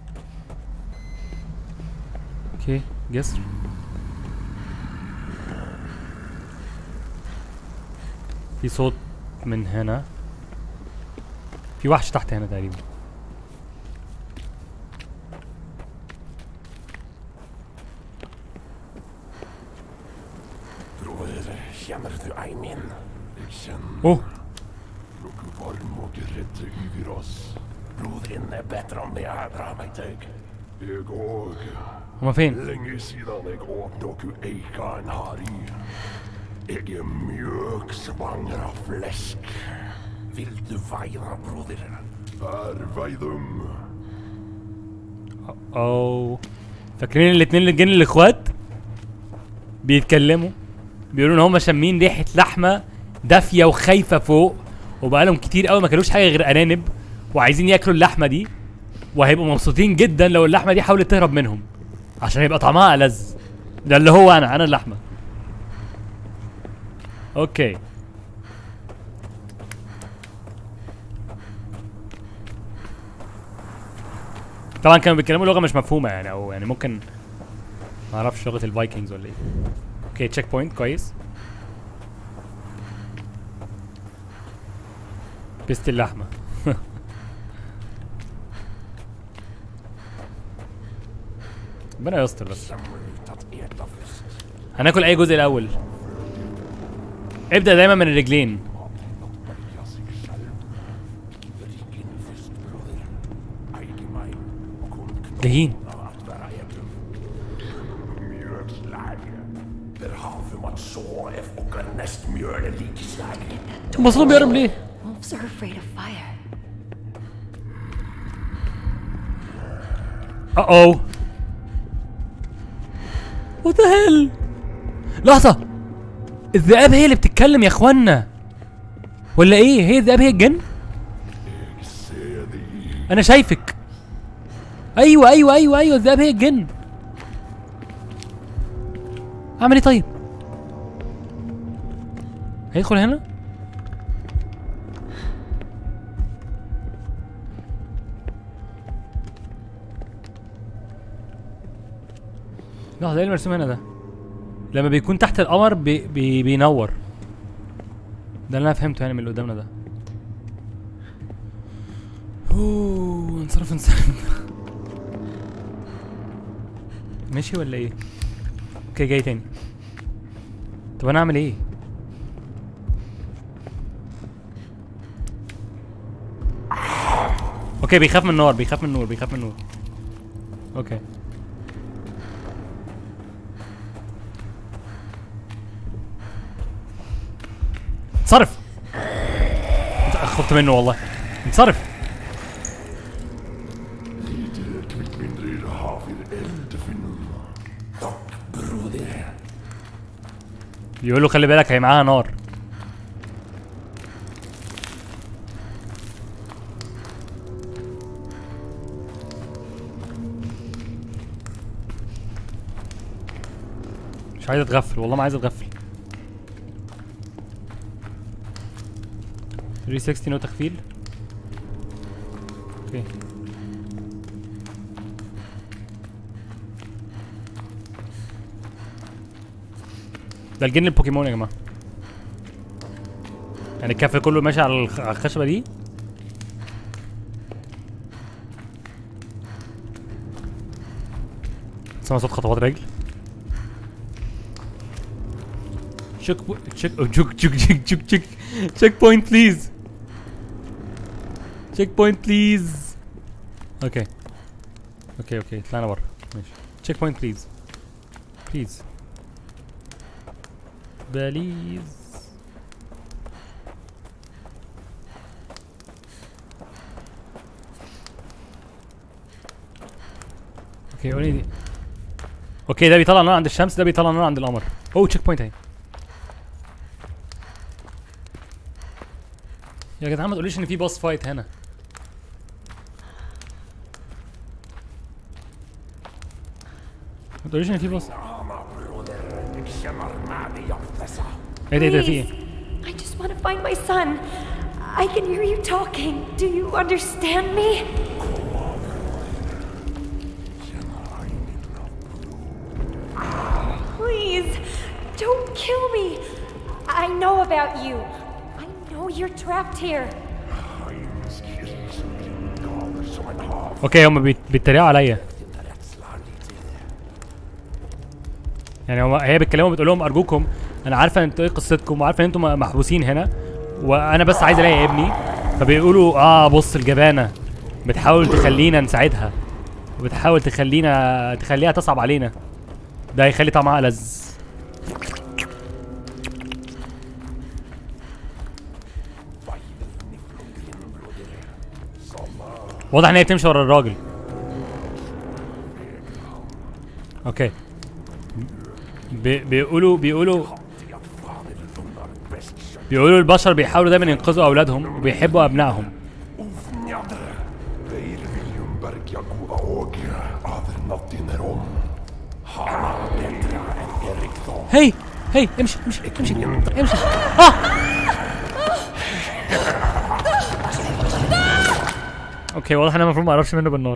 اوكي جسر في صوت من هنا في وحش تحت هنا تقريبا Broder, känner du Aimin? Jag känner اوه något varm och rädd över oss. Brodern är bättre om det är bra mig teg. Jag òg. هما فين Länge siden jeg åt noe eikan har i. Jeg er mjøk svanger av flesk. Vil du veie, broder? Her veidum. او فاكرين الاتنين الجن الاخوات بيتكلموا بيقولوا ان هم شامين ريحه لحمه دافيه وخايفه فوق وبقالهم كتير قوي ما كلوش حاجه غير ارانب وعايزين ياكلوا اللحمه دي وهيبقوا مبسوطين جدا لو اللحمه دي حاولت تهرب منهم عشان يبقى طعمها ألذ ده اللي هو انا انا اللحمه اوكي طبعا كانوا بيتكلموا لغه مش مفهومه يعني او يعني ممكن ما اعرفش لغه الفايكنجز ولا ايه اوكي تشيك بوينت كويس بيست اللحمه ربنا يستر بس هناكل اي جزء الاول ابدا دايما من الرجلين جايين Der havet mat så ef og nest mjøle like slag. بصوا بيقرب ليه Wolves are afraid of fire. اوه وات ذا هيل لحظة الذئاب هي اللي بتتكلم يا اخوانا ولا ايه هي الذئاب هي الجن انا شايفك ايوه ايوه ايوه ايوه الذئاب هي الجن اعمل ايه طيب هيدخل هنا لحظة ايه المرسوم هنا ده؟ لما بيكون تحت القمر بي بي بينور ده اللي انا فهمته يعني من اللي قدامنا ده اوه انصرف انصرف ماشي ولا ايه؟ اوكي جاي تاني طب انا اعمل ايه؟ اوكي بيخاف من النار بيخاف من النور بيخاف من النور اوكي انصرف خفت منه والله انصرف Lider mitt mindre har vi eld finnen. Takk, broder. بيقول له خلي بالك هي معاها نار مش عايز اتغفل والله ما عايز اتغفل 360 نو تخفيل اوكي ده الجن البوكيمون يا جماعه يعني الكف كله ماشي على الخ- على الخشبه دي سمع صوت خطوات رجل تشيك بو... تشيك تشيك تشيك تشيك تشيك تشيك تشيك بوينت بليز تشيك بوينت بليز اوكي اوكي اوكي طلعنا بره ماشي تشيك بوينت بليز بليز بليز اوكي قولي دي اوكي ده بيطلع نار عند الشمس ده بيطلع نار عند القمر اوه تشيك بوينت اهي يا جدعان ما تقوليش ان في باص فايت هنا ما تقوليش ان في باص Arma, broder. Känner med dig av dessa. ايه ده ايه ده في ايه Please, I just want to find my son. I can hear you talking. Do you understand me? Please, don't kill me. I know about you. I know you're trapped here. Heinz Kirsten gav som en hav. اوكي هم بيت- بيتريقوا عليا Finna rättslandet i det. يعني هو هي بتكلمهم بتقول لهم ارجوكم انا عارفه ان انتوا ايه قصتكم وعارفه ان انتوا م- محبوسين هنا وانا بس عايز الاقي ابني فبيقولوا اه بص الجبانه بتحاول تخلينا نساعدها وبتحاول تخلينا تخليها تصعب علينا ده هيخلي طعمها ألذ واضح ان هي بتمشي ورا الراجل اوكي بي بيقولوا بيقولوا بيقولوا البشر بيحاولوا دايما ينقذوا اولادهم وبيحبوا ابنائهم Njadre. Veir Viljumberg jag goda åg. Ader nattin är om. Han är bättre än Erik Thorn. هي هي امشي امشي امشي امشي اه اوكي واضح ان انا المفروض ما اقربش منه بالنار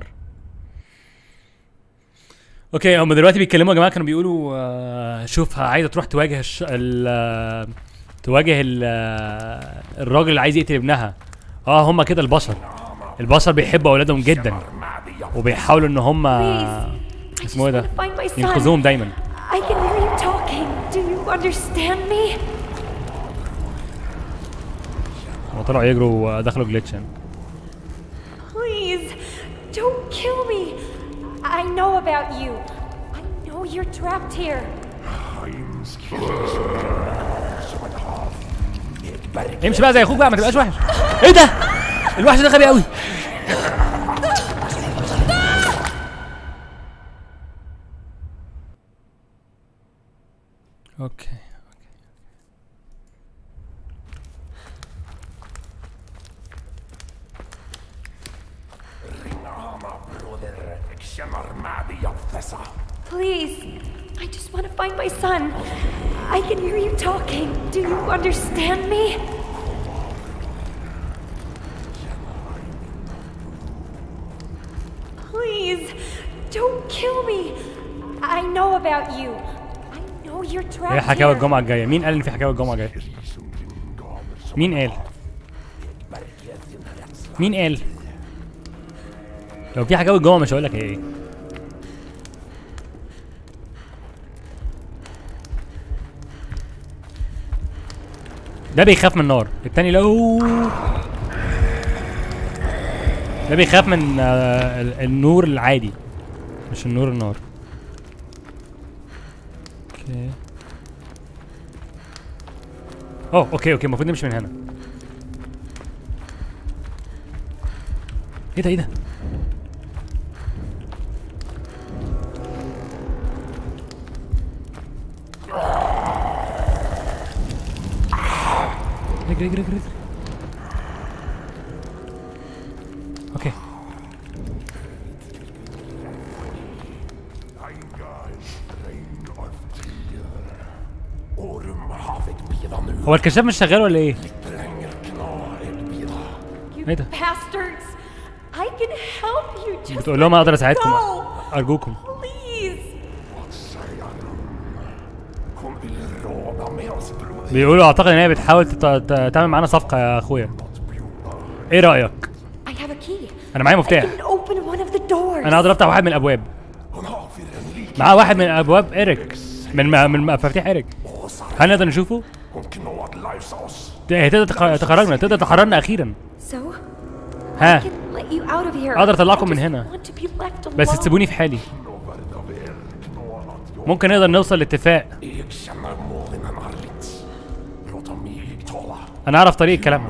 اوكي هم دلوقتي بيتكلموا يا جماعه كانوا بيقولوا آه شوف عايزه تروح تواجه الش... ال... آه، تواجه ال... آه، الراجل اللي عايز يقتل ابنها اه هم كده البشر البشر بيحبوا اولادهم جدا وبيحاولوا ان هم Please, I just اسمه ايه want ده to find my son. ينقذوهم دايما I can hear you talking. Do you understand me? وطلعوا يجروا دخلوا جليتش يعني Please, don't kill me. I know about you. I know you're trapped here. Heinz Kirsten som en hav. Ekberg امشي بقى زي اخوك بقى ما تبقاش وحش ايه ده الوحش ده غبي قوي اوكي Ringama, broder. Jag känner med dig av dessa. Please, I just want to find my son. I can hear you talking. Do you understand me? Please, don't kill me. I know about you. I know you're هي trapped حكاوي here. الجمعه الجايه مين قال ان في حكاوي الجمعه الجايه مين قال مين قال لو في حكاوي الجمعه مش هقول لك هي ايه ده بيخاف من النار التاني لو ده بيخاف من آه، ال- النور العادي مش النور النار اوكي اوه اوكي اوكي المفروض نمشي من هنا ايه ده ايه ده اجري اجري اجري اجري. اوكي Orum havet bida nu. هو الكشاف مش شغال ولا ايه Längre knar ett bida. You ايه ده bastards! I can help you. Just بتقول لهم اقدر اساعدكم go. ارجوكم Please. Säger de. Hon vill råda med oss broder. بيقولوا اعتقد ان هي بتحاول تت- ت- تعمل معانا صفقه يا اخويا ايه رايك I have a key. انا معايا I مفتاح can open one of the doors. انا اقدر افتح واحد من الابواب Hon har för en lik معاه واحد من ابواب ايريك من من مفاتيح ايريك åsar. هل نقدر نشوفه Hon knåat lives oss. هي تقدر تخ- تخرجنا تقدر تحررنا اخيرا So, I ها can let you out of here. أقدر أطلعكم I من just هنا. want to be left بس alone. تسيبوني في حالي Nåväl av er knåat jag. ممكن نقدر نوصل لاتفاق Jag känner målen ärligt. Låt mig tala. انا اعرف طريقه كلامها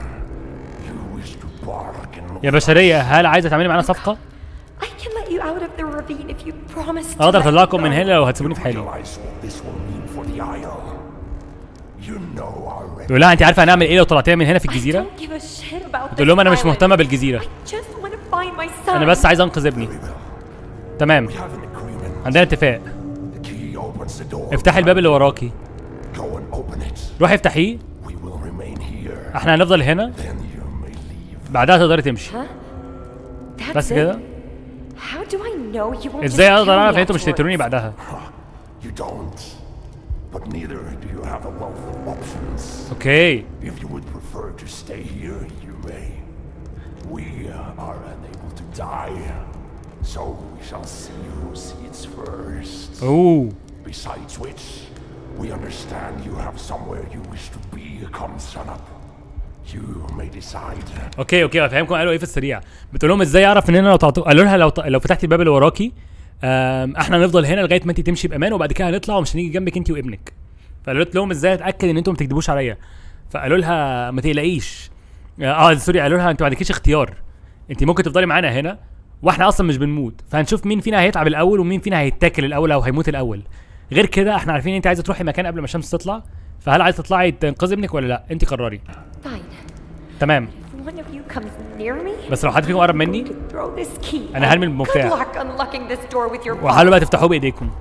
You wish to bargain. يا بشريه هل عايزه تعملي معانا صفقه I can let you out of the ravine if you promise to اقدر let me اطلعكم من go. هنا لو هتسيبوني في حالي Realize what this will mean for the Isle. You know already. يقول لها انت عارفه هنعمل ايه لو طلعتيها من هنا في I الجزيره don't give a shit about تقول لهم انا this مش island. مهتمه بالجزيره I just want to find my son. انا بس عايز انقذ ابني Very well. تمام We have an agreement. عندنا اتفاق The key opens the door. افتحي الباب اللي وراكي Go and open it. روحي افتحيه We will remain here. احنا هنفضل هنا Then you may leave. بعدها تقدري تمشي That's بس it? كده How do I know you won't ازاي just اقدر kill اعرف me ان انتوا مش تقتلوني afterwards? بعدها You don't. But neither do you have a wealth of options. اوكي If you would prefer to stay here, you may. We are unable to die. So we shall see who sees first. اوه Besides which, we understand you have somewhere you wish to be. Come, son up. You may decide. اوكي اوكي افهمكم قالوا ايه في السريع بتقول لهم ازاي اعرف ان انا لو تعطوا قالوا لها لو ط... لو فتحتي الباب اللي وراكي آم، احنا هنفضل هنا لغايه ما انت تمشي بامان وبعد كده هنطلع ومش هنيجي جنبك انت وابنك فقالت لهم ازاي اتاكد ان انتم ما تكذبوش عليا فقالوا لها ما تقلقيش اه سوري قالوا لها انت ما عندكيش اختيار انت ممكن تفضلي معانا هنا واحنا اصلا مش بنموت فهنشوف مين فينا هيتعب الاول ومين فينا هيتاكل الاول او هيموت الاول غير كده احنا عارفين ان انت عايزه تروحي مكان قبل ما الشمس تطلع فهل عايزه تطلعي تنقذي ابنك ولا لا انت قرري Fine. تمام If one of you comes near me, بس لو حد فيكم قرب مني to throw this key. أنا هرمي المفتاح. Good luck unlocking this door with your وحاولوا بقى تفتحوه بايديكم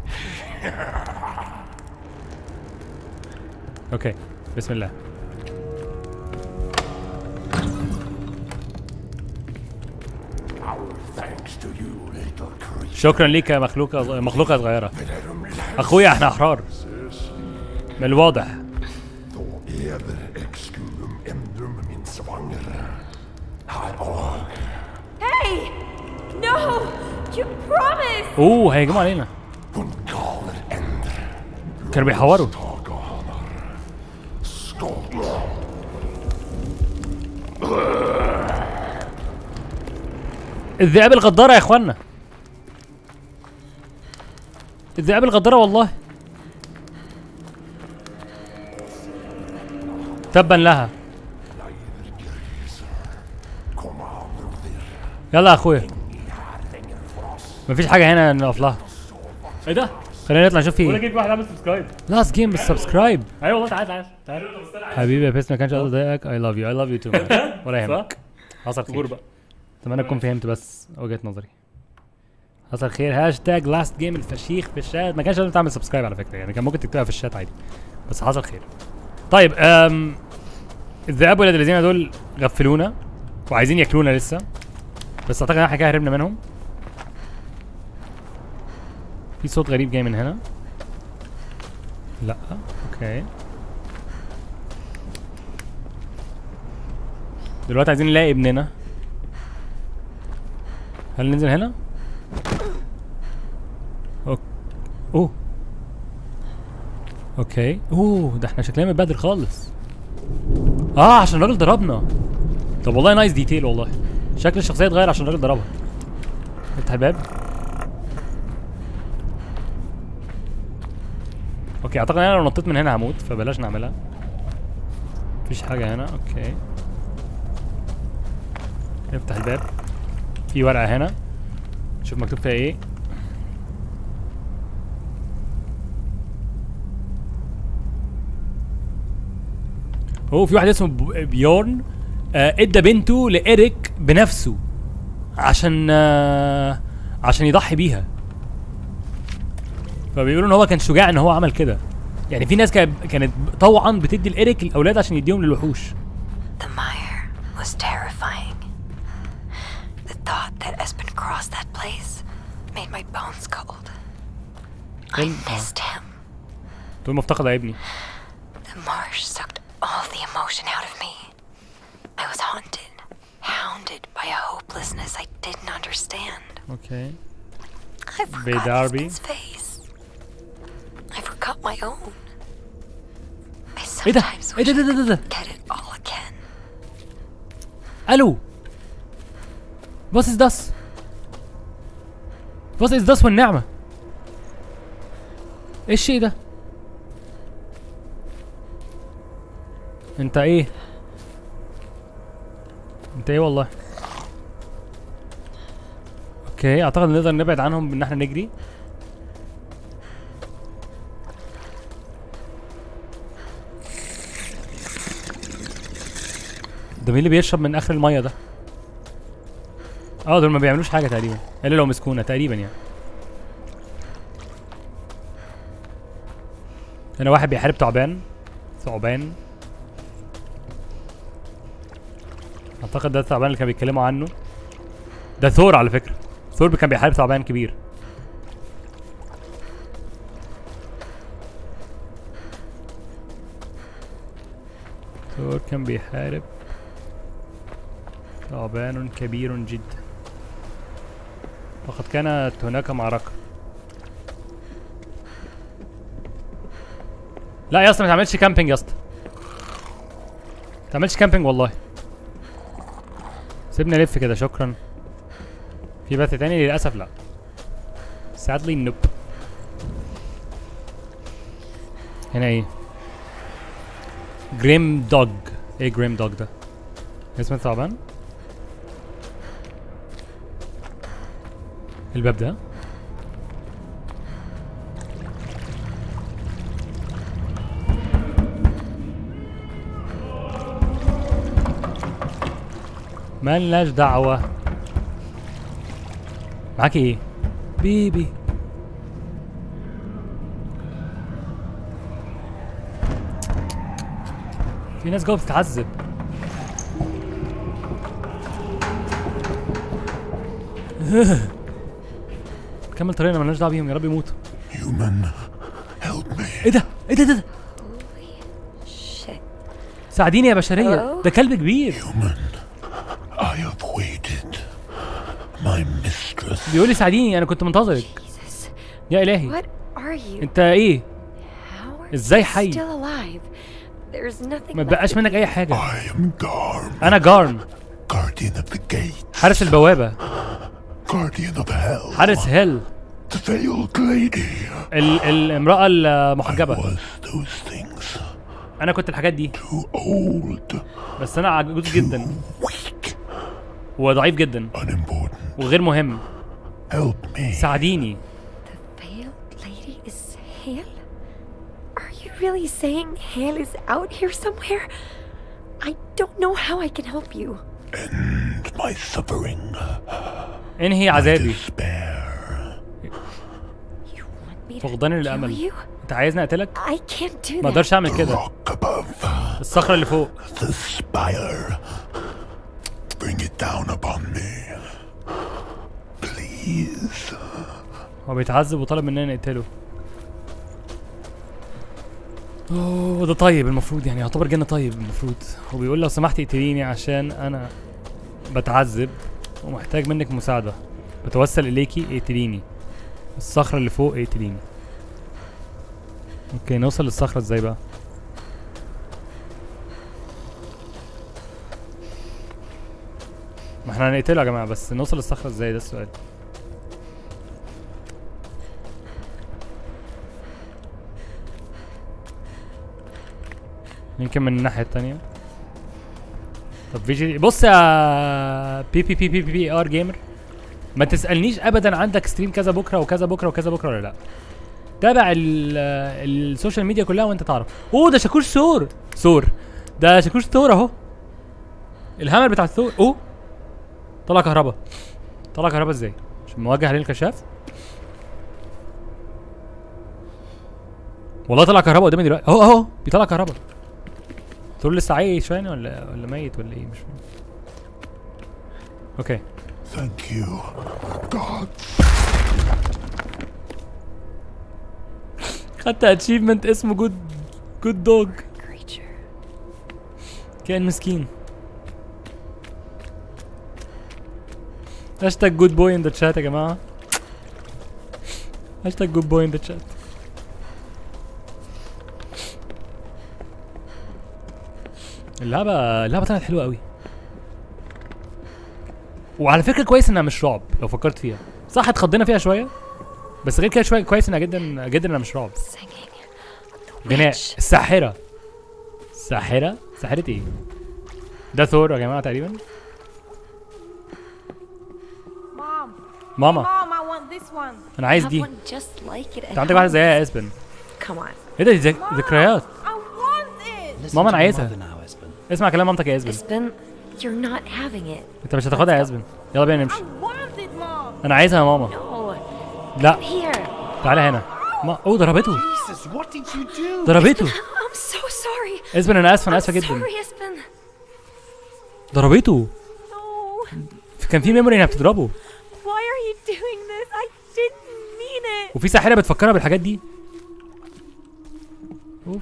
اوكي بسم الله Our thanks to you, little creature. شكرا ليك يا مخلوقه مخلوقه صغيره اخويا احنا احرار من الواضح Då eder excum endrum min svanger. Här och Hey! No! You promised! اوه هيهجموا علينا hon galer ändr. كانوا بيحوروا Taga hanar. Skål. الذئاب الغداره يا اخوانا الذئاب الغداره والله تبا لها Kom an, broder. يلا يا اخويا Ni här längre för oss. مفيش حاجه هنا نقف لها ايه ده خلينا نطلع نشوف ولا فيه جيب واحد عامل سبسكرايب لاست جيم بالسبسكرايب ايوه والله تعال تعال تعال حبيبي يا بيس ما كانش قصدي اضايقك اي لاف يو اي لاف يو تو ولا صح؟ يهمك حصل خير غربة اتمنى تكون فهمت بس وجهه نظري حصل خير هاشتاج لاست جيم الفشيخ في الشات ما كانش لازم تعمل سبسكرايب على فكره يعني كان ممكن تكتبها في الشات عادي بس حصل خير طيب أم الذئاب ولاد الذين دول غفلونا وعايزين ياكلونا لسه بس اعتقد ان احنا كده هربنا منهم في صوت غريب جاي من هنا لا اوكي دلوقتي عايزين نلاقي ابننا هل ننزل هنا؟ أوك. اوه اوكي اوه ده احنا شكلنا متبهدل خالص اه عشان الراجل ضربنا طب والله نايس ديتيل والله شكل الشخصيه اتغير عشان الراجل ضربها افتح الباب اوكي اعتقد انا لو نطيت من هنا هموت فبلاش نعملها مفيش حاجه هنا اوكي نفتح الباب في ورقه هنا شوف مكتوب فيها ايه هو في واحد اسمه ب- بيورن آه، ادى بنته لإيريك بنفسه عشان آه، عشان يضحي بيها فبيقولوا ان هو كان شجاع ان هو عمل كده يعني في ناس كانت كانت طوعا بتدي لإيريك الاولاد عشان يديهم للوحوش The mire was terrifying. The thought that Espen crossed that place made my bones cold. I Then- missed him. دول مفتقدة يا ابني The marsh sucked all the emotion out of me. I was haunted, hounded by a hopelessness I didn't understand. اوكي I forgot Darby. Espen's face. I forgot my own. I ايه ده؟ sometimes ايه wish ده ده I ده ده could get it all again. الو Was ist das? Was ist das والنعمة؟ ايه الشيء ده؟ انت ايه؟ انت ايه والله؟ اوكي اعتقد نقدر نبعد عنهم بان احنا نجري ده مين اللي بيشرب من اخر الميه ده؟ اه دول ما بيعملوش حاجه تقريبا الا لو مسكونه تقريبا يعني هنا واحد بيحارب ثعبان ثعبان اعتقد ده الثعبان اللي كانوا بيتكلموا عنه ده ثور على فكره ثور كان بيحارب ثعبان كبير ثور كان بيحارب ثعبان كبير جدا لقد كانت هناك معركة لا يا اسطى ما تعملش كامبينج يا اسطى ما تعملش كامبينج والله سيبني الف كده شكرا في بث تاني للاسف لا sadly nope هنا ايه جريم دوج ايه جريم دوج ده اسم الثعبان الباب ده مالناش دعوة معاك ايه بيبي في ناس جوه بتتعذب كمل طريقنا مالناش دعوه بيهم يا رب يموتوا Human, help me. ايه ده ايه ده ده, ده. Shit. ساعديني يا بشريه Hello? ده كلب كبير Human, I have waited. My mistress. بيقول لي ساعديني انا كنت منتظرك Jesus. يا الهي What are you? انت ايه How are ازاي you حي؟ still alive? There's nothing ما left بقاش of منك you. اي حاجه I am Garm, انا جارم guardian of the gate, حارس البوابه guardian of hell. حارس هيل The veiled lady. ال الامراه المحجبه Was those things انا كنت الحاجات دي too old, بس انا عجوز جدا weak, وضعيف جدا unimportant? وغير مهم Help me. ساعديني The veiled lady is Hale? Are you really saying Hale is out here somewhere? I don't know how I can help you. End my suffering. انهي عذابي Despair. You want me to فقدان kill الامل you? انت عايزني اقتلك I can't do ما that. اقدرش اعمل كده Rock above. الصخره اللي فوق The spire. Bring it down upon me. Please. هو بيتعذب وطلب مننا نقتله اوه ده طيب المفروض يعني يعتبر جن طيب المفروض هو بيقول لو سمحت اقتليني عشان انا بتعذب ومحتاج منك مساعدة بتوسل اليكي اقتليني الصخرة اللي فوق اقتليني اوكي نوصل للصخرة ازاي بقى ما احنا هنقتله يا جماعة بس نوصل للصخرة ازاي ده السؤال يمكن من الناحية التانية طب في جي بص يا بي بي بي بي بي, بي ار جيمر ما تسألنيش ابدا عندك ستريم كذا بكرة وكذا بكرة وكذا بكرة ولا لا تابع ال- السوشيال ميديا كلها وانت تعرف اوه ده شاكوش ثور ثور ده شاكوش ثور اهو الهامر بتاع الثور اوه طلع كهربا طلع كهربا ازاي عشان موجه عليه الكشاف والله طلع كهربا قدامي دلوقتي اهو اهو بيطلع كهربا ثور لسه عايش يعني ولا ولا ميت ولا ايه مش فاهم اوكي Thank you. God. خدت اتشيفمنت اسمه جود جود دوج Creature. كائن مسكين هاشتاج جود بوي ان ذا تشات يا جماعه هاشتاج جود بوي ان ذا تشات اللعبه اللعبه طلعت حلوه قوي وعلى فكره كويس انها مش رعب لو فكرت فيها صح اتخضينا فيها شويه بس غير كده شويه كويس انها جدا جدا انها مش رعب Singing. غناء Witch. الساحرة الساحرة ساحرة ايه؟ ده ثور يا جماعة تقريبا Mom. ماما Mom, I want this one. انا عايز Have دي one just like it at انت عندك واحدة home. زيها يا اسبن Come on. ايه ده دي ذك- ذكريات I want it. ماما انا عايزها اسمع كلام مامتك يا اسبن Espen, you're not having it. انت مش هتاخدها يا اسبن يلا بينا نمشي I want it, Mom. انا عايزها يا ماما No. لا Here. تعالى هنا ما اوه ضربته Jesus, what did you do? ضربته I'm so sorry. اسبن انا اسف انا I'm اسفة جدا sorry, Espen. ضربته No. كان في ميموري انها بتضربه Why are you doing this? I didn't mean it. وفي ساحرة بتفكرها بالحاجات دي اوف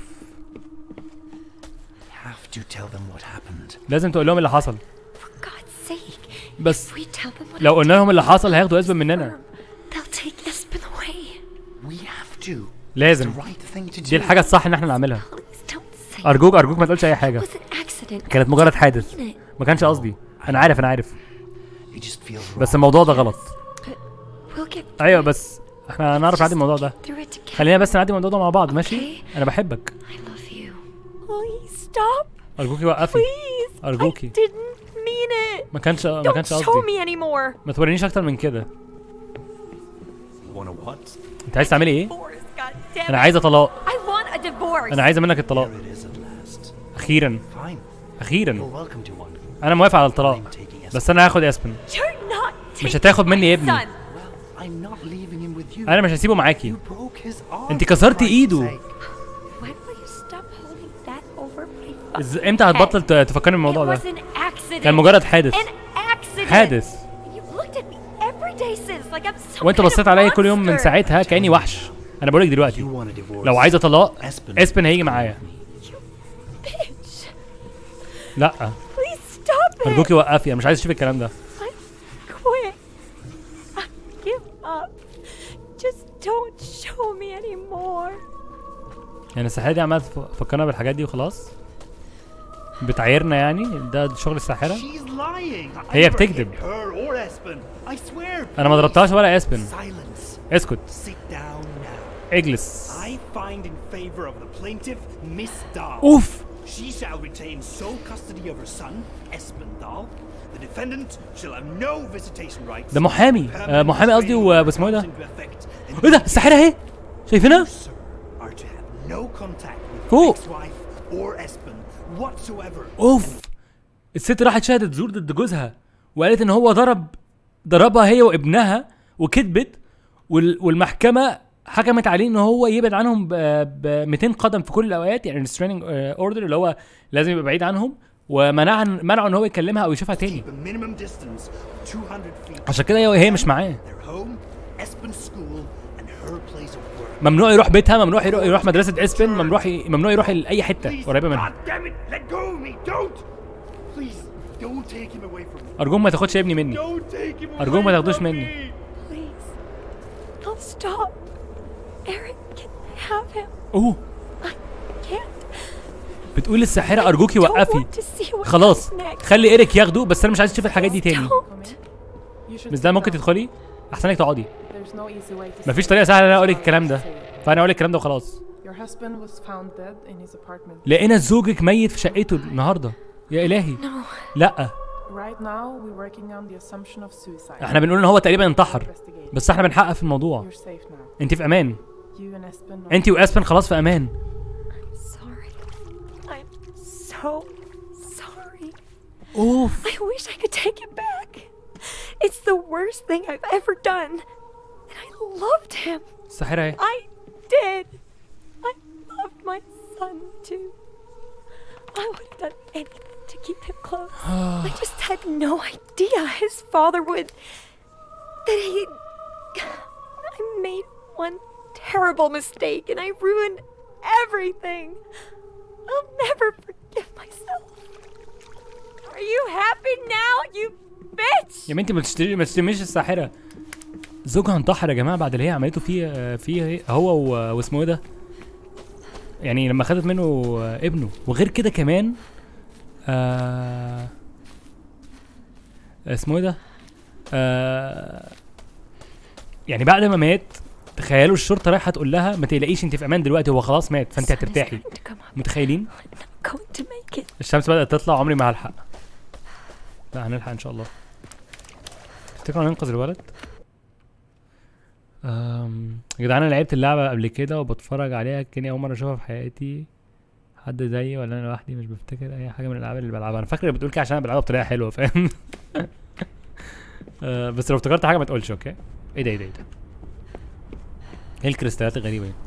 Have to tell them what happened. لازم تقول لهم اللي حصل For God's sake. بس If we tell them what لو قلنا لهم اللي حصل هياخدوا اسبن مننا they'll take Espen away. We have to. لازم The right thing to do. دي الحاجة الصح ان احنا نعملها Please don't say ارجوك ارجوك ما تقولش اي حاجة it was an accident. كانت مجرد حادث I mean it. ما كانش قصدي انا عارف انا عارف It just feels wrong. بس الموضوع ده غلط We'll get ايوه بس احنا هنعرف نعدي الموضوع ده through it together. خلينا بس نعدي الموضوع ده مع بعض ماشي انا بحبك I love you. Please stop. ارجوكي وقفي Please. أرجوكي. I didn't mean it. ما كانش ما Don't كانش show قصدي me anymore. ما تورينيش اكتر من كده Wanna what? انت عايز تعملي ايه Divorce, God damn انا it. عايزه طلاق I want a divorce. انا عايزه منك الطلاق There it is at last. اخيرا Fine. You're اخيرا welcome to one. انا موافق على الطلاق I'm taking Espen. بس انا هاخد اسبن You're not مش taking هتاخد مني my ابني. son. Well, I'm not leaving him with you. انا مش هسيبه معاكي You broke his arm. انت for كسرتي Christ's ايده. sake. When will you stop holding that over my إز- fucking امتى هتبطل head? ت- تفكرني بالموضوع It ده was an accident. كان مجرد حادث An accident. حادث You've looked at me every day since like I'm some وانت kind of بصيت عليا كل يوم من monster. ساعتها كاني وحش انا بقولك You دلوقتي want a divorce? لو عايزه طلاق Espen. اسبن هيجي معايا Bitch. لا Please stop it. ارجوكي وقفي انا مش عايز اشوف الكلام ده I quit. I give up. Just don't show me anymore. يعني الساحره دي عماله تف- تفكرنا بالحاجات دي وخلاص بتعايرنا يعني ده شغل الساحره She's lying. I هي never بتكذب. hit her or Espen. I swear. انا ما ضربتهاش ولا اسبن Silence. اسكت Sit down now. اجلس I find in favor of the plaintiff, Miss Dahl. اوف She shall retain sole custody of her son, Espen Dahl. The defendant shall have no visitation rights. ده محامي آه محامي قصدي و- واسمه ايه ده Into effect ايه ده الساحره اهي شايفينها No contact with فوق. ex-wife or Espen whatsoever. اوف الست راحت شهدت زور ضد جوزها وقالت ان هو ضرب ضربها هي وابنها وكذبت وال... والمحكمه حكمت عليه ان هو يبعد عنهم ب... ب 200 قدم في كل الاوقات يعني restraining اوردر اللي هو لازم يبقى بعيد عنهم ومنع منعه ان هو يكلمها او يشوفها تاني Keep a minimum distance of 200 feet. عشان كده هي هي مش معاه Their home, Espen's school, and her place of work. ممنوع يروح بيتها ممنوع يروح, يروح مدرسه اسبن ممنوع ي... ممنوع يروح لاي حته قريبه منها God damn it! Let go of me! Don't! Please, don't take him away from me. ارجوك ما تاخدش ابني مني Don't take him away ارجوك ما تاخدوش from مني me. Please. Don't stop. Eric can have him. اوه I can't. بتقول الساحره ارجوكي Don't وقفي want to see what خلاص comes next. خلي ايريك ياخده بس انا مش عايز اشوف الحاجات دي تاني Don't. You should مش ده sit ممكن down. تدخلي احسن لك تقعدي There's no easy way to مفيش say طريقه it. سهله ان انا اقول لك الكلام ده Say it. فانا اقول لك الكلام ده وخلاص Your husband was found dead in his apartment. لقينا زوجك ميت في شقته النهارده يا الهي لا Right now, we're working on the assumption of suicide. احنا بنقول ان هو تقريبا انتحر Investigating. بس احنا بنحقق في الموضوع You're safe now. انت في امان You and Espen. are- انت واسبن خلاص في امان Sorry. I'm so sorry. اوف I wish I could take it back. It's the worst thing I've ever done. And I loved him. الساحره اهي I did. I loved my son too. I would have done anything to keep him close. I just had no idea his father would. That he. I made one terrible mistake and I ruined everything. I'll never forgive myself. Are you happy now, you bitch? يا بنتي ما تشتري ما تشتميش الساحره زوجها انتحر يا جماعه بعد اللي هي عملته فيه فيه هو و- واسمه ايه ده يعني لما خدت منه ابنه وغير كده كمان آه اسمه ايه ده آه يعني بعد ما مات تخيلوا الشرطه رايحه تقول لها ما تقلقيش انت في امان دلوقتي هو خلاص مات فانت Sun is هترتاحي going to come up. متخيلين I'm going to make it. الشمس بدأت تطلع عمري ما هلحق لا هنلحق ان شاء الله تفتكروا هننقذ الولد؟ أم... يا جدعان انا لعبت اللعبة قبل كده وبتفرج عليها كاني اول مرة اشوفها في حياتي حد زيي ولا انا لوحدي مش بفتكر اي حاجة من الالعاب اللي بلعبها انا فاكر بتقول كده عشان انا بلعبها بطريقة حلوة فاهم أه بس لو افتكرت حاجة ما تقولش اوكي ايه ده ايه ده ايه ده ايه الكريستالات الغريبة دي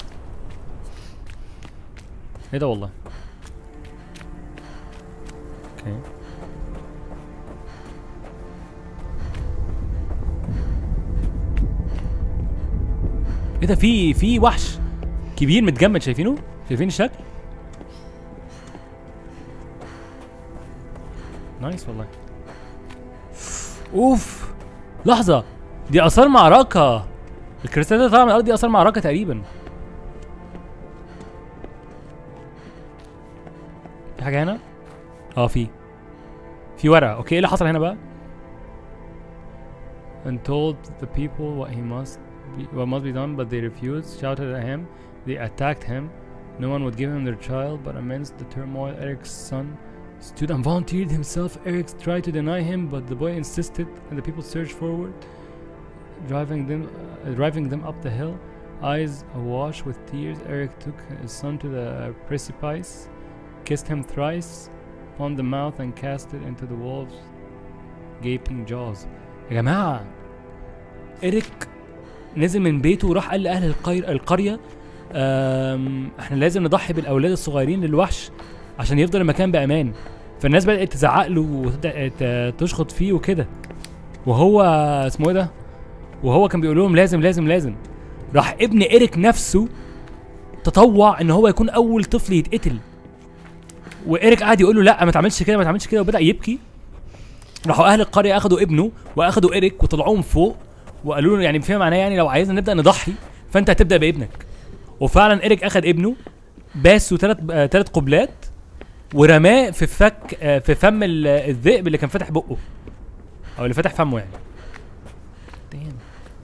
ايه ده والله اوكي ايه ده في في وحش كبير متجمد شايفينه شايفين الشكل نايس والله اوف لحظه دي اثار معركه الكريستال ده طالع من الارض دي اثار معركه تقريبا في حاجه هنا اه في في ورقه اوكي ايه اللي حصل هنا بقى and told the people what he must be, what must be done but they refused shouted at him they attacked him no one would give him their child but amidst the turmoil Eric's son stood and volunteered himself Eric tried to deny him but the boy insisted and the people surged forward driving them uh, driving them up the hill eyes awash with tears Eric took his son to the precipice kissed him thrice upon the mouth and cast it into the wolves gaping jaws يا جماعة إيريك نزل من بيته وراح قال لأهل القير القرية أم، احنا لازم نضحي بالأولاد الصغيرين للوحش عشان يفضل المكان بأمان فالناس بدأت تزعق له وتبدأ ت- تشخط فيه وكده وهو اسمه ايه ده وهو كان بيقول لهم لازم لازم لازم راح ابن إيريك نفسه تطوع ان هو يكون اول طفل يتقتل وايريك قعد يقول له لا ما تعملش كده ما تعملش كده وبدا يبكي راحوا اهل القريه اخدوا ابنه واخدوا ايريك وطلعوهم فوق وقالوا له يعني فيما معناه يعني لو عايزنا نبدا نضحي فانت هتبدا بابنك وفعلا ايريك اخد ابنه باسه ثلاث ثلاث قبلات ورماه في فك آه، في فم ال- الذئب اللي كان فاتح بقه او اللي فاتح فمه يعني Damn.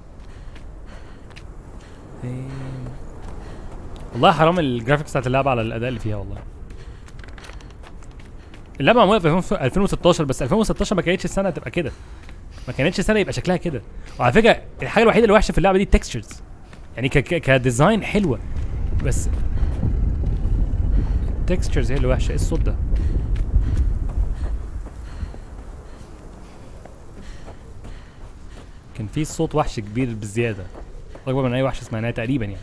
Damn. والله حرام الجرافيكس بتاعت اللعبه على الاداء اللي فيها والله اللعبه معموله في 2016 بس 2016 ما كانتش السنه تبقى كده ما كانتش سنه يبقى شكلها كده وعلى فكره الحاجه الوحيده اللي وحشه في اللعبه دي التكستشرز يعني ك ك كديزاين حلوه بس التكستشرز هي اللي وحشه ايه الصوت ده كان في صوت وحش كبير بزياده اكبر من اي وحش سمعناه تقريبا يعني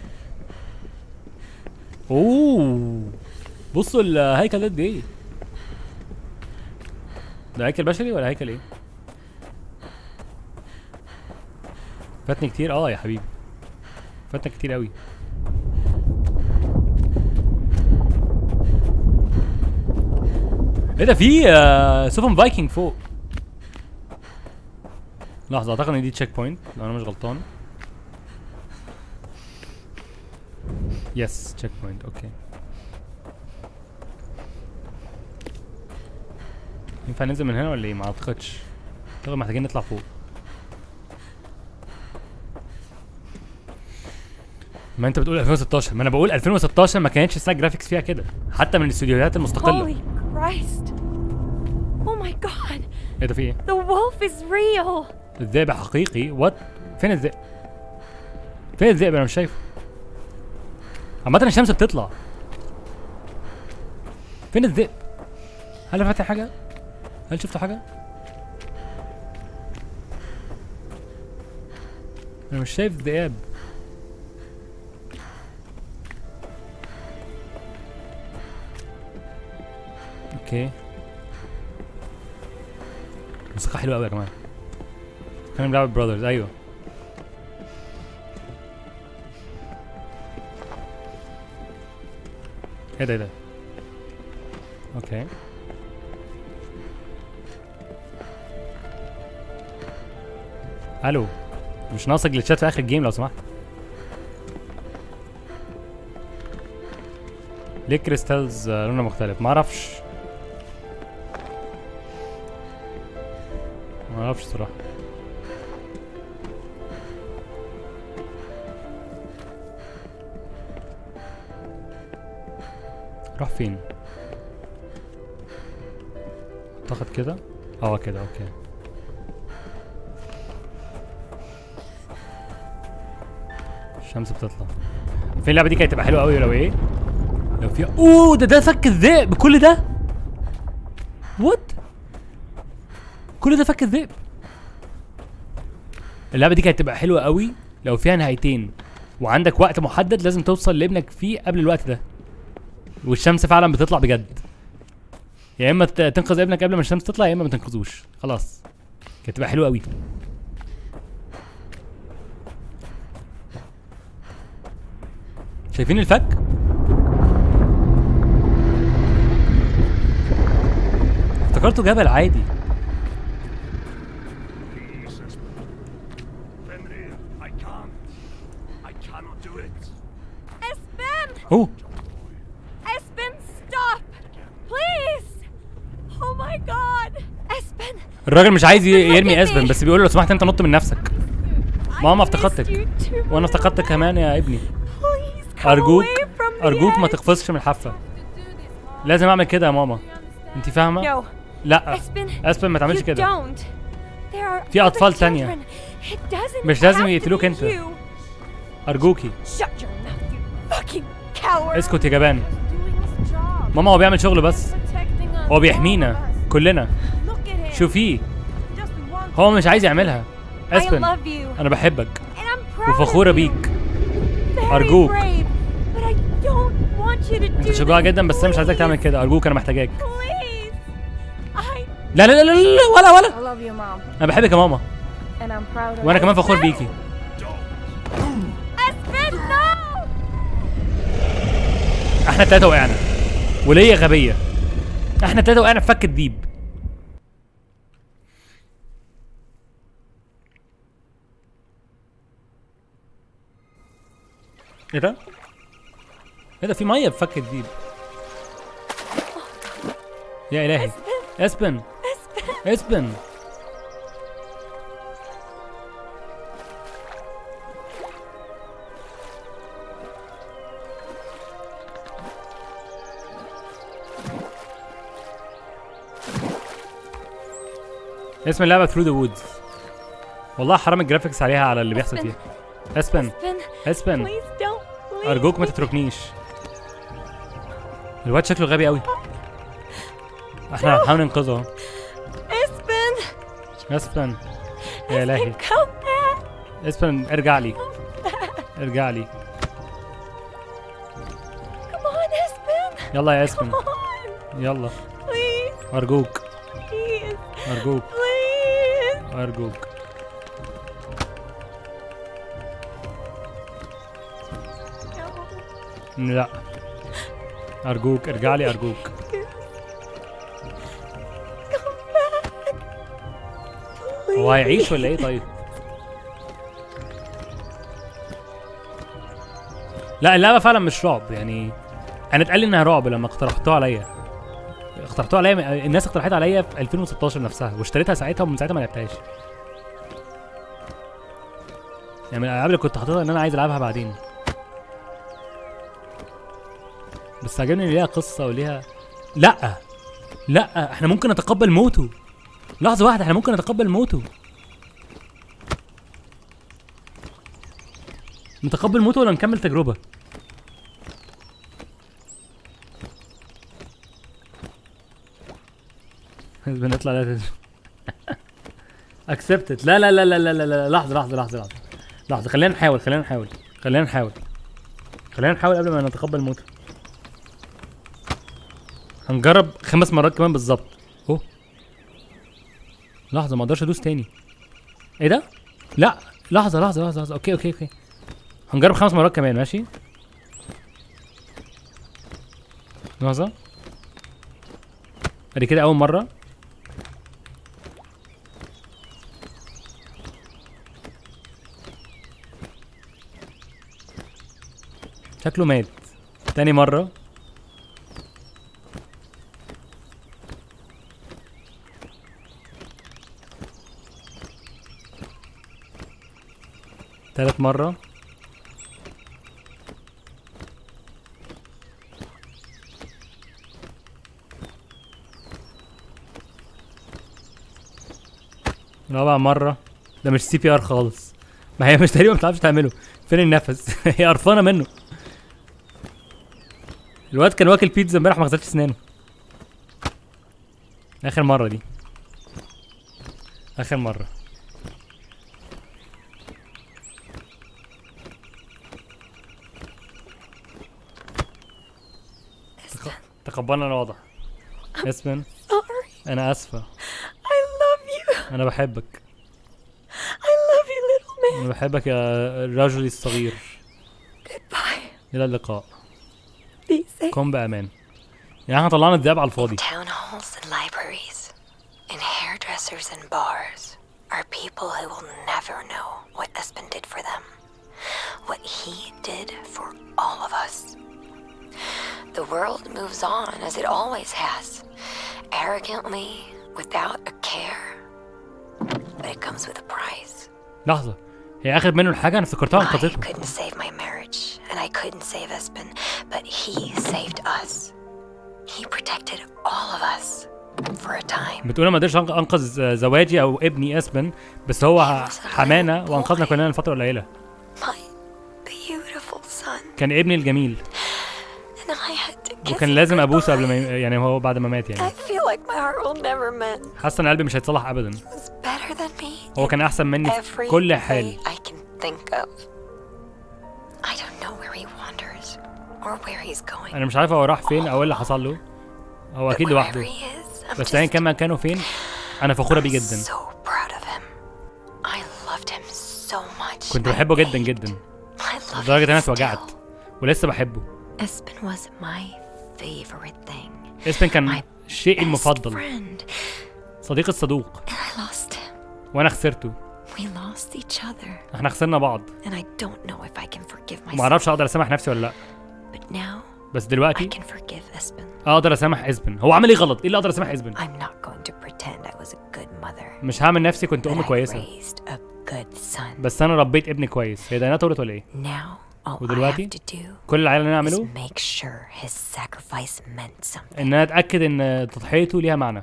اوه بصوا الهيكل ده قد ايه ده هيكل بشري ولا هيكل ايه فاتني كتير اه يا حبيبي فاتنا كتير قوي ايه ده في آه، سفن فايكنج فوق لحظة اعتقد ان دي تشيك بوينت لو انا مش غلطان يس تشيك بوينت اوكي ينفع ننزل من هنا ولا ايه ما اعتقدش اعتقد محتاجين نطلع فوق ما انت بتقول 2016 ما انا بقول 2016 ما كانتش الساعه جرافيكس فيها كده حتى من الاستوديوهات المستقله Holy Christ. Oh my god. ايه ده في ايه The wolf is real. الذئب حقيقي وات فين الذئب فين الذئب انا مش شايفه عامة الشمس بتطلع فين الذئب هل فاتح حاجة هل شفتوا حاجة انا مش شايف ذئاب اوكي موسيقى حلوة قوي يا جماعة كان بيلعب براذرز ايوه ايه ده ايه ده اوكي الو مش ناقص جلitchات في اخر الجيم لو سمحت ليه كريستالز آه، لونها مختلف معرفش معرفش صراحة راح فين اعتقد كده اه كده اوكي الشمس بتطلع فين اللعبه دي كانت تبقى حلوه قوي لو ايه لو فيها اوه ده ده فك الذئب كل ده وات كل ده فك الذئب اللعبه دي كانت تبقى حلوه قوي لو فيها نهايتين وعندك وقت محدد لازم توصل لابنك فيه قبل الوقت ده والشمس فعلا بتطلع بجد يا اما ت- تنقذ ابنك قبل ما الشمس تطلع يا اما ما تنقذوش خلاص كانت تبقى حلوه قوي شايفين الفك افتكرته جبل عادي Jesus. Fenrir, I can't. I cannot do it. Espen! اوه Espen, stop! Please! Oh my god! Espen! الراجل مش عايز ي- يرمي look at اسبن me. بس بيقول له لو سمحت انت نط من نفسك ماما I missed افتقدتك you too وانا افتقدتك much. كمان يا ابني Please come ارجوك away from the ارجوك ما edge. تقفزش من الحافه لازم اعمل كده يا ماما انت فاهمه No, لا Espen. اسبن ما تعملش you كده don't. There are في أطفال other تانية. children. It doesn't مش لازم have to يقتلوك be أنت. you. ارجوكي Shut your mouth, you fucking coward. اسكت يا جبان Doing his job. ماما هو بيعمل شغله بس Protecting us. هو بيحمينا all of us. كلنا Look at him. شوفيه Just one هو مش عايز يعملها I اسبن love you. انا بحبك And I'm proud وفخوره of you. بيك Very أرجوك. brave, but I don't want you to انت do شجاع this. جدا بس انا مش عايزك تعمل Please. كده ارجوك انا محتاجاك Please. I لا لا لا لا, لا ولا ولا I love you, mom, انا بحبك يا ماما and I'm proud of وانا you. كمان فخور بيكي Espen, no! احنا التلاته وقعنا وليا غبيه احنا التلاته وقعنا في فك الديب ايه ده؟ ايه ده في ميه في فك الديب يا الهي اسبن اسبن اسم اللعبة ثرو ذا وودز والله حرام الجرافيكس عليها على اللي بيحصل فيها اسبن Espen, اسبن please don't leave ارجوك ما me. تتركنيش الواد شكله غبي قوي احنا هنحاول ننقذه اهو Espen! اسفن يا الهي Come back! اسفن ارجع لي ارجع لي Come on, Espen! يلا يا اسفن Come on! يلا Please, ارجوك please, ارجوك please! ارجوك لا ارجوك ارجع لي ارجوك هو هيعيش ولا ايه طيب لا اللعبه فعلا مش رعب يعني انا اتقال لي انها رعب لما اقترحتوها عليا اقترحتوها عليا الناس اقترحتها عليا في 2016 نفسها واشتريتها ساعتها ومن ساعتها ما لعبتهاش يعني من الالعاب اللي كنت حاططها ان انا عايز العبها بعدين بس عجبني ان ليها قصه وليها لا لا احنا ممكن نتقبل موته لحظه واحده احنا ممكن نتقبل موته نتقبل موته ولا نكمل تجربه بنطلع لا اكسبتد لا لا لا لا لا لا لا لحظه لحظه لحظه لحظه لحظه خلينا نحاول خلينا نحاول خلينا نحاول خلينا نحاول قبل ما نتقبل موته هنجرب خمس مرات كمان بالظبط اهو لحظه ما اقدرش ادوس تاني ايه ده لا لحظه لحظه لحظه, لحظة. اوكي اوكي اوكي هنجرب خمس مرات كمان ماشي لحظه ادي كده اول مره شكله مات تاني مرة تالت مرة رابع مرة ده مش سي بي ار خالص ما هي مش تقريبا ما بتعرفش تعمله فين النفس هي قرفانة منه الواد كان واكل بيتزا امبارح ما غسلش اسنانه اخر مرة دي اخر مرة تق- تقبلنا الوضع اسمن Sorry. انا اسفة I love you. انا بحبك I love you, little man. انا بحبك يا رجلي الصغير Goodbye. الى اللقاء Be safe. قم بامان يعني احنا طلعنا الذئاب على الفاضي Town halls and libraries, and hairdressers and bars are people who will never know what Espen did for them. What he did for all of us. The world moves on as it always has, arrogantly, without a care. But it comes with a price. لحظة هي اخد منه الحاجة انا افتكرتها I انقذته couldn't save my marriage, and I couldn't save Espen, but he saved us. He protected all of us for a time. بتقول أنا ما قدرتش أنق- انقذ آه، زواجي او ابني اسبن بس هو ح- حمانا وانقذنا كلنا لفترة قليلة My beautiful son, كان ابني الجميل and I had to kiss وكان him لازم ابوسه قبل ما goodbye. ي- يعني هو بعد ما مات I يعني feel like my heart will never mend. حاسة ان قلبي مش هيتصلح ابدا He was better than me. هو in كان احسن مني في every كل way حال I can think of. I don't know where he wanders or where he's going. انا مش عارف هو راح فين او ايه اللي حصل له هو But اكيد wherever لوحده he is, I'm بس ايا just كان مكانه فين انا فخورة بيه جدا so proud of him. I loved him so much. كنت I بحبه جدا hate- جدا I love لدرجة ان him انا اتوجعت still. ولسه بحبه Espen was my favorite thing. اسبن كان My شيئي best المفضل friend. صديق الصدوق And I lost him. وانا خسرته We lost each other. احنا خسرنا بعض And I don't know if I can forgive وما myself. اعرفش اقدر اسامح نفسي ولا لا But now بس I دلوقتي can forgive Espen. اقدر اسامح اسبن هو عمل ايه غلط ايه اللي اقدر اسامح اسبن I'm not going to pretend I was a good mother. مش هعمل نفسي كنت But ام I كويسه raised a good son. بس انا ربيت ابني كويس هي ديانا تولت ولا ايه Now all I ودلوقتي have to do كل اللي علينا is نعمله make sure his sacrifice meant something. ان انا اتاكد ان تضحيته ليها معنى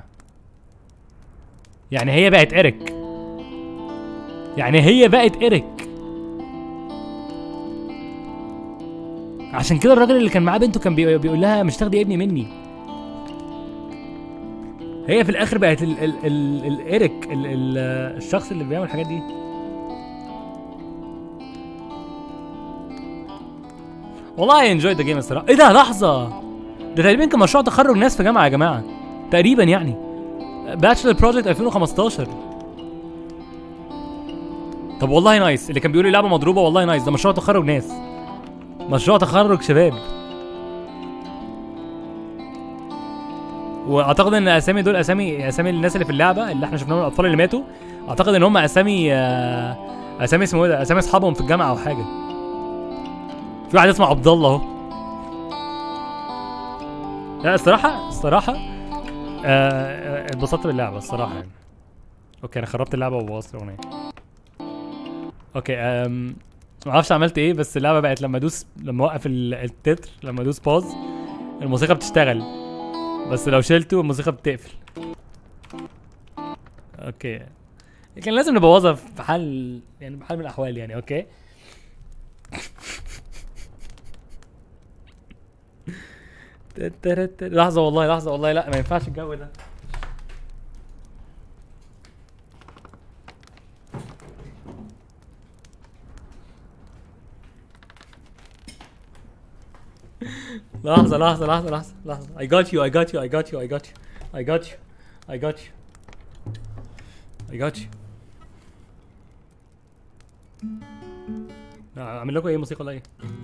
يعني هي بقت اريك يعني هي بقت اريك عشان كده الراجل اللي كان معاه بنته كان بي- بيقول لها مش تاخدي ابني مني هي في الاخر بقت ال ال ال الايريك ال ال الشخص اللي بيعمل الحاجات دي والله انجوي ذا جيم الصراحه ايه ده لحظه ده تقريبا كان مشروع تخرج ناس في جامعه يا جماعه تقريبا يعني باتشلر بروجكت 2015 طب والله نايس اللي كان بيقول لي لعبه مضروبه والله نايس ده مشروع تخرج ناس مشروع تخرج شباب واعتقد ان اسامي دول اسامي اسامي الناس اللي في اللعبه اللي احنا شفناهم الاطفال اللي ماتوا اعتقد ان هم اسامي آه، اسامي اسمه ايه ده اسامي اصحابهم في الجامعه او حاجه في واحد اسمه عبد الله اهو لا الصراحه الصراحه آه، آه، اتبسطت باللعبه الصراحه يعني اوكي انا خربت اللعبه وبوظت الاغنيه اوكي أم... ما اعرفش عملت ايه بس اللعبه بقت لما ادوس لما اوقف ال- التتر لما ادوس باز الموسيقى بتشتغل بس لو شلته الموسيقى بتقفل اوكي كان لازم نبوظها في حال يعني بحال من الاحوال يعني اوكي تترت- لحظه والله لحظه والله لا ما ينفعش الجو ده لحظة لحظة لحظة لحظة لحظة I got you I got you I got you I got you I got you I got you I got you لا، اعمل لكم ايه موسيقى ولا ايه؟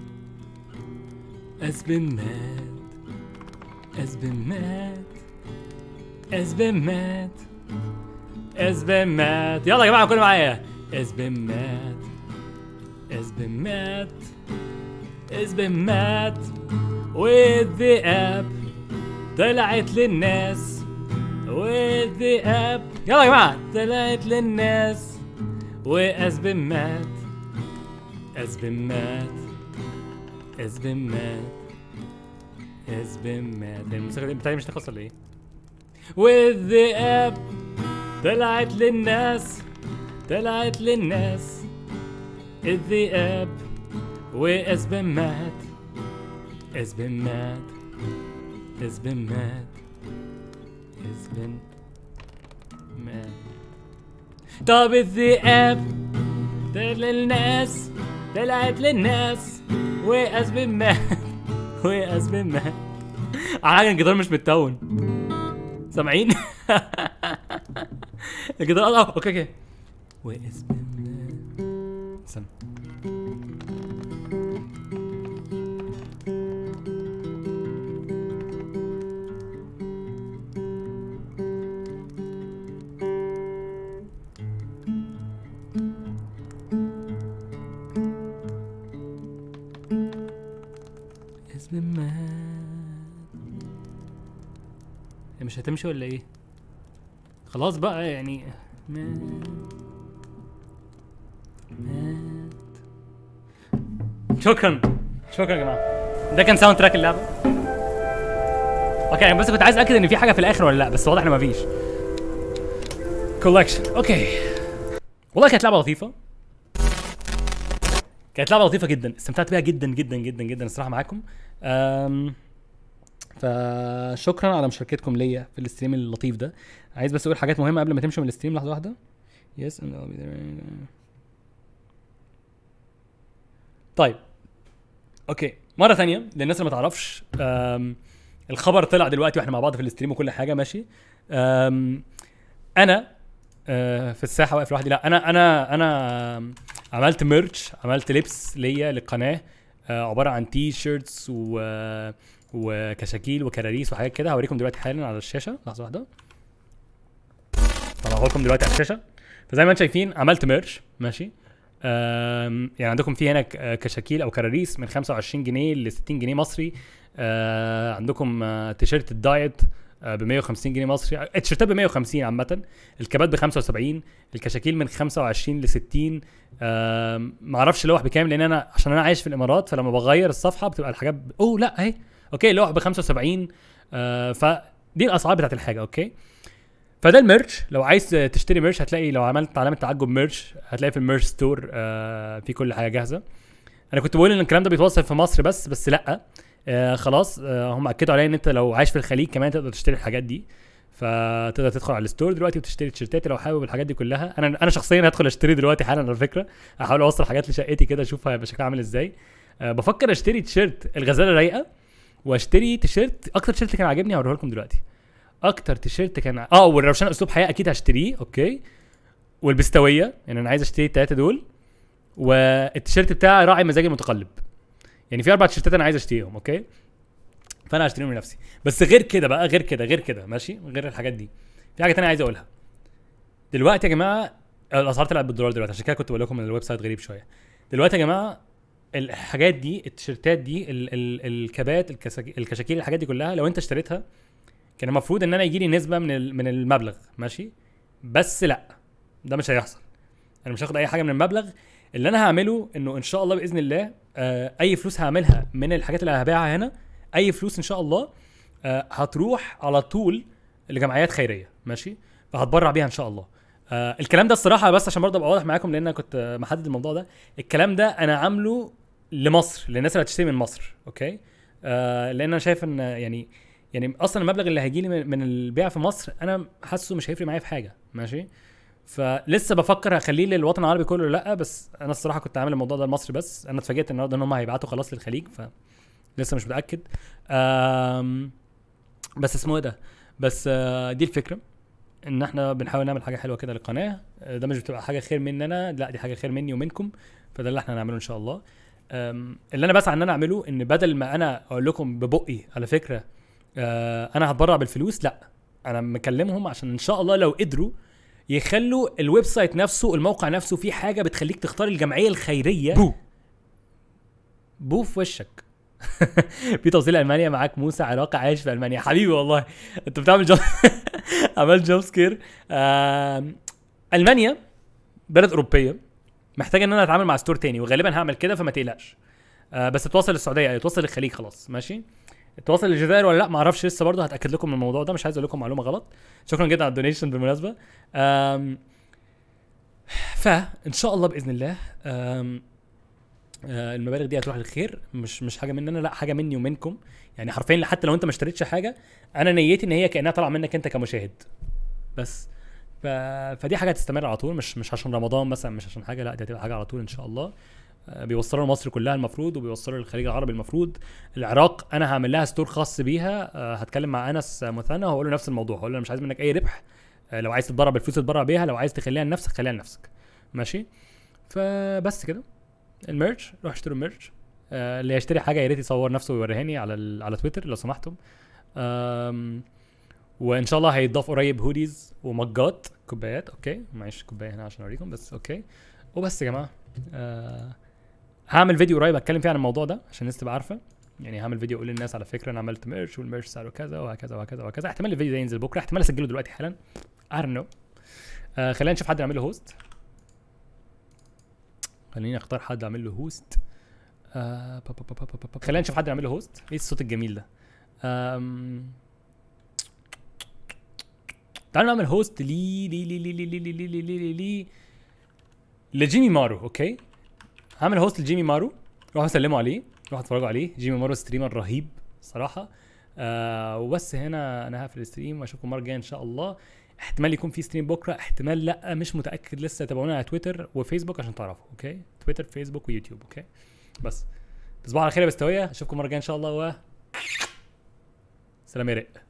Has been mad Has been mad Has been mad Has been mad يلا يا جماعة كلوا معايا Has been mad Has been mad Has been mad with the app طلعت للناس with the app يلا يا جماعة طلعت للناس و has been mad has been mad has been mad has been mad الموسيقى دي بتاعي مش تخلص ولا ايه؟ with the app طلعت للناس طلعت للناس with the app و has been mad has been mad has been mad has been mad طب the app طلعت للناس طلعت للناس و has been mad و has been mad على حاجة الجيتار مش متون سامعين؟ الجيتار اه اوكي اوكي و has been mad استنى has been mad هي مش هتمشي ولا ايه؟ خلاص بقى يعني mad mad شكرا شكرا يا جماعه ده كان ساوند تراك اللعبه اوكي انا بس كنت عايز اتاكد ان في حاجه في الاخر ولا لا بس واضح ان مفيش كولكشن اوكي والله كانت لعبه لطيفه كانت لعبه لطيفه جدا استمتعت بيها جدا جدا جدا جدا الصراحه معاكم أم فشكرا على مشاركتكم ليا في الاستريم اللطيف ده عايز بس اقول حاجات مهمه قبل ما تمشوا من الاستريم لحظه واحده يس طيب اوكي مره ثانيه للناس اللي ما تعرفش أم، الخبر طلع دلوقتي واحنا مع بعض في الاستريم وكل حاجه ماشي أم، انا آه، في الساحه واقف لوحدي لا انا انا انا عملت ميرش عملت لبس ليا للقناه آه، عباره عن تي شيرتس و وكشاكيل وكراريس وحاجات كده هوريكم دلوقتي حالا على الشاشه لحظه واحده طلعه لكم دلوقتي على الشاشه فزي ما انتم شايفين عملت ميرش ماشي آم، يعني عندكم في هنا ك- آه، كشاكيل او كراريس من 25 جنيه ل 60 جنيه مصري آه، عندكم آه، تيشيرت الدايت ب 150 جنيه مصري التيشيرتات ب 150 عامه الكابات ب 75 الكشاكيل من 25 ل 60 آم، معرفش اللوح بكام لان انا عشان انا عايش في الامارات فلما بغير الصفحه بتبقى الحاجات ب... اوه لا اهي اوكي اللوح ب 75 آه فدي الاسعار بتاعت الحاجه اوكي فده الميرش لو عايز تشتري ميرش هتلاقي لو عملت علامه تعجب ميرش هتلاقي في الميرش ستور آه في كل حاجه جاهزه انا كنت بقول ان الكلام ده بيتوصل في مصر بس بس لا آه خلاص آه هم اكدوا عليا ان انت لو عايش في الخليج كمان تقدر تشتري الحاجات دي فتقدر تدخل على الستور دلوقتي وتشتري تيشيرتات لو حابب الحاجات دي كلها انا انا شخصيا هدخل اشتري دلوقتي حالا على فكره احاول اوصل حاجات لشقتي كده اشوف هيبقى شكلها عامل ازاي أه بفكر اشتري تيشيرت الغزاله رايقه واشتري تيشيرت اكتر تيشيرت كان عاجبني هوريه لكم دلوقتي اكتر تيشيرت كان اه والروشان اسلوب حياه اكيد هشتريه اوكي والبستويه يعني انا عايز اشتري الثلاثه دول والتيشيرت بتاع راعي مزاجي المتقلب يعني في اربع تيشيرتات انا عايز اشتريهم اوكي فانا هشتريهم لنفسي بس غير كده بقى غير كده غير كده ماشي غير الحاجات دي في حاجه تانية عايز اقولها دلوقتي يا جماعه الاسعار طلعت بالدولار دلوقتي عشان كده كنت بقول لكم ان الويب سايت غريب شويه دلوقتي يا جماعه الحاجات دي التيشيرتات دي ال ال الكبات الكساك- الكشاكيل الحاجات دي كلها لو انت اشتريتها كان المفروض ان انا يجي لي نسبه من ال- من المبلغ ماشي بس لا ده مش هيحصل انا مش هاخد اي حاجه من المبلغ اللي انا هعمله انه ان شاء الله باذن الله آه اي فلوس هعملها من الحاجات اللي هبيعها هنا اي فلوس ان شاء الله آه هتروح على طول لجمعيات خيريه ماشي فهتبرع بيها ان شاء الله آه الكلام ده الصراحه بس عشان برضه ابقى واضح معاكم لان انا كنت آه، محدد الموضوع ده الكلام ده انا عامله لمصر للناس اللي هتشتري من مصر اوكي آه لان انا شايف ان يعني يعني اصلا المبلغ اللي هيجي لي من, من البيع في مصر انا حاسه مش هيفرق معايا في حاجه ماشي فلسه بفكر هخليه للوطن العربي كله ولا لا بس انا الصراحه كنت عامل الموضوع ده لمصر بس انا اتفاجئت النهارده ان هم هيبعتوا خلاص للخليج ف لسه مش متاكد آم بس اسمه ايه ده بس آه دي الفكره ان احنا بنحاول نعمل حاجه حلوه كده للقناه آه، ده مش بتبقى حاجه خير مننا لا دي حاجه خير مني ومنكم فده اللي احنا هنعمله ان شاء الله آم، اللي انا بسعى ان انا اعمله ان بدل ما انا اقول لكم ببقي على فكره آه انا هتبرع بالفلوس لا انا مكلمهم عشان ان شاء الله لو قدروا يخلوا الويب سايت نفسه الموقع نفسه فيه حاجه بتخليك تختار الجمعيه الخيريه بو بو في وشك في توصيل المانيا معاك موسى عراقي عايش في المانيا حبيبي والله انت بتعمل جوب عملت جوب سكير آم، المانيا بلد اوروبيه محتاجه ان انا اتعامل مع ستور تاني وغالبا هعمل كده فما تقلقش آه بس توصل للسعوديه توصل للخليج خلاص ماشي توصل للجزائر ولا لا ما اعرفش لسه برضه هتاكد لكم من الموضوع ده مش عايز اقول لكم معلومه غلط شكرا جدا على الدونيشن بالمناسبه آم، فان شاء الله باذن الله آم، آه، المبالغ دي هتروح للخير مش مش حاجه مننا لا حاجه مني ومنكم يعني حرفيا حتى لو انت ما اشتريتش حاجه انا نيتي ان هي كانها طالعه منك انت كمشاهد بس ف... فدي حاجه هتستمر على طول مش مش عشان رمضان مثلا مش عشان حاجه لا دي هتبقى حاجه على طول ان شاء الله آه، بيوصلوا لمصر كلها المفروض وبيوصلوا للخليج العربي المفروض العراق انا هعمل لها ستور خاص بيها آه، هتكلم مع انس مثنى وهقول له نفس الموضوع هقول له انا مش عايز منك اي ربح آه، لو عايز تتبرع بالفلوس تتبرع بيها لو عايز تخليها لنفسك خليها لنفسك ماشي فبس كده الميرش روح اشتروا الميرش آه اللي يشتري حاجه يا ريت يصور نفسه ويوريهاني على ال... على تويتر لو سمحتم آم وان شاء الله هيتضاف قريب هوديز ومجات كوبايات اوكي معيش كوبايه هنا عشان اوريكم بس اوكي وبس يا جماعه آه هعمل فيديو قريب اتكلم فيه عن الموضوع ده عشان الناس تبقى عارفه يعني هعمل فيديو اقول للناس على فكره انا عملت ميرش والميرش سعره كذا وهكذا وهكذا وهكذا احتمال الفيديو ده ينزل بكره احتمال اسجله دلوقتي حالا I don't know آه خلينا نشوف حد يعمل له هوست خليني اختار حد اعمل له هوست آه با- با- با- با- با- با- خلينا نشوف حد يعمل له هوست ايه الصوت الجميل ده آم، تعالوا نعمل هوست لي لي لي لي لي لي لي لي لي لي لي لي لجيمي مارو اوكي هعمل هوست لجيمي مارو روحوا سلموا عليه روحوا اتفرجوا عليه جيمي مارو ستريمر رهيب صراحه آه وبس هنا انا هقفل الستريم واشوفكم المره الجايه ان شاء الله احتمال يكون في ستريم بكره احتمال لا مش متاكد لسه تابعونا على تويتر وفيسبوك عشان تعرفوا اوكي تويتر فيسبوك ويوتيوب اوكي بس تصبحوا على خير يا بستويه اشوفكم المره الجايه ان شاء الله و سلام يا رق